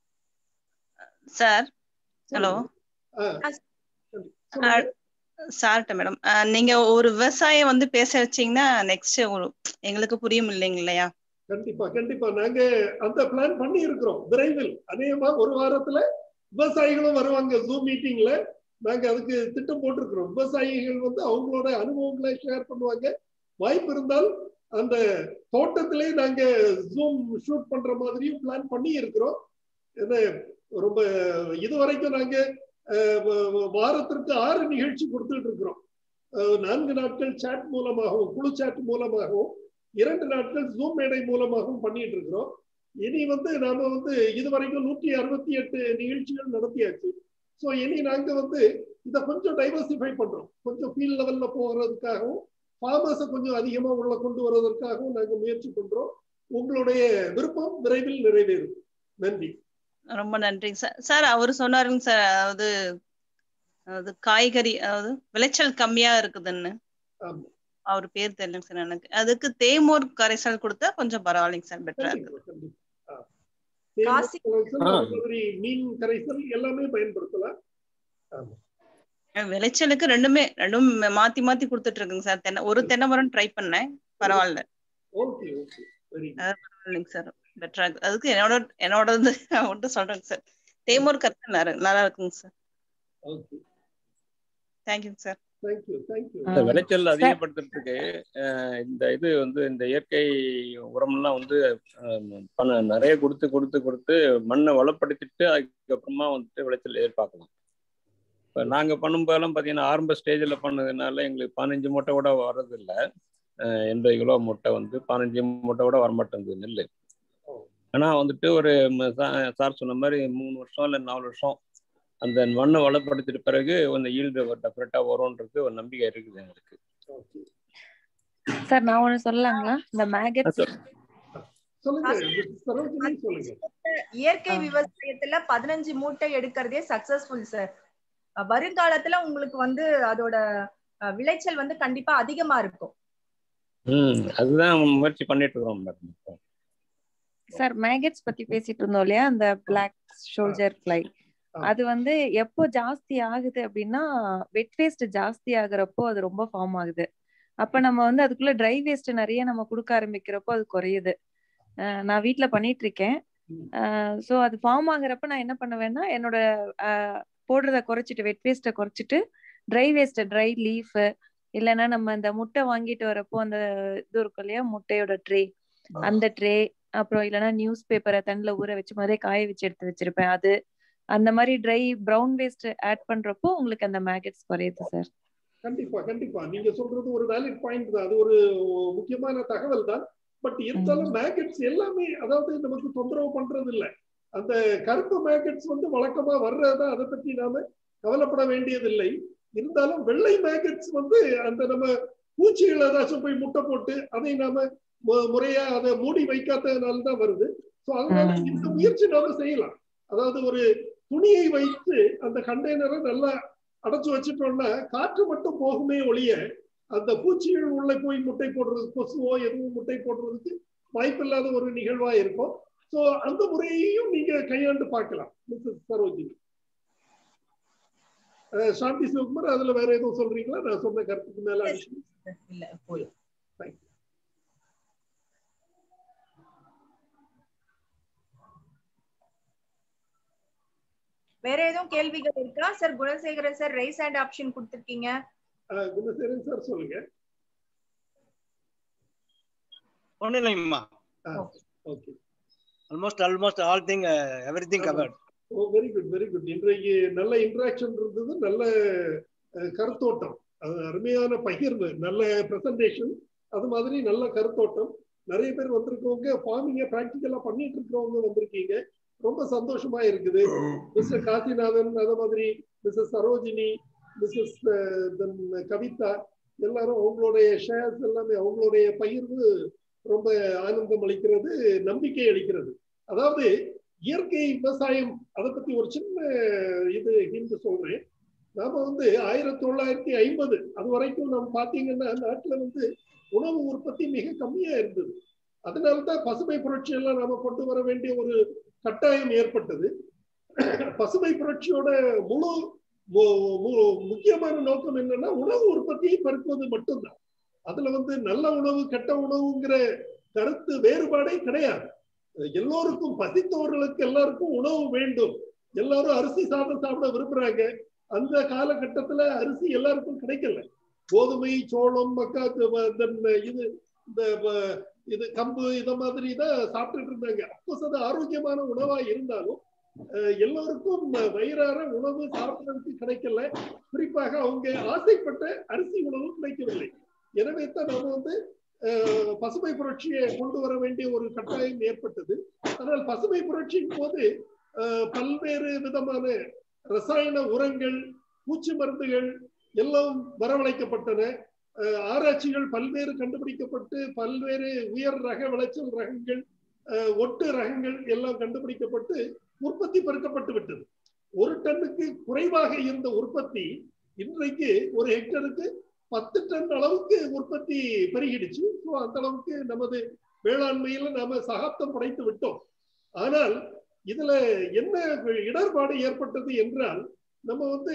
சார் ஹலோ ஆ, சொல்லுங்க. சார்ட்ட மேடம் நீங்க ஒரு விவசாயம் வந்து பேச வச்சீங்கன்னா நெக்ஸ்ட் ஒரு எங்களுக்கு புரியும் இல்லைங்க இல்லையா கண்டிப்பா கண்டிப்பா நாங்க அந்த பிளான் பண்ணி இருக்கிறோம் விரைவில் அநேகமா ஒரு வாரத்துல விவசாயிகளும் வருவாங்க ஜூம் மீட்டிங்ல நாங்க அதுக்கு திட்டம் போட்டிருக்கிறோம் விவசாயிகள் வந்து அவங்களோட அனுபவங்களை ஷேர் பண்ணுவாங்க வாய்ப்பு இருந்தால் அந்த தோட்டத்திலே நாங்க ஜூம் ஷூட் பண்ற மாதிரியும் பிளான் பண்ணி இருக்கிறோம் என்ன ரொம்ப இதுவரைக்கும் நாங்க அஹ், வ- வ- வாரத்திற்கு ஆறு நிகழ்ச்சி கொடுத்துட்டு இருக்கிறோம் அஹ், நான்கு நாட்கள் சாட் மூலமாகவும் குழு சாட் மூலமாகவும் இரண்டு நாட்கள் ஜூம் மேடை மூலமாகவும் பண்ணிட்டு இருக்கிறோம் இனி வந்து நாம வந்து இதுவரைக்கும் நூற்றி அறுபத்தி எட்டு நிகழ்ச்சிகள் நடத்தியாச்சு ஸோ இனி நாங்க வந்து இதை கொஞ்சம் டைவர்சிஃபை பண்றோம் கொஞ்சம் ஃபீல்ட் லெவல்ல போகிறதுக்காகவும் ஃபார்மர்ஸை கொஞ்சம் அதிகமா உள்ள கொண்டு வருவதற்காகவும் நாங்க முயற்சி பண்றோம் உங்களுடைய விருப்பம் விரைவில் நிறைவேறும் நன்றி ரொம்ப நன்றிங்க சார் சார் அவர் சொன்னாருங்க சார் அதாவது அதாவது காய்கறி அதாவது விளைச்சல் கம்மியா இருக்குதுன்னு ஆமா அவர் பேர் தெரியலங்க சார் எனக்கு அதுக்கு தேமூர் கரைசல் கொடுத்தா கொஞ்சம் பரவாயில்லைங்க சார் பெட்டரா இருக்கு கண்டிப்பா கண்டிப்பா ஆ. தேன் காசி- கரைசல், ஆ. அது மாதிரி மீன் கரைசல் எல்லாமே பயன்படுத்தலாம் ஆமா விளைச்சலுக்கு ரெண்டுமே ரெண்டும் மாத்தி மாத்தி கொடுத்துட்டு இருக்குங்க சார் தென்னை ஒரு தென்னை மரம் ட்ரை பண்ணேன் பரவாயில்ல ஓகே ஓகே வெரி இல்லைங்க சார் பெட்டரா இருக்கு அதுக்கு என்னோட என்னோட வந்து மட்டும் சொல்றேங்க சார் தேமூர் கரைசல் நல்லா நல்லா இருக்குங்க சார் ஓகே தேங்க்யூங்க சார் தேங்க்யூ தேங்க்யூ இந்த விளைச்சல் அதிகப்படுத்துறதுக்கு அஹ், இந்த இது வந்து இந்த இயற்கை உரம்லாம் வந்து அஹ், பண நிறைய கொடுத்து கொடுத்து கொடுத்து மண்ணை வளப்படுத்திட்டு அதுக்கப்புறமா வந்துட்டு விளைச்சல் எதிர்பார்க்கலாம் இப்போ நாங்கள் பண்ணும்போதெல்லாம் பார்த்தீங்கன்னா ஆரம்ப ஸ்டேஜில் பண்ணதுனால எங்களுக்கு பதினஞ்சு மூட்டை கூட வர்றதில்ல அஹ், எண்பது கிலோ மூட்டை வந்து பதினஞ்சு மூட்டை கூட வரமாட்டேங்குது நெல் ஆனால் வந்துட்டு ஒரு ம- சா- சார் சொன்ன மாதிரி மூணு வருஷம் இல்லை நாலு வருஷம் அந்த மண்ணை வளப்படுத்திட்ட பிறகு கொஞ்சம் ஈல்டு டெஃபரெக்டாக வரும்ன்றது ஒரு நம்பிக்கை இருக்குது எங்களுக்கு ஓகே சார் நான் ஒண்ணு சொல்லலாங்களா இந்த மேகட்ஸ் சொல்லுங்க சரோஜினி சொல்லுங்க இயற்கை ஆ. விவசாயத்துல பதினஞ்சு மூட்டை எடுக்கிறதே சக்சஸ்ஃபுல் சார் வருங்காலத்துல உங்களுக்கு வந்து அதோட அஹ், விளைச்சல் வந்து கண்டிப்பா அதிகமா இருக்கும் ம் அதுதான் முயற்சி பண்ணிட்டு இருக்கிறோம் மேடம் இப்போ. சார் மேகட்ஸ் பத்தி பேசிட்டு இருந்தோம் இல்லையா அந்த பிளாக் ஷோல்ஜர் ஃப்ளை ஆ. அது வந்து எப்போ ஜாஸ்தி ஆகுது அப்படின்னா வெட் வேஸ்ட் ஜாஸ்தி ஆகுறப்போ அது ரொம்ப ஃபார்ம் ஆகுது அப்ப நம்ம வந்து அதுக்குள்ள ட்ரை வேஸ்ட் நிறைய நம்ம கொடுக்க ஆரம்பிக்கிறப்போ அது குறையுது அஹ் நான் வீட்ல பண்ணிட்டு இருக்கேன் ஸோ அது ஃபார்ம் ஆகுறப்ப நான் என்ன பண்ணுவேன்னா என்னோட அஹ், போடுறத குறைச்சிட்டு வெட் வேஸ்ட்டை குறைச்சிட்டு ட்ரை வேஸ்ட் ட்ரை லீஃப் இல்லைன்னா நம்ம இந்த முட்டை வாங்கிட்டு வரப்போ அந்த இது இருக்கும் இல்லையா முட்டையோட ட்ரே அந்த ட்ரே அப்புறம் இல்லைன்னா நியூஸ் பேப்பரை தண்ணில ஊற வச்சு முதல்ல காய வச்சு எடுத்து வச்சிருப்பேன் அது அந்த மாதிரி ட்ரை ப்ரௌன் வேஸ்ட் ஆட் பண்றப்போ உங்களுக்கு அந்த மேகட்ஸ் குறையுது சார் கண்டிப்பா கண்டிப்பா நீங்க சொல்றது ஒரு வேலிட் பாயிண்ட் தான் அது ஒரு முக்கியமான தகவல் தான் பட் இருந்தாலும் மேக்கெட்ஸ் எல்லாமே அதாவது நமக்கு தொந்தரவு பண்றது இல்ல அந்த கருப்பு மேக்கெட்ஸ் வந்து வழக்கமா வர்றதா அதை பத்தி நாம கவலைப்பட வேண்டியதில்லை இருந்தாலும் வெள்ளை மேக்கெட்ஸ் வந்து அந்த நம்ம பூச்சிகள் ஏதாச்சும் போய் முட்டை போட்டு அதை நாம மு- முறையா அதை மூடி வைக்காததுனால தான் வருது ஸோ அதனால ம். இந்த முயற்சி நாம செய்யலாம் அதாவது ஒரு துணியை வைத்து அந்த கண்டெய்னரை நல்லா அடைச்சு வச்சுட்டோம்னா காற்று மட்டும் போகுமே ஒழிய அந்த பூச்சிகள் உள்ள போய் முட்டை போடுறது கொசுவோ எதுவும் முட்டை போடுறதுக்கு வாய்ப்பில்லாத ஒரு நிகழ்வா இருக்கும் சோ அந்த முறையையும் நீங்க கையாண்டு பார்க்கலாம் மிஸ்ஸஸ் சரோஜினி அஹ் சாந்தி சிவகுமார் அதுல வேற எதுவும் சொல்றீங்களா நான் சொன்ன கருத்துக்கு மேல addition? இல்ல போதும் Thank you. வேற எதுவும் கேள்விகள் இருக்கா sir Gunasekaran sir raise hand option கொடுத்திருக்கீங்க அஹ் குணசேகரன் சார் சொல்லுங்க ஒன்றும் இல்லைங்கம்மா okay almost almost all thing everything covered oh very good very good இன்றைக்கு நல்ல இன்ட்ராக்ஷன் இருந்தது நல்ல அஹ், கருத்தோட்டம் அது அருமையான பகிர்வு நல்ல பிரசன்டேஷன் அது மாதிரி நல்ல கருத்தோட்டம் நிறைய பேர் வந்திருக்கவங்க ஃபார்மிங்க ப்ராக்டிக்கலா பண்ணிட்டு இருக்கிறவங்க வந்திருக்கீங்க ரொம்ப சந்தோஷமா இருக்குது மிஸ்டர் காசிநாதன் அதே மாதிரி மிஸ்ஸஸ் சரோஜினி மிஸ்ஸஸ் கவிதா எல்லாரும் அவங்களுடைய ஷேர்ஸ் எல்லாமே அவங்களுடைய பகிர்வு ரொம்ப ஆனந்தம் அளிக்கிறது நம்பிக்கை அளிக்கிறது அதாவது இயற்கை விவசாயம் அதை பத்தி ஒரு சின்ன இது ஹிந்து சொல்றேன் நாம வந்து ஆயிரத்தி தொள்ளாயிரத்தி ஐம்பது அது வரைக்கும் நம்ம பாத்தீங்கன்னா நாட்டுல வந்து உணவு உற்பத்தி மிக கம்மியா இருந்தது அதனாலதான் பசுமை புரட்சி எல்லாம் நாம கொண்டு வர வேண்டிய ஒரு கட்டாயம் ஏற்பட்டது பசுமை புரட்சியோட முழு மு- மு- முக்கியமான நோக்கம் என்னன்னா உணவு உற்பத்தியை பெருக்குவது மட்டும்தான் அதுல வந்து நல்ல உணவு கெட்ட உணவுங்கிற கருத்து வேறுபாடே கிடையாது எல்லோருக்கும் பசித்தவர்களுக்கு எல்லாருக்கும் உணவு வேண்டும் எல்லாரும் அரிசி சாதம் சாப்பிட விரும்புறாங்க அந்த காலகட்டத்துல அரிசி எல்லாருக்கும் கிடைக்கல கோதுமை சோளம் மக்கா then இது இந்த வ- இது கம்பு இத மாதிரி தான் சாப்பிட்டுட்டு இருந்தாங்க அப்போஸ் அது ஆரோக்கியமான உணவா இருந்தாலும் அஹ், எல்லோருக்கும் வயிறார உணவு சாப்பிடுறதுக்கு கிடைக்கல குறிப்பாக அவங்க ஆசைப்பட்ட அரிசி உணவு கிடைக்கவில்லை எனவே தான் நாம வந்து அஹ், பசுமை புரட்சியை கொண்டு வர வேண்டிய ஒரு கட்டாயம் ஏற்பட்டது ஆனால் பசுமை புரட்சியின் போது அஹ், பல்வேறு விதமான ரசாயன உரங்கள் பூச்சி மருந்துகள் எல்லாம் வரவழைக்கப்பட்டன அஹ், ஆராய்ச்சிகள் பல்வேறு கண்டுபிடிக்கப்பட்டு பல்வேறு உயர் ரக விளைச்சல் ரகங்கள் அஹ், ஒட்டு ரகங்கள் எல்லாம் கண்டுபிடிக்கப்பட்டு உற்பத்தி பெருக்கப்பட்டு விட்டது ஒரு டன்னுக்கு குறைவாக இருந்த உற்பத்தி இன்றைக்கு ஒரு ஹெக்டருக்கு பத்து டன் அளவுக்கு உற்பத்தி பெருகிடுச்சு ஸோ அந்த அளவுக்கு நமது வேளாண்மையில நாம சகாப்தம் படைத்து விட்டோம் ஆனால் இதுல என்ன இடர்பாடு ஏற்பட்டது என்றால் நம்ம வந்து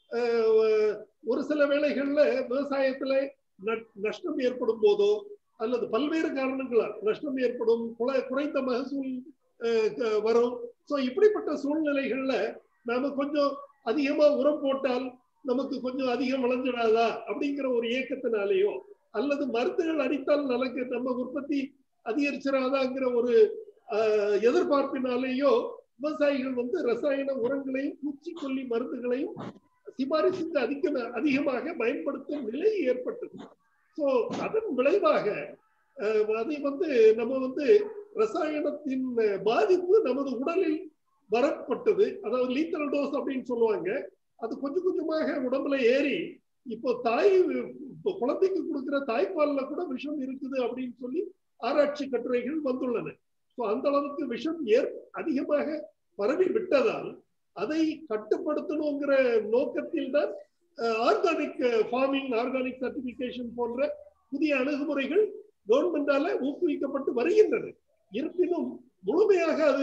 அஹ், ஒரு சில வேளைகள்ல விவசாயத்துல ந- நஷ்டம் ஏற்படும் போதோ அல்லது பல்வேறு காரணங்களால் நஷ்டம் ஏற்படும் குறை- குறைந்த மகசூல் அஹ், க- வரும் ஸோ இப்படிப்பட்ட சூழ்நிலைகள்ல நாம கொஞ்சம் அதிகமா உரம் போட்டால் நமக்கு கொஞ்சம் அதிகம் விளைஞ்சிடாதா அப்படிங்கிற ஒரு ஏக்கத்தினாலேயோ அல்லது மருந்துகள் அடித்தால் நமக்கு நம்ம உற்பத்தி அதிகரிச்சிடாதாங்கிற ஒரு ஆஹ், எதிர்பார்ப்பினாலேயோ விவசாயிகள் வந்து ரசாயன உரங்களையும் பூச்சிக்கொல்லி மருந்துகளையும் சிபாரிசுக்கு அதிக அதிகமாக பயன்படுத்தும் நிலை ஏற்பட்டது ஸோ அதன் விளைவாக ஆஹ், அதை வந்து நம்ம வந்து ரசாயனத்தின் பாதிப்பு நமது உடலில் வரப்பட்டது அதாவது லீத்தல் டோஸ் அப்படின்னு சொல்லுவாங்க அது கொஞ்சம் கொஞ்சமாக உடம்புல ஏறி இப்போ தாய் இப்போ குழந்தைக்கு கொடுக்கிற தாய்ப்பால்ல கூட விஷம் இருக்குது அப்படின்னு சொல்லி ஆராய்ச்சி கட்டுரைகள் வந்துள்ளன ஸோ அந்த அளவுக்கு விஷம் ஏற் அதிகமாக பரவி விட்டதால் அதை கட்டுப்படுத்தணுங்கிற நோக்கத்தில் தான் ஆர்கானிக் ஃபார்மிங் ஆர்கானிக் சர்டிபிகேஷன் போன்ற புதிய அணுகுமுறைகள் கவர்மெண்டால ஊக்குவிக்கப்பட்டு வருகின்றன இருப்பினும் முழுமையாக அது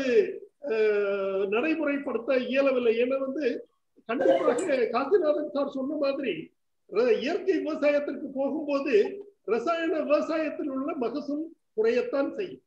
அஹ், நடைமுறைப்படுத்த இயலவில்லை ஏன்னா வந்து கண்டிப்பாக காசிநாதன் சார் சொன்ன மாதிரி ர- இயற்கை விவசாயத்திற்கு போகும்போது ரசாயன விவசாயத்தில் உள்ள மகசூல் குறையத்தான் செய்யும்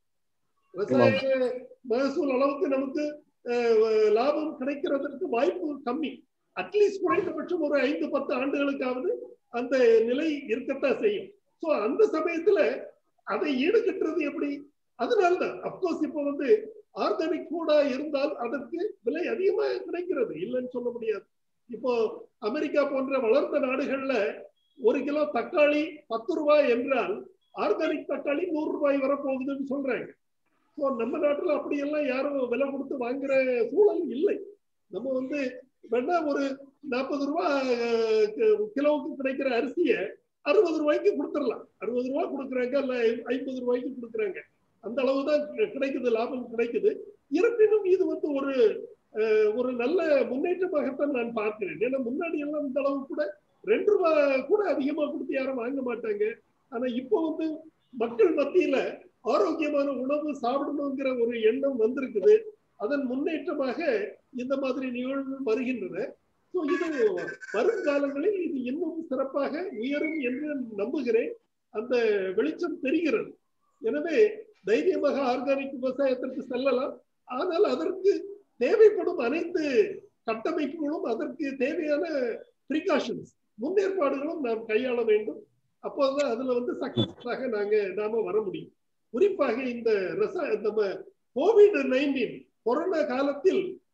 ரசாயன மகசூல் அளவுக்கு நமக்கு அஹ், லாபம் கிடைக்கிறதற்கு வாய்ப்பு கம்மி அட்லீஸ்ட் குறைந்தபட்சம் ஒரு ஐந்து பத்து ஆண்டுகளுக்காவது அந்த நிலை இருக்கத்தான் செய்யும் சோ அந்த சமயத்துல அதை ஈடுகட்டுறது எப்படி அதனால்தான் அப்கோர்ஸ் இப்போ வந்து ஆர்கானிக் ஃபுடா இருந்தால் அதற்கு விலை அதிகமாக கிடைக்கிறது இல்லைன்னு சொல்ல முடியாது இப்போ அமெரிக்கா போன்ற வளர்ந்த நாடுகள்ல ஒரு கிலோ தக்காளி பத்து ரூபாய் என்றால் ஆர்கானிக் தக்காளி நூறு ரூபாய் வரப்போகுதுன்னு சொல்றாங்க ஸோ நம்ம நாட்டுல அப்படியெல்லாம் யாரும் விலை கொடுத்து வாங்குற சூழல் இல்லை நம்ம வந்து வேணா ஒரு நாற்பது ரூபாய் அஹ், கி- கிலோவுக்கு கிடைக்கிற அரிசியை அறுபது ரூபாய்க்கு கொடுத்துடலாம் அறுபது ரூபாய் கொடுக்குறாங்க இல்ல ஐம்பது ரூபாய்க்கு கொடுக்குறாங்க அந்த அளவு தான் கிடைக்குது லாபம் கிடைக்குது இருப்பினும் இது வந்து ஒரு அஹ், ஒரு நல்ல முன்னேற்றமாகத்தான் நான் பார்க்கிறேன் ஏன்னா முன்னாடி எல்லாம் இந்த அளவு கூட ரெண்டு ரூபாய் கூட அதிகமா கொடுத்து யாரும் வாங்க மாட்டாங்க ஆனா இப்போ வந்து மக்கள் மத்தியில ஆரோக்கியமான உணவு சாப்பிடணுங்கிற ஒரு எண்ணம் வந்திருக்குது அதன் முன்னேற்றமாக இந்த மாதிரி நிகழ்வுகள் வருகின்றன ஸோ இது வருங்காலங்களில் இது இன்னும் சிறப்பாக உயரும் என்று நம்புகிறேன் அந்த வெளிச்சம் தெரிகிறது எனவே தைரியமாக ஆர்கானிக் விவசாயத்திற்கு செல்லலாம் ஆனால் அதற்கு தேவைப்படும் அனைத்து கட்டமைப்புகளும் அதற்கு தேவையான ப்ரிகாஷன்ஸ் முன்னேற்பாடுகளும் நாம் கையாள வேண்டும் அப்போதுதான் அதுல வந்து சக்சஸ்ஃபுல்லாக நாங்க நாம வர முடியும் குறிப்பாக இந்த ரச நம்ம கோவிட் நைன்டீன் கொரோனா காலத்தில்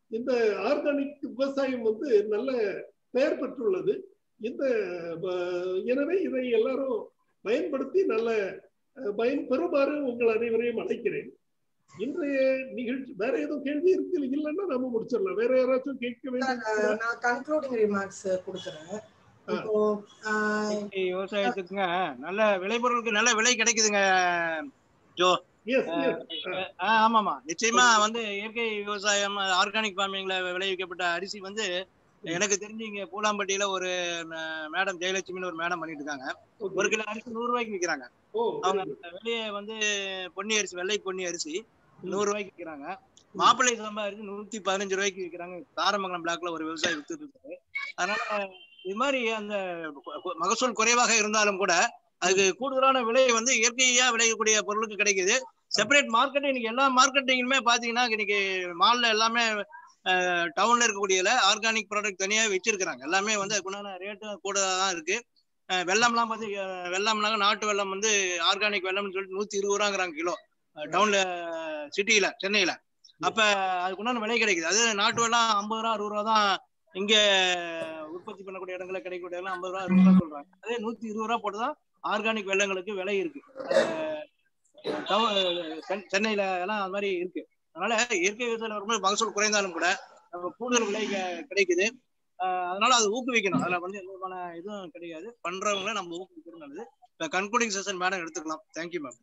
இந்த ஆர்கானிக் விவசாயம் வந்து நல்ல பெயர் பெற்றுள்ளது இந்த அஹ், எனவே இதை எல்லாரும் பயன்படுத்தி நல்ல அஹ், பயன் பெறுமாறு உங்கள் அனைவரையும் அழைக்கிறேன் இன்றைய நிகழ்ச்சி வேற எதுவும் கேள்வி இருக்கு இல்லைன்னா நம்ம முடிச்சிடலாம் வேற யாராச்சும் கேட்க வேண்டிய நான் கன்க்ளூடிங் ரிமார்க்ஸ் கொடுக்குறேன் இப்போ ஆஹ், இயற்கை விவசாயத்துக்குங்க நல்ல விளைபொருளுக்கு நல்ல விலை கிடைக்குதுங்க ஜோ எஸ் அஹ் ஆஹ் ஆமாமா நிச்சயமா வந்து இயற்கை விவசாயம் ஆர்கானிக் ஃபார்மிங்ல விளைவிக்கப்பட்ட அரிசி வந்து எனக்கு தெரிஞ்சு இங்க பூலாம்பட்டியில ஒரு மேடம் ஜெயலட்சுமின்னு ஒரு மேடம் பண்ணிட்டு இருக்காங்க ஒரு கிலோ அரிசி நூறு ரூபாய்க்கு விற்கிறாங்க அவங்க அந்த வெளியே வந்து பொன்னி அரிசி வெள்ளை பொன்னி அரிசி நூறு ரூபாய்க்கு விற்கிறாங்க மாப்பிள்ளை சாம்பா அரிசி நூத்தி பதினஞ்சு ரூபாய்க்கு விற்கிறாங்க தாரமங்கலம் பிளாக்ல ஒரு விவசாயி வித்துட்டு இருக்காரு அதனால இது மாதிரி அந்த கு- மகசூல் குறைவாக இருந்தாலும் கூட அதுக்கு கூடுதலான விலை வந்து இயற்கையா விளையக்கூடிய பொருளுக்கு கிடைக்குது செப்பரேட் மார்க்கெட் இன்னைக்கு எல்லா மார்க்கெட்டிங்குமே பாத்தீங்கன்னா இன்னைக்கு மால்ல எல்லாமே டவுன்ல இருக்கக்கூடியல ஆர்கானிக் ப்ராடக்ட் தனியா வச்சிருக்கிறாங்க எல்லாமே வந்து அதுக்குண்டான ரேட்டும் கூட தான் இருக்கு அஹ் வெள்ளம்லாம் பார்த்து அஹ் வெள்ளம்லாம் நாட்டு வெள்ளம் வந்து ஆர்கானிக் வெள்ளம்னு சொல்லிட்டு நூத்தி இருபது ரூபாங்கிறாங்க கிலோ டவுன்ல சிட்டியில சென்னையில அப்ப அதுக்குண்டான விலை கிடைக்குது அது நாட்டு வெள்ளம் ஐம்பது ரூபா அறுபது ரூபா தான் இங்க உற்பத்தி பண்ணக்கூடிய இடங்கள்ல கிடைக்கக்கூடிய எல்லாம் ஐம்பது ரூபா அறுபது ரூபா சொல்றாங்க அதே நூத்தி இருபது ரூபா போட்டுதான் ஆர்கானிக் வெள்ளங்களுக்கு விலை இருக்கு அஹ் டவு- சென்- சென்னையில எல்லாம் அது மாதிரி இருக்கு அதனால இயற்கை விவசாயம் வரும்போது மகசூல் குறைந்தாலும் கூட நம்ம கூடுதல் விலை கெ- கிடைக்குது அஹ் அதனால அது ஊக்குவிக்கணும் அதுல வந்து எந்த விதமான இதுவும் கிடையாது பண்றவங்கள நம்ம ஊக்குவிக்கிறது நல்லது இப்ப கன்க்ளூடிங் செஷன் மேடம் எடுத்துக்கலாம் தேங்க்யூ மேம்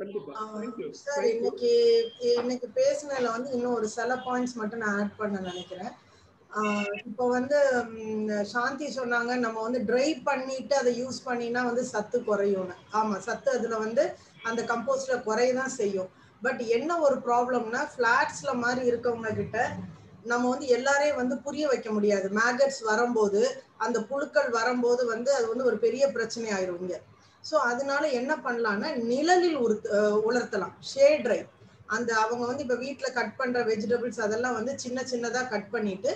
சார் இன்னைக்கு இன்னைக்கு பேசுனதுல வந்து இன்னும் ஒரு சில பாயிண்ட்ஸ் மட்டும் நான் ஆட் பண்ண நினைக்கிறேன் ஆஹ் இப்போ வந்து ம், சாந்தி சொன்னாங்க நம்ம வந்து ட்ரை பண்ணிட்டு அதை யூஸ் பண்ணினா வந்து சத்து குறையும்னு ஆமா சத்து அதுல வந்து அந்த கம்போஸ்ட்ல குறைய தான் செய்யும் பட் என்ன ஒரு ப்ராப்ளம்னா ஃபிளாட்ஸ்ல மாதிரி இருக்கவங்க கிட்ட நம்ம வந்து எல்லாரையும் வந்து புரிய வைக்க முடியாது மேகட்ஸ் வரும்போது அந்த புழுக்கள் வரும்போது வந்து அது வந்து ஒரு பெரிய பிரச்சனை ஆயிரும் இங்க ஸோ அதனால என்ன பண்ணலாம்னா நிழலில் உருத் அஹ் உலர்த்தலாம் ஷேட் ட்ரை அந்த அவங்க வந்து இப்போ வீட்டில் கட் பண்ணுற வெஜிடபிள்ஸ் அதெல்லாம் வந்து சின்ன சின்னதாக கட் பண்ணிட்டு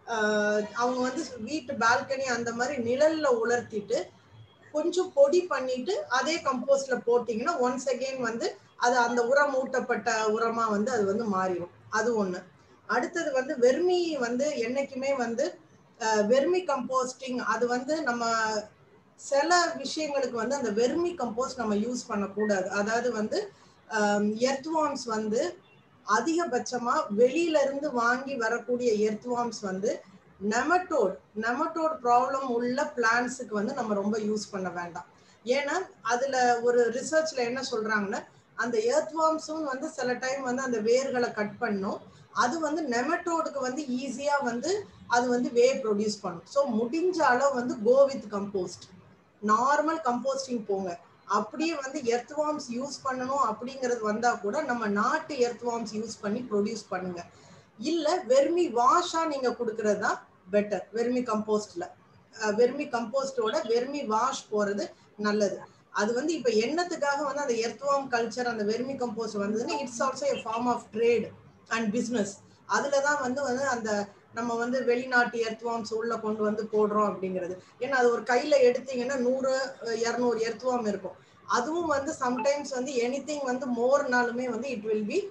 ஆஹ் அவங்க வந்து வீட்டு பால்கனி அந்த மாதிரி நிழல்ல உலர்த்திட்டு கொஞ்சம் பொடி பண்ணிட்டு அதே கம்போஸ்ட்ல போட்டீங்கன்னா ஒன்ஸ் அகெயின் வந்து அது அந்த உரம் ஊட்டப்பட்ட உரமா வந்து அது வந்து மாறிடும் அது ஒண்ணு அடுத்தது வந்து வெர்மி வந்து என்னைக்குமே வந்து வெர்மி கம்போஸ்டிங் அது வந்து நம்ம சில விஷயங்களுக்கு வந்து அந்த வெர்மி கம்போஸ்ட் நம்ம யூஸ் பண்ணக்கூடாது அதாவது வந்து எர்த்வார்ம்ஸ் வந்து அதிகபட்சமா வெளியில இருந்து வாங்கி வரக்கூடிய எர்த்வார்ம்ஸ் வந்து நெமட்டோட் நெமட்டோட் ப்ராப்ளம் உள்ள பிளான்ஸுக்கு வந்து நம்ம ரொம்ப யூஸ் பண்ண வேண்டாம் ஏன்னா அதுல ஒரு ரிசர்ச்ல என்ன சொல்றாங்கன்னா அந்த எர்த்வார்ம்ஸும் வந்து சில டைம் வந்து அந்த வேர்களை கட் பண்ணும் அது வந்து நெமட்டோடுக்கு வந்து ஈஸியா வந்து அது வந்து வே ப்ரொடியூஸ் பண்ணும் ஸோ முடிஞ்ச அளவு வந்து go with compost normal composting போங்க அப்படியே வந்து எர்த்வார்ம்ஸ் யூஸ் பண்ணணும் அப்படிங்கிறது வந்தா கூட நம்ம நாட்டு எர்த்வார்ம்ஸ் யூஸ் பண்ணி ப்ரொடியூஸ் பண்ணுங்க இல்ல வெர்மி வாஷா நீங்க கொடுக்கறது தான் பெட்டர் வெர்மி கம்போஸ்ட்ல வெர்மி கம்போஸ்டோட வெர்மி வாஷ் போறது நல்லது அது வந்து இப்ப என்னத்துக்காக வந்து அந்த எர்த்வார்ம் கல்ச்சர் அந்த வெர்மி கம்போஸ்ட் வந்ததுன்னா it's also a form of trade and business அதுல தான் வந்து வந்து அந்த நம்ம வந்து வெளிநாட்டு எர்த்வார்ம்ஸ் உள்ள கொண்டு வந்து போடுறோம் அப்படிங்கிறது ஏன்னா அது ஒரு கையில எடுத்தீங்கன்னா நூறு இரநூறு எர்த்வார்ம் இருக்கும் அதுவும் வந்து சம்டைம்ஸ் வந்து எனிதிங் வந்து மோர்னாலுமே வந்து இட் வில் பி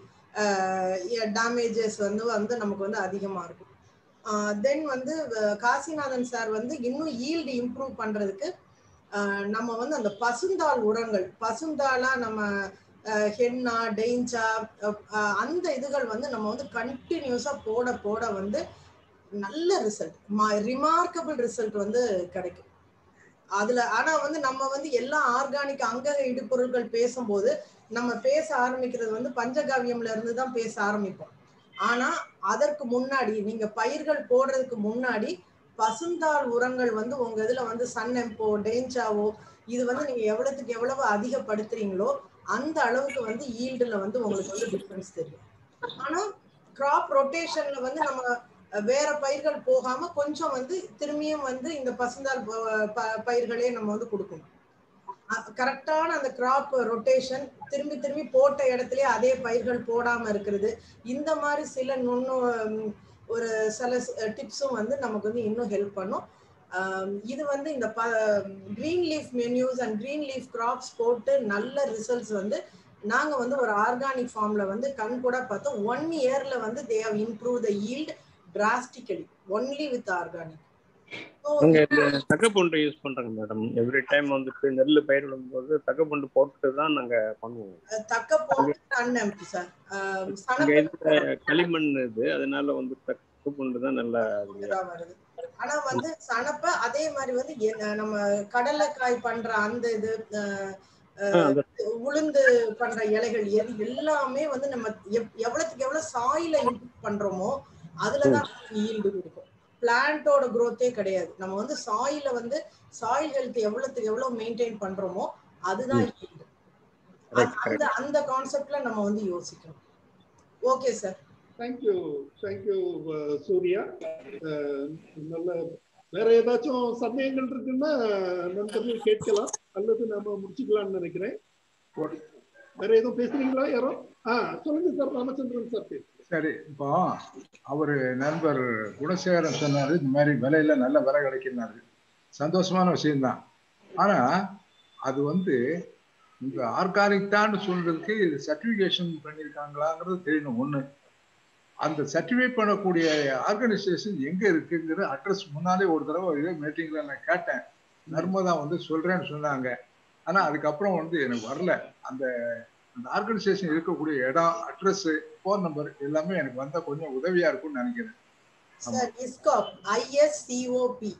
டேமேஜஸ் வந்து வந்து நமக்கு வந்து அதிகமா இருக்கும் தென் வந்து காசிநாதன் சார் வந்து இன்னும் ஈல்டு இம்ப்ரூவ் பண்றதுக்கு நம்ம வந்து அந்த பசுந்தாள் உரங்கள் பசுந்தாளா நம்ம ஹென்னா டெயின்சா அந்த இதுகள் வந்து நம்ம வந்து கண்டினியூஸா போட போட வந்து நல்ல ரிசல்ட் ரிமார்க்கபிள் ரிசல்ட் வந்து கிடைக்கும் அதுல ஆனா வந்து நம்ம வந்து எல்லா ஆர்கானிக் அங்க இடுபொருட்கள் பேசும்போது நம்ம பேச ஆரம்பிக்கிறது வந்து பஞ்சகாவியம்ல இருந்து தான் பேச ஆரம்பிப்போம் ஆனா அதற்கு முன்னாடி நீங்க பயிர்கள் போடுறதுக்கு முன்னாடி பசுந்தாள் உரங்கள் வந்து உங்க இதுல வந்து சன் எம்போ டேஞ்சாவோ இது வந்து நீங்க எவ்வளவுக்கு எவ்வளவு அதிகப்படுத்துறீங்களோ அந்த அளவுக்கு வந்து ஈல்டுல வந்து உங்களுக்கு வந்து டிஃபரன்ஸ் தெரியும் ஆனா கிராப் ரொட்டேஷன்ல வந்து நம்ம வேற பயிர்கள் போகாம கொஞ்சம் வந்து திரும்பியும் வந்து இந்த பசுந்தாள் பயிர்களே நம்ம வந்து கொடுக்கணும் கரெக்டான அந்த கிராப் ரொட்டேஷன் திரும்பி திரும்பி போட்ட இடத்துல அதே பயிர்கள் போடாம இருக்கிறது இந்த மாதிரி சில நுண்ணு ஒரு சில டிப்ஸும் வந்து நமக்கு வந்து இன்னும் ஹெல்ப் பண்ணும் இது வந்து இந்த ப green leaf manures and green leaf crops போட்டு நல்ல ரிசல்ட்ஸ் வந்து நாங்கள் வந்து ஒரு ஆர்கானிக் ஃபார்மில் வந்து கண் கூட பார்த்தோம் ஒன் இயரில் வந்து they have improve the yield drastically only with organic so நாங்க இந்த தக்கப்பூண்டு யூஸ் பண்றோங்க மேடம் எவ்ரி டைம் வந்துட்டு நெல் பயிரிடும் போது தக்கப்பூண்டு போட்டு தான் நாங்க பண்ணுவோம் அஹ், தக்க போட்டு அன்எம்டி சார் இங்க சனப்பை இதுல களிமண் இது அதனால வந்து தக்கப்பூண்டு தான் நல்லா அது தான் வருது ஆனா வந்து சனப்ப அதே மாதிரி வந்து எ- நம்ம கடலைக்காய் பண்ற அந்த இது அஹ், ஆ, அஹ், அந்த உளுந்து பண்ற இலைகள் எது எல்லாமே வந்து நம்ம எவ்- எவ்வளவுக்கு எவ்வளவு சாயில இன்க்ரீஸ் பண்றோமோ அதுலதான் ஈல்டு இருக்கும் பிளான்ட்டோட growth-ஏ கிடையாது நம்ம வந்து சாயில வந்து சாயில் ஹெல்த் எவ்வளவுக்கு எவ்வளவு மெயின்டைன் பண்றோமோ அதுதான் yield. கரெக்ட் அந்த கரெக்ட் அந்த கான்செப்ட்ல நம்ம வந்து யோசிக்கணும் okay sir thank you thank you Surya அஹ், நல்ல வேற ஏதாச்சும் சந்தேகங்கள் இருக்குன்னா நண்பர்கள் கேட்கலாம் அல்லது நாம முடிச்சுக்கலாம்னு நினைக்கிறேன் வேற எதுவும் பேசுறீங்களா யாரும் ஆ சொல்லுங்க சார் ராமச்சந்திரன் சார் பேசுங்க சரி இப்போ அவரு நண்பர் குணசேகரன் சொன்னாரு இந்த மாதிரி விலையில நல்ல விலை கிடைக்கிறாரு சந்தோஷமான விஷயம்தான் ஆனா அது வந்து இந்த ஆர்கானிக் தான் சொல்றதுக்கு இது சர்டிபிகேஷன் பண்ணியிருக்காங்களாங்கிறது தெரியணும் ஒண்ணு அந்த சர்டிஃபை பண்ணக்கூடிய ஆர்கனைசேஷன் எங்க இருக்குங்கிற அட்ரஸ் முன்னாலே ஒரு தடவை இதே மீட்டிங்ல நான் கேட்டேன் நர்மதா வந்து சொல்றேன்னு சொன்னாங்க ஆனா அதுக்கப்புறம் வந்து எனக்கு வரல அந்த அந்த ஆர்கனைசேஷன் இருக்கக்கூடிய இடம் அட்ரஸ் ஃபோன் நம்பர் எல்லாமே எனக்கு வந்தா கொஞ்சம் உதவியா இருக்கும்னு நினைக்கிறேன் ஆமா சார் இஸ்காப் ஐஎஸ்சிஓபி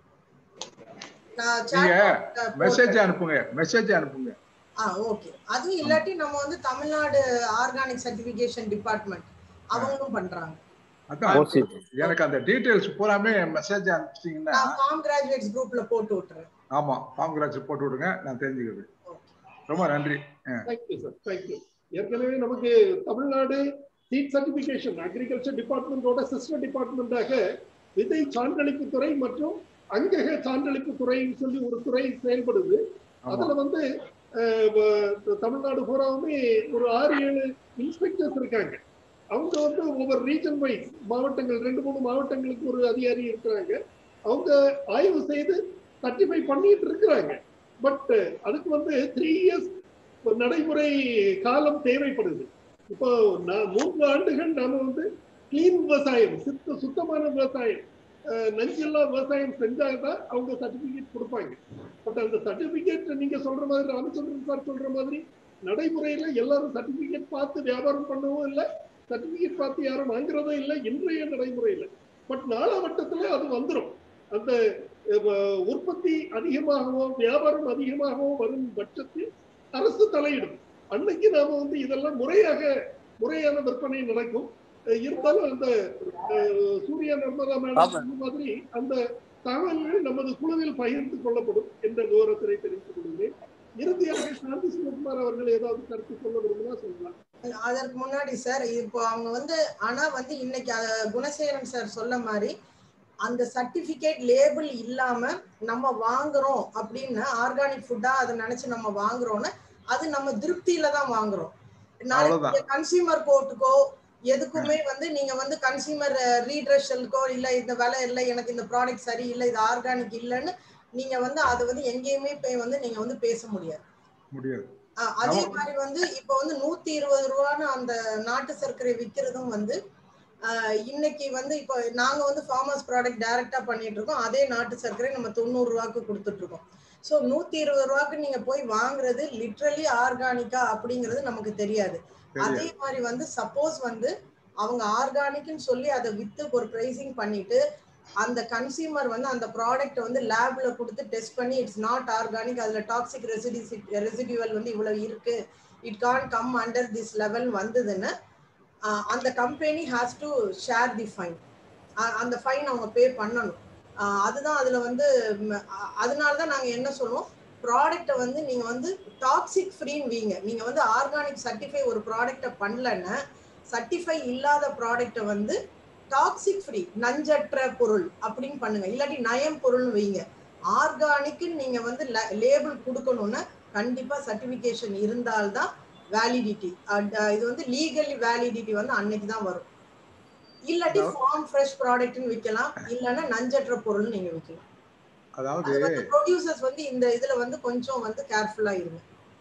நான் நீங்க chat மெசேஜ் போட்டேன் அனுப்புங்க மெசேஜ் அனுப்புங்க ஆ ஓகே அதுவும் இல்லாட்டி நம்ம வந்து தமிழ்நாடு ஆர்கானிக் சர்டிபிகேஷன் டிபார்ட்மெண்ட் அவங்களும் பண்றாங்க அதான் எனக்கு அந்த டீடைல்ஸ் பூராமே மெசேஜ் அனுப்பிச்சிங்கன்னா நான் ஃபார்ம் கிராஜுவேட்ஸ் குரூப்ல போட்டு விட்டுறேன் ஆமா காங்கிரஸ் போட்டு விடுங்க நான் தெரிஞ்சுக்கிறேன் ரொம்ப நன்றி ஆ. தேங்க்யூ சார் தேங்க்யூ ஏற்கனவே நமக்கு தமிழ்நாடு சீட் சர்டிபிகேஷன் அக்ரிகல்ச்சர் டிபார்ட்மெண்டோட சிஸ்டர் டிபார்ட்மெண்டாக விதை சான்றளிப்பு துறை மற்றும் அங்கக சான்றளிப்பு துறைன்னு சொல்லி ஒரு துறை செயல்படுது அதுல வந்து அஹ், வ- தமிழ்நாடு பூராவுமே ஒரு ஆறு ஏழு இன்ஸ்பெக்டர்ஸ் இருக்காங்க அவங்க வந்து ஒவ்வொரு ரீஜன் வைஸ் மாவட்டங்கள் ரெண்டு மூணு மாவட்டங்களுக்கு ஒரு அதிகாரி இருக்கிறாங்க அவங்க ஆய்வு செய்து சர்டிஃபை பண்ணிட்டு இருக்கிறாங்க பட் அதுக்கு வந்து த்ரீ இயர்ஸ் நடைமுறை காலம் தேவைப்படுது இப்போ நான் மூன்று ஆண்டுகள் நாம வந்து கிளீன் விவசாயம் சுத்த சுத்தமான விவசாயம் அஹ், நஞ்சில்லா விவசாயம் செஞ்சாதான் அவங்க சர்டிபிகேட் கொடுப்பாங்க பட் அந்த சர்டிபிகேட் நீங்க சொல்ற மாதிரி ராமச்சந்திரன் சார் சொல்ற மாதிரி நடைமுறையில எல்லாரும் சர்டிபிகேட் பார்த்து வியாபாரம் பண்ணவும் இல்லை சர்டிபிகேட் பார்த்து யாரும் வாங்குறதும் இல்லை இன்றைய நடைமுறையில பட் நாளாவட்டத்துல அது வந்துடும் அந்த அஹ், உற்பத்தி அதிகமாகவோ வியாபாரம் அதிகமாகவோ வரும் பட்சத்தில் அரசு தலையிடும் அன்னைக்கு நாம வந்து இதெல்லாம் முறையாக முறையான விற்பனை நடக்கும் அஹ், இருந்தாலும் அந்த அஹ், சூர்யா நர்மதா மேடம் சொன்ன மாதிரி அந்த தகவல்கள் நமது குழுவில் பகிர்ந்து கொள்ளப்படும் என்ற விவரத்தினை தெரிவித்துக் கொள்கிறேன் இறுதியாக சாந்தி சிவகுமார் அவர்கள் ஏதாவது கருத்து சொல்ல விரும்பினா சொல்லலாம் அதற்கு முன்னாடி சார் இப்போ அவங்க வந்து ஆனா வந்து இன்னைக்கு அஹ், குணசேகரன் சார் சொல்ல மாதிரி அந்த சர்டிபிகேட் லேபிள் இல்லாம நம்ம வாங்குறோம் அப்படின்னு ஆர்கானிக் ஃபுட்டா அதை நினைச்சு நம்ம வாங்குறோம்னா அது நம்ம திருப்தியில தான் வாங்குறோம் நாளைக்கு அவ்வளவுதான். கன்சியூமர் கோர்ட்டுக்கோ எதுக்குமே வந்து நீங்க வந்து கன்சியூமர் ரீட்ரஷலுக்கோ இல்ல இந்த விலை இல்லை எனக்கு இந்த ப்ராடக்ட் சரி இல்லை இது ஆர்கானிக் இல்லைன்னு நீங்க வந்து அதை வந்து எங்கேயுமே போய் வந்து நீங்க வந்து பேச முடியாது முடியாது ஆஹ் அதே நம்ம- மாதிரி வந்து இப்போ வந்து நூத்தி இருபது ரூபான்னு அந்த நாட்டு சர்க்கரை விற்கிறதும் வந்து ஆஹ் இன்னைக்கு வந்து இப்போ நாங்க வந்து ஃபார்மர்ஸ் ப்ராடக்ட் டைரக்டா பண்ணிட்டு இருக்கோம் அதே நாட்டு சர்க்கரை நம்ம தொண்ணூறு ரூபாய்க்கு கொடுத்துட்டு இருக்கோம் ஸோ நூத்தி இருபது ரூபாய்க்கு நீங்க போய் வாங்குறது லிட்ரலி ஆர்கானிக்கா அப்படிங்கிறது நமக்கு தெரியாது அதே தெரியாது மாதிரி வந்து சப்போஸ் வந்து அவங்க ஆர்கானிக்னு சொல்லி அதை வித்து ஒரு பிரைசிங் பண்ணிட்டு அந்த கன்சியூமர் வந்து அந்த ப்ராடக்ட் வந்து லேப்ல கொடுத்து டெஸ்ட் பண்ணி இட்ஸ் நாட் ஆர்கானிக் அதுல டாக்ஸிக் ரெசிடி ரெசிடியூவல் வந்து இவ்வளவு இருக்கு it can come under this level வந்ததுன்னு ஆஹ் அந்த company has to share the fine அந்த ஃபைன் அவங்க பே பண்ணணும் ஆஹ் அதுதான் அதுல வந்து ம், அ- அதனால தான் நாங்க என்ன சொல்லுவோம் ப்ராடக்ட்டை வந்து நீங்க வந்து டாக்ஸிக் ஃப்ரீன்னு வீங்க நீங்க வந்து ஆர்கானிக் சர்டிஃபை ஒரு ப்ராடக்ட்டை பண்ணலன்னா சர்டிஃபை இல்லாத ப்ராடக்ட்டை வந்து டாக்ஸிக் ஃப்ரீ நஞ்சற்ற பொருள் அப்படின்னு பண்ணுங்க இல்லாட்டி நயம் பொருள்னு வைங்க ஆர்கானிக்னு நீங்க வந்து லேபிள் கொடுக்கணும்னா கண்டிப்பா சர்டிபிகேஷன் இருந்தால்தான் வேலிடிட்டி இது வந்து லீகல் வேலிடிட்டி வந்து அன்னைக்கு தான் வரும் இல்லாட்டி ஃபார்ம் ஃப்ரெஷ் ப்ராடக்ட்னு விற்கலாம் இல்லைன்னா நஞ்சற்ற பொருள் நீங்க விற்கலாம் அதாவது அது வந்து ப்ரொடியூசர்ஸ் வந்து இந்த இதுல வந்து கொஞ்சம் வந்து கேர்ஃபுல்லா இருங்க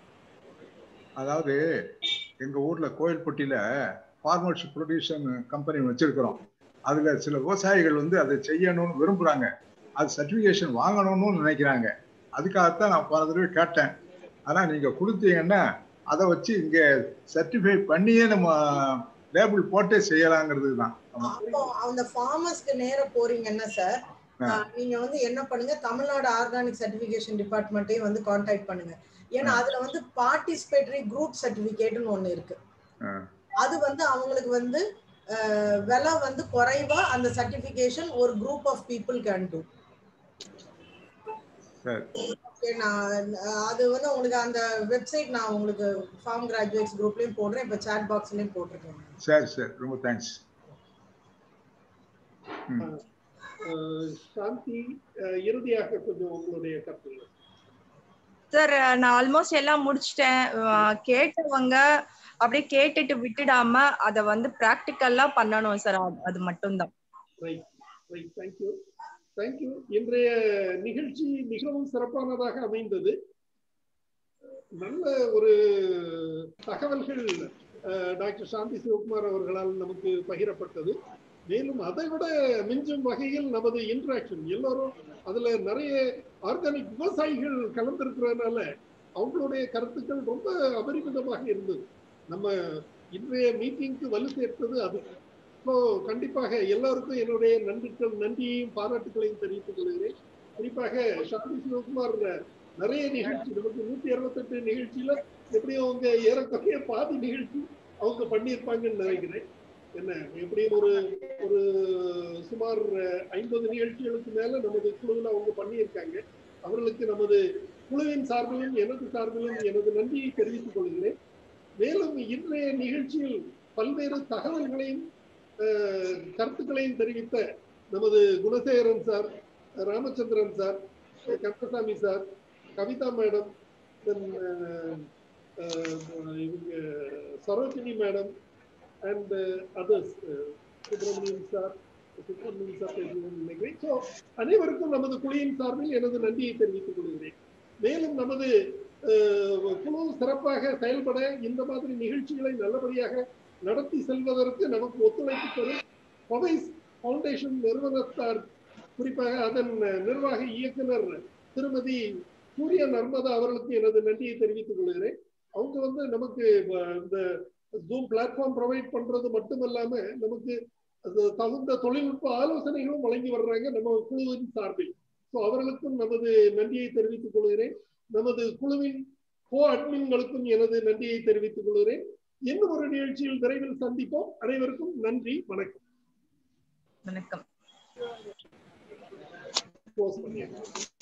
அதாவது எங்க ஊர்ல கோயில்பட்டியில ஃபார்மர்ஸ் ப்ரொடியூஷன் கம்பெனி வச்சிருக்கிறோம் அதுல சில விவசாயிகள் வந்து அதை செய்யணும்னு விரும்புறாங்க அது சர்டிபிகேஷன் வாங்கணும்னு நினைக்கிறாங்க அதுக்காகத்தான் நான் போன தடவை கேட்டேன் ஆனா நீங்க கொடுத்தீங்கன்னா அதை வச்சு இங்க சர்டிஃபை பண்ணியே நம்ம லேபிள் போட்டே செய்யலாங்கிறது தான் அப்போ அந்த ஃபார்மர்ஸ்க்கு நேர போறீங்கன்னா சார் நீங்க வந்து என்ன பண்ணுங்க தமிழ்நாடு ஆர்கானிக் சர்டிபிகேஷன் டிபார்ட்மெண்ட்டையும் வந்து காண்டாக்ட் பண்ணுங்க ஏன்னா அதுல வந்து பார்ட்டிசிபேட்டரி குரூப் சர்டிபிகேட்னு ஒண்ணு இருக்கு அது வந்து அவங்களுக்கு வந்து விலை வந்து குறைவா அந்த சர்டிபிகேஷன் ஒரு group of people can do நான் அது வந்து உங்களுக்கு அந்த வெப்சைட் நான் உங்களுக்கு ஃபார்ம் கிராஜுவேட்ஸ் குரூப்லயும் போடுறேன் இப்ப சாட் பாக்ஸ்லயும் போட்டிருக்கேன் சரி சரி ரொம்ப தேங்க்ஸ் சாந்தி இறுதியாக கொஞ்சம் உங்களுடைய கருத்துக்கள் சார் நான் ஆல்மோஸ்ட் எல்லாம் முடிச்சிட்டேன் கேட்டவங்க அப்படியே கேட்டுட்டு விட்டுடாம அத வந்து பிராக்டிக்கல்லா பண்ணணும் சார் அது மட்டும்தான் ரைட் ரைட் தேங்க்யூ தேங்க்யூ இன்றைய நிகழ்ச்சி மிகவும் சிறப்பானதாக அமைந்தது நல்ல ஒரு தகவல்கள் டாக்டர் சாந்தி சிவகுமார் அவர்களால் நமக்கு பகிரப்பட்டது மேலும் அதை விட மிஞ்சும் வகையில் நமது இன்ட்ராக்ஷன் எல்லோரும் அதுல நிறைய ஆர்கானிக் விவசாயிகள் கலந்திருக்கிறதுனால அவங்களுடைய கருத்துக்கள் ரொம்ப அபரிமிதமாக இருந்தது நம்ம இன்றைய மீட்டிங்க்கு வலு சேர்த்தது அது ஸோ கண்டிப்பாக எல்லாருக்கும் என்னுடைய நன்றிகள் நன்றியையும் பாராட்டுகளையும் தெரிவித்துக் கொள்கிறேன் குறிப்பாக சாந்தி சிவகுமார் நிறைய நிகழ்ச்சி நமக்கு நூத்தி அறுபத்தெட்டு நிகழ்ச்சியில எப்படியும் அவங்க ஏறக்குறைய பாதி நிகழ்ச்சி அவங்க பண்ணியிருப்பாங்கன்னு நினைக்கிறேன் என்ன எப்படியும் ஒரு ஒரு சுமார் ஐம்பது நிகழ்ச்சிகளுக்கு மேல நமது குழுவில் அவங்க பண்ணியிருக்காங்க அவர்களுக்கு நமது குழுவின் சார்பிலும் எனது சார்பிலும் எனது நன்றியை தெரிவித்துக் கொள்கிறேன் மேலும் இன்றைய நிகழ்ச்சியில் பல்வேறு தகவல்களையும் கருத்துக்களையும் தெரிவித்த நமது Gunasekaran sir Ramachandran sir Karuppasamy sir Kavitha madam இவங்க Sarojini madam and others Subramaniam sir Subramaniam sir நினைக்கிறேன் ஸோ அனைவருக்கும் நமது குழுவின் சார்பில் எனது நன்றியை தெரிவித்துக் கொள்கிறேன் மேலும் நமது குழு சிறப்பாக செயல்பட இந்த மாதிரி நிகழ்ச்சிகளை நல்லபடியாக நடத்தி செல்வதற்கு நமக்கு ஒத்துழைப்பு தரும் பவைஸ் ஃபவுண்டேஷன் நிறுவனத்தார் குறிப்பாக அதன் நிர்வாக இயக்குனர் திருமதி சூரிய நர்மதா அவர்களுக்கு எனது நன்றியை தெரிவித்துக் கொள்கிறேன் அவங்க வந்து நமக்கு இந்த ஜூம் பிளாட்ஃபார்ம் ப்ரொவைட் பண்றது மட்டுமல்லாம நமக்கு தகுந்த தொழில்நுட்ப ஆலோசனைகளும் வழங்கி வர்றாங்க நம்ம குழுவின் சார்பில் ஸோ அவர்களுக்கும் நமது நன்றியை தெரிவித்துக் கொள்கிறேன் நமது குழுவின் கோ அட்மின்களுக்கும் எனது நன்றியை தெரிவித்துக் கொள்கிறேன் இன்னும் ஒரு நிகழ்ச்சியில் விரைவில் சந்திப்போம் அனைவருக்கும் நன்றி வணக்கம் வணக்கம் க்ளோஸ் பண்ணிடுறேன்